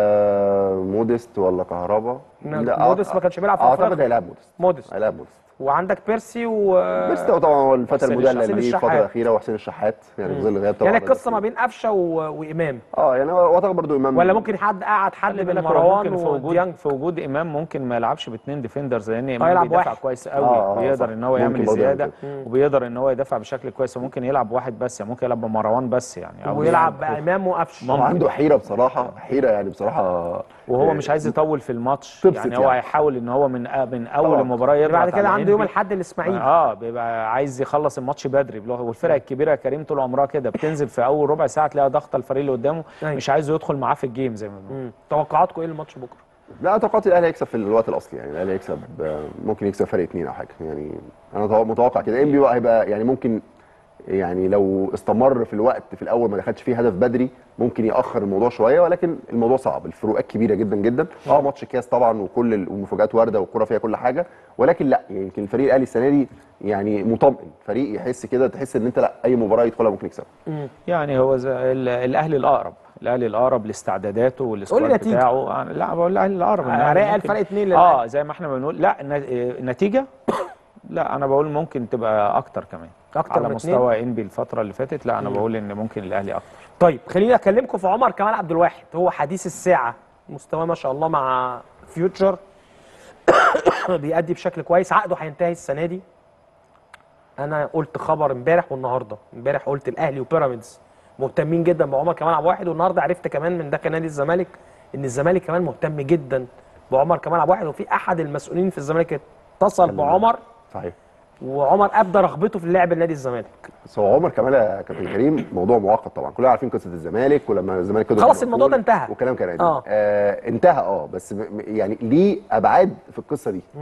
آه موديست ولا كهربا؟ موديست ما كانش بيلعب في اعتقد أفريقيا. هيلعب موديست موديست هيلعب موديست وعندك بيرسي و بس ده طبعا هو الفتره حسين المدلل حسين ليه الفتره الشحات. الاخيره وحسين الشحات يعني في ظل غياب طبعا يعني القصه ما بين قفشه و... وامام اه يعني هو اعتقد برضه امام ولا ممكن حد قعد حد خلي بين بالك هو مروان ممكن في وجود وديانج في وجود امام ممكن ما يلعبش باثنين ديفندرز لان يلعب امام بيدافع واحد. كويس آه، قوي آه، وبيقدر صح. ان هو ممكن يعمل برضه يعمل زياده كده. وبيقدر ان هو يدافع بشكل كويس وممكن يلعب واحد بس يعني ممكن يلعب بمروان بس يعني أو ويلعب يعني بامام وقفشه هو عنده حيره بصراحه حيره يعني بصراحه وهو آه، مش عايز يطول في الماتش تبسط يعني هو يعني. هيحاول ان هو من من اول طبعاً. المباراه يضغط بعد كده على عنده يوم إنبي. الاحد الاسماعيلي اه بيبقى عايز يخلص الماتش بدري بلغة- والفرق الكبيره يا كريم طول عمرها كده بتنزل في اول ربع ساعه تلاقيها ضغطه الفريق اللي قدامه أيوة. مش عايزه يدخل معاه في الجيم زي ما بنقول مم. توقعاتكم ايه الماتش بكره لا توقعاتي الاهلي هيكسب في الوقت الاصلي يعني الاهلي هيكسب آه، ممكن يكسب فرق اثنين او حاجه يعني انا تو- متوقع كده انبي بقى هيبقى يعني ممكن يعني لو استمر في الوقت في الاول ما دخلش فيه هدف بدري ممكن ياخر الموضوع شويه ولكن الموضوع صعب الفروقات كبيره جدا جدا اه ماتش كاس طبعا وكل المفاجات وارده والكره فيها كل حاجه ولكن لا يعني يمكن الفريق الاهلي السنه دي يعني مطمئن فريق يحس كده تحس ان انت لا اي مباراه يدخلها ممكن يكسبها يعني هو زي ال- الاهلي الاقرب الاهلي الاقرب لاستعداداته والسكواد نتيجة. بتاعه يعني لا بقول الاهلي الاقرب إن عراق الأهلي الفرق ممكن- اتنين اه للأهلي. زي ما احنا بنقول لا الن- النتيجه لا انا بقول ممكن تبقى اكتر كمان أكتر على من مستوى انبي الفتره اللي فاتت لا انا بقول ان ممكن الاهلي اكتر طيب خليني اكلمكم في عمر كمال عبد الواحد هو حديث الساعه مستواه ما شاء الله مع فيوتشر بيأدي بشكل كويس عقده هينتهي السنه دي انا قلت خبر امبارح والنهارده امبارح قلت الاهلي وبيراميدز مهتمين جدا بعمر كمال عبد الواحد والنهارده عرفت كمان من داخل نادي الزمالك ان الزمالك كمان مهتم جدا بعمر كمال عبد الواحد وفي احد المسؤولين في الزمالك اتصل بعمر صحيح وعمر ابدى رغبته في اللعب لنادي الزمالك بس هو عمر كمال يا كابتن كريم موضوع معقد طبعا كلنا عارفين قصه الزمالك ولما الزمالك كده خلاص كان الموضوع ده مقفول انتهى. وكلام كان قديم آه. آه انتهى اه بس م- م- يعني ليه ابعاد في القصه دي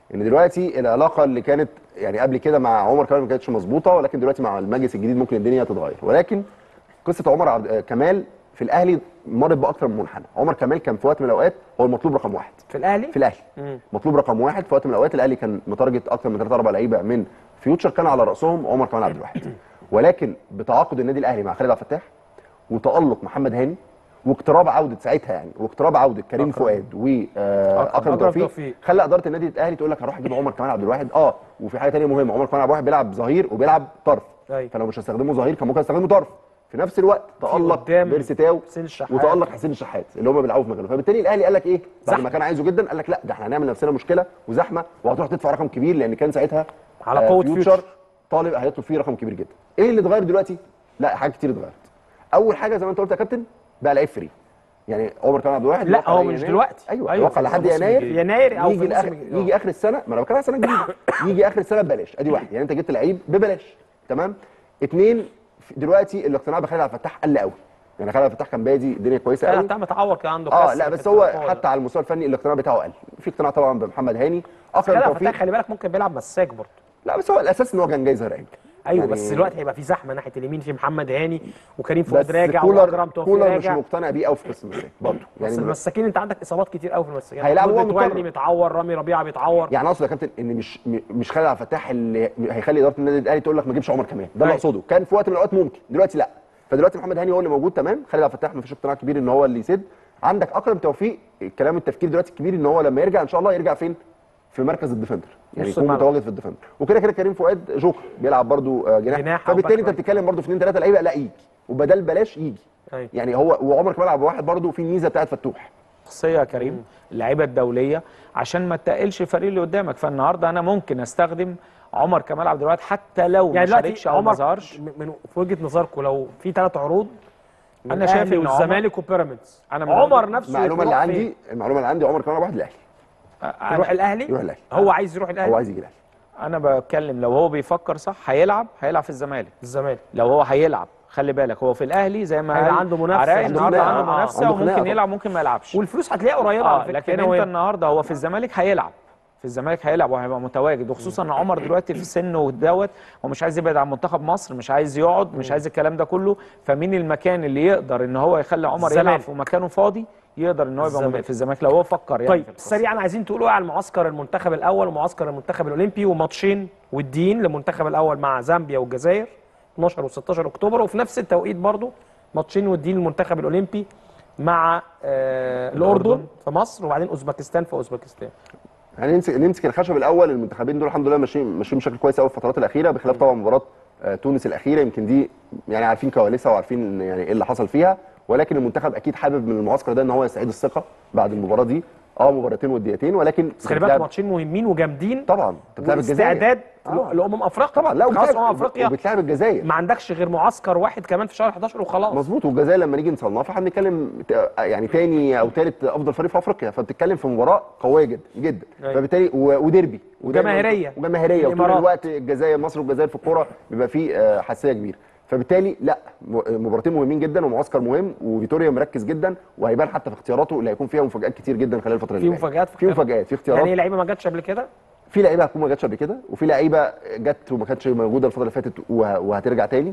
ان دلوقتي العلاقه اللي كانت يعني قبل كده مع عمر كمال ما كانتش مظبوطه ولكن دلوقتي مع المجلس الجديد ممكن الدنيا تتغير ولكن قصه عمر عبد آه، كمال في الاهلي مرت باكثر من منحنى عمر كمال كان في وقت من الاوقات هو المطلوب رقم واحد في الاهلي في الاهلي مم. مطلوب رقم واحد في وقت من الاوقات الاهلي كان متارجت اكثر من ثلاث اربع لعيبه من فيوتشر كان على راسهم عمر كمال عبد الواحد ولكن بتعاقد النادي الاهلي مع خالد عبد الفتاح وتالق محمد هاني واقتراب عوده ساعتها يعني واقتراب عوده كريم أكرم. فؤاد واكرم أكرم توفيق توفيق. خلى اداره النادي الاهلي تقول لك هروح اجيب عمر كمال عبد الواحد اه وفي حاجه ثانيه مهمه عمر كمال عبد الواحد بيلعب ظهير وبيلعب طرف أيوة. فلو مش هستخدمه ظهير كان ممكن استخدمه طرف في نفس الوقت تالق قدام بيرسيتاو حسين الشحات. وتالق حسين الشحات اللي هم بيلعبوا في مكانه فبالتالي الاهلي قال لك ايه بعد زحمة. ما كان عايزه جدا قال لك لا ده احنا هنعمل نفسنا مشكله وزحمه وهتروح تدفع رقم كبير لان كان ساعتها على آه، قوة فيوتشر فيوتشر. طالب هيطلب فيه رقم كبير جدا ايه اللي اتغير دلوقتي لا حاجات كتير اتغيرت اول حاجه زي ما انت قلت يا كابتن بقى لعيب فري يعني عمر كمال عبد الواحد لا يوقع هو على مش يناير. دلوقتي ايوه أيوة، يوقع في لحد الموسم يناير الجديد. يناير أو في يجي الموسم الآخر الجديد. يجي اخر السنه ما انا بتكلم على السنه الجديده يجي اخر السنه ببلاش ادي واحد يعني انت جبت لعيب ببلاش تمام اتنين دلوقتي الاقتناع بخالد عبد الفتاح قل قوي يعني خالد عبد الفتاح كان بادي الدنيا كويسه لا قوي بتاع متعور كان عنده اه كسر لا في بس هو التعاقد. حتى على المستوى الفني الاقتناع بتاعه قل في اقتناع طبعا بمحمد هاني اكرم خلي توفيق فتح خلي بالك ممكن بيلعب مساك برضه لا بس هو الاساس ان هو كان جاي زهران ايوه يعني- بس دلوقتي هيبقى في زحمه ناحيه اليمين في محمد هاني وكريم بس فؤاد راجع كولر واكرم توفيق كولر مش راجع مقتنع بيه قوي في قصه المساك برضه بس يعني المساكين انت عندك اصابات كتير قوي في المساكين هيلعب هو محمود متولي مضطر. متعور رامي ربيعه بيتعور يعني اقصد يا كابتن ان مش م- مش خالد عبد الفتاح اللي هيخلي اداره النادي الاهلي تقول لك ما تجيبش عمر كمان ده اللي أيوة. اقصده كان في وقت من الاوقات ممكن دلوقتي لا فدلوقتي محمد هاني هو اللي موجود تمام خالد عبد الفتاح ما فيش اقتناع كبير ان هو اللي يسد عندك اكرم توفيق الكلام التفكير دلوقتي الكبير ان هو لما يرجع ان شاء الله يرجع فين في مركز الديفندر يعني نص يكون الملعب. متواجد في الديفندر وكده كده كريم فؤاد جوكر بيلعب برضو آه، جناح جناح أو فبالتالي باك انت رايت. بتتكلم برضو في اثنين ثلاثه لعيبه لا يجي وبدل بلاش يجي أيوة. يعني هو وعمر كمال عبد الواحد برضو في الميزه بتاعت فتوح شخصيه يا كريم اللعيبه الدوليه عشان ما تقلش الفريق اللي قدامك فالنهارده انا ممكن استخدم عمر كمال عبد الواحد حتى لو يعني ما دلوقتي شاركش او ما عمر ظهرش من من- في وجهه نظركم لو في ثلاث عروض من أنا شايف الأهلي إن عمر- والزمالك وبيراميدز أنا من عمر وجهة- نفسه المعلومه اللي يروح عندي فين؟ المعلومه اللي عندي عمر كمال عبد الواحد الاهلي يروح الاهلي يروح الاهلي هو عايز يروح الاهلي هو عايز يجي الاهلي انا بتكلم لو هو بيفكر صح هيلعب هيلعب في الزمالك الزمالك لو هو هيلعب خلي بالك هو في الاهلي زي ما هيبقى قال عنده منافسة، عراقي عنده النهارده خناقة. عنده آه، منافسه عنده خناقة وممكن طبعا. يلعب ممكن ما يلعبش والفلوس هتلاقيها قريبه اه على فكره لكن هنا انت وهنا. النهارده هو في الزمالك هيلعب في الزمالك هيلعب وهيبقى متواجد وخصوصا ان عمر دلوقتي في سنه دوت هو مش عايز يبعد عن منتخب مصر مش عايز يقعد مش عايز الكلام ده كله فمين المكان اللي يقدر ان هو يخلي عمر يلعب الزمالك. في مكانه فاضي يقدر ان هو يبقى الزمالك. في الزمالك لو هو فكر يعني طيب في القصة. سريعا عايزين تقولوا إيه على المعسكر المنتخب الاول ومعسكر المنتخب الاولمبي وماتشين والدين للمنتخب الاول مع زامبيا والجزائر 12 و16 اكتوبر وفي نفس التوقيت برضو ماتشين والدين للمنتخب الاولمبي مع آه الاردن في مصر وبعدين اوزبكستان في اوزبكستان يعني نمسك نمسك الخشب الاول المنتخبين دول الحمد لله ماشيين ماشيين بشكل كويس قوي في الفترات الاخيره بخلاف طبعا مباراه آه، تونس الاخيره يمكن دي يعني عارفين كواليسها وعارفين يعني ايه اللي حصل فيها ولكن المنتخب اكيد حابب من المعسكر ده ان هو يستعيد الثقه بعد المباراه دي اه مباراتين وديتين ولكن بس خلي بالك بتلعب- ماتشين مهمين وجامدين طبعا انت بتلعب الجزائر واستعداد آه. لامم افريقيا طبعا لا خلاص وبتلعب امم افريقيا وبتلعب الجزائر ما عندكش غير معسكر واحد كمان في شهر 11 وخلاص مظبوط والجزائر لما نيجي نصنفها احنا بنتكلم ت- يعني تاني او ثالث افضل فريق في افريقيا فبتتكلم في مباراه قويه جدا جدا أيوة. فبالتالي و- وديربي وجماهيرية. وجماهيريه وطول الإمارات. الوقت الجزائر مصر والجزائر في الكوره بيبقى فيه آه، حساسيه كبيره فبالتالي لا م- مباراتين مهمين جدا ومعسكر مهم وفيتوريا مركز جدا وهيبان حتى في اختياراته اللي هيكون فيها مفاجات كتير جدا خلال الفتره في اللي جايه مفاجآت في مفاجات في اختيارات يعني لعيبه ما جاتش قبل كده في لعيبه هتكون ما جاتش قبل كده وفي لعيبه جت وما كانتش موجوده الفتره اللي فاتت وه- وهترجع تاني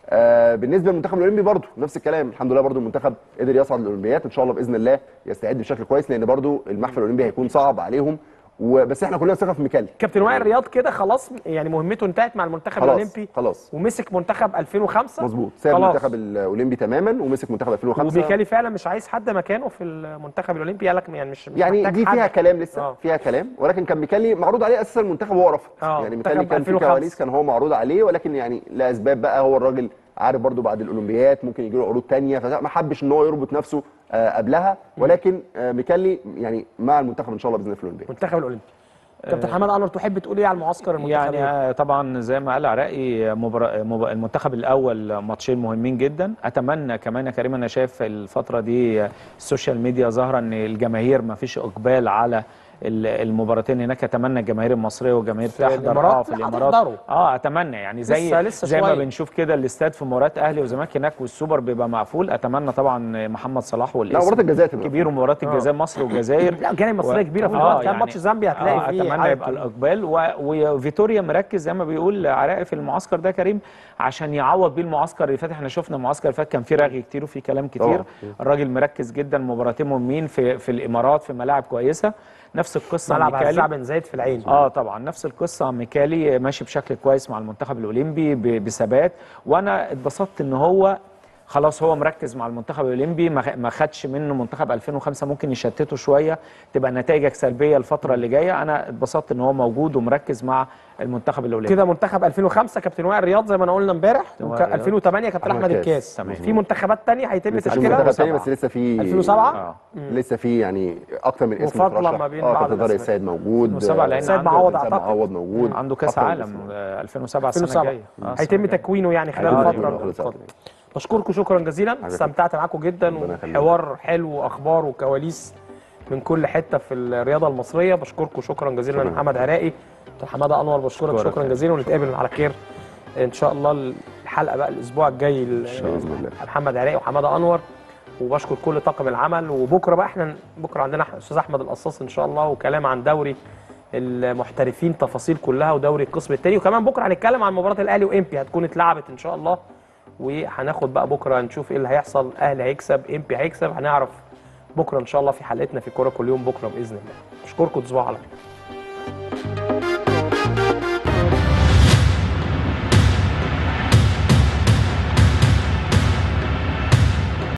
آه بالنسبه للمنتخب الاولمبي برضو نفس الكلام الحمد لله برضو المنتخب قدر يصعد للاولمبيات ان شاء الله باذن الله يستعد بشكل كويس لان برضو المحفل الاولمبي هيكون صعب عليهم وبس احنا كلنا ثقه في ميكالي كابتن وائل رياض كده خلاص يعني مهمته انتهت مع المنتخب خلاص الاولمبي خلاص ومسك منتخب 2005 مظبوط ساب خلاص. المنتخب الاولمبي تماما ومسك منتخب 2005 وميكالي فعلا مش عايز حد مكانه في المنتخب الاولمبي قال لك يعني مش, مش يعني محتاج دي حد. فيها كلام لسه آه. فيها كلام ولكن كان ميكالي معروض عليه اساسا المنتخب وهو رفض آه، يعني منتخب ميكالي كان في 2005. كواليس كان هو معروض عليه ولكن يعني لاسباب بقى هو الراجل عارف برضو بعد الاولمبيات ممكن يجي له عروض تانية فما حبش ان هو يربط نفسه آه قبلها ولكن آه ميكالي يعني مع المنتخب ان شاء الله باذن الله في الاولمبياد المنتخب الاولمبي كابتن حماد انور تحب تقول ايه على المعسكر المنتخبي يعني آه، طبعا زي ما قال عراقي مبار... مب... المنتخب الاول ماتشين مهمين جدا اتمنى كمان يا كريم انا شايف الفتره دي آه، السوشيال ميديا ظاهره ان الجماهير ما فيش اقبال على ال- المباراتين هناك اتمنى الجماهير المصريه والجماهير في تحضر الإمارات؟ اه في لا، الامارات هتحضروا. اه اتمنى يعني زي لسه- لسه زي ما شوية. بنشوف كده الاستاد في مباريات اهلي وزمالك هناك والسوبر بيبقى مقفول اتمنى طبعا محمد صلاح والاسم مباراة الجزائر تبقى كبير ومباراه الجزائر مصر والجزائر لا الجانب المصريه كبيره في الوقت كان ماتش زامبيا هتلاقي آه فيه اتمنى عدد يبقى كبير. الاقبال و- وفيتوريا مركز زي ما بيقول عراقي في المعسكر ده كريم عشان يعوض بيه المعسكر اللي فات احنا شفنا المعسكر اللي فات كان فيه رغي كتير وفيه كلام كتير طبعاً. الراجل مركز جدا مباراتين مهمين في في الامارات في ملاعب كويسه نفس القصه ملعب ميكالي. هزاع بن زايد في العين اه طبعا نفس القصه ميكالي ماشي بشكل كويس مع المنتخب الاولمبي ب- بثبات وانا اتبسطت ان هو خلاص هو مركز مع المنتخب الاولمبي ما خ- ما خدش منه منتخب 2005 ممكن يشتته شويه تبقى نتائجك سلبيه الفتره اللي جايه انا اتبسطت ان هو موجود ومركز مع المنتخب الاولمبي كده منتخب 2005 كابتن وائل رياض زي ما انا قلنا امبارح كابتن وك- وائل رياض. 2008 كابتن أحمد احمد كاس. الكاس تمام. في منتخبات تانية هيتم لسه في تشكيلها منتخب تاني بس لسه في 2007 اه لسه في يعني اكتر من اسم مفاضلة مترشح. ما بين اه بعض كابتن طارق الأسماء. السيد موجود 2007 لأن آه، سيد عنده معوض سيد اعتقد معوض موجود عنده كاس أكتر من عالم اسم. آه، 2007 السنه 2007 الجايه آه، السنة هيتم الجاية. تكوينه يعني خلال هيتم الفتره تكوينه خلال الفترة. القادمه بشكركم شكرا جزيلا استمتعت معاكم جدا ربنا يخليك. وحوار حلو واخبار وكواليس من كل حته في الرياضه المصريه بشكركم شكرا جزيلا شكراً. محمد عراقي كابتن حماده انور بشكرك شكراً. شكرا جزيلا ونتقابل على خير ان شاء الله الحلقه بقى الاسبوع الجاي ان شاء الله محمد عراقي وحماده انور وبشكر كل طاقم العمل وبكره بقى احنا بكره عندنا استاذ احمد القصاص ان شاء الله وكلام عن دوري المحترفين تفاصيل كلها ودوري القسم الثاني وكمان بكره هنتكلم عن مباراه الاهلي وامبي هتكون اتلعبت ان شاء الله وهناخد بقى بكره نشوف ايه اللي هيحصل اهلي هيكسب امبي هيكسب هنعرف بكره ان شاء الله في حلقتنا في كوره كل يوم بكره باذن الله اشكركم تصبحوا على خير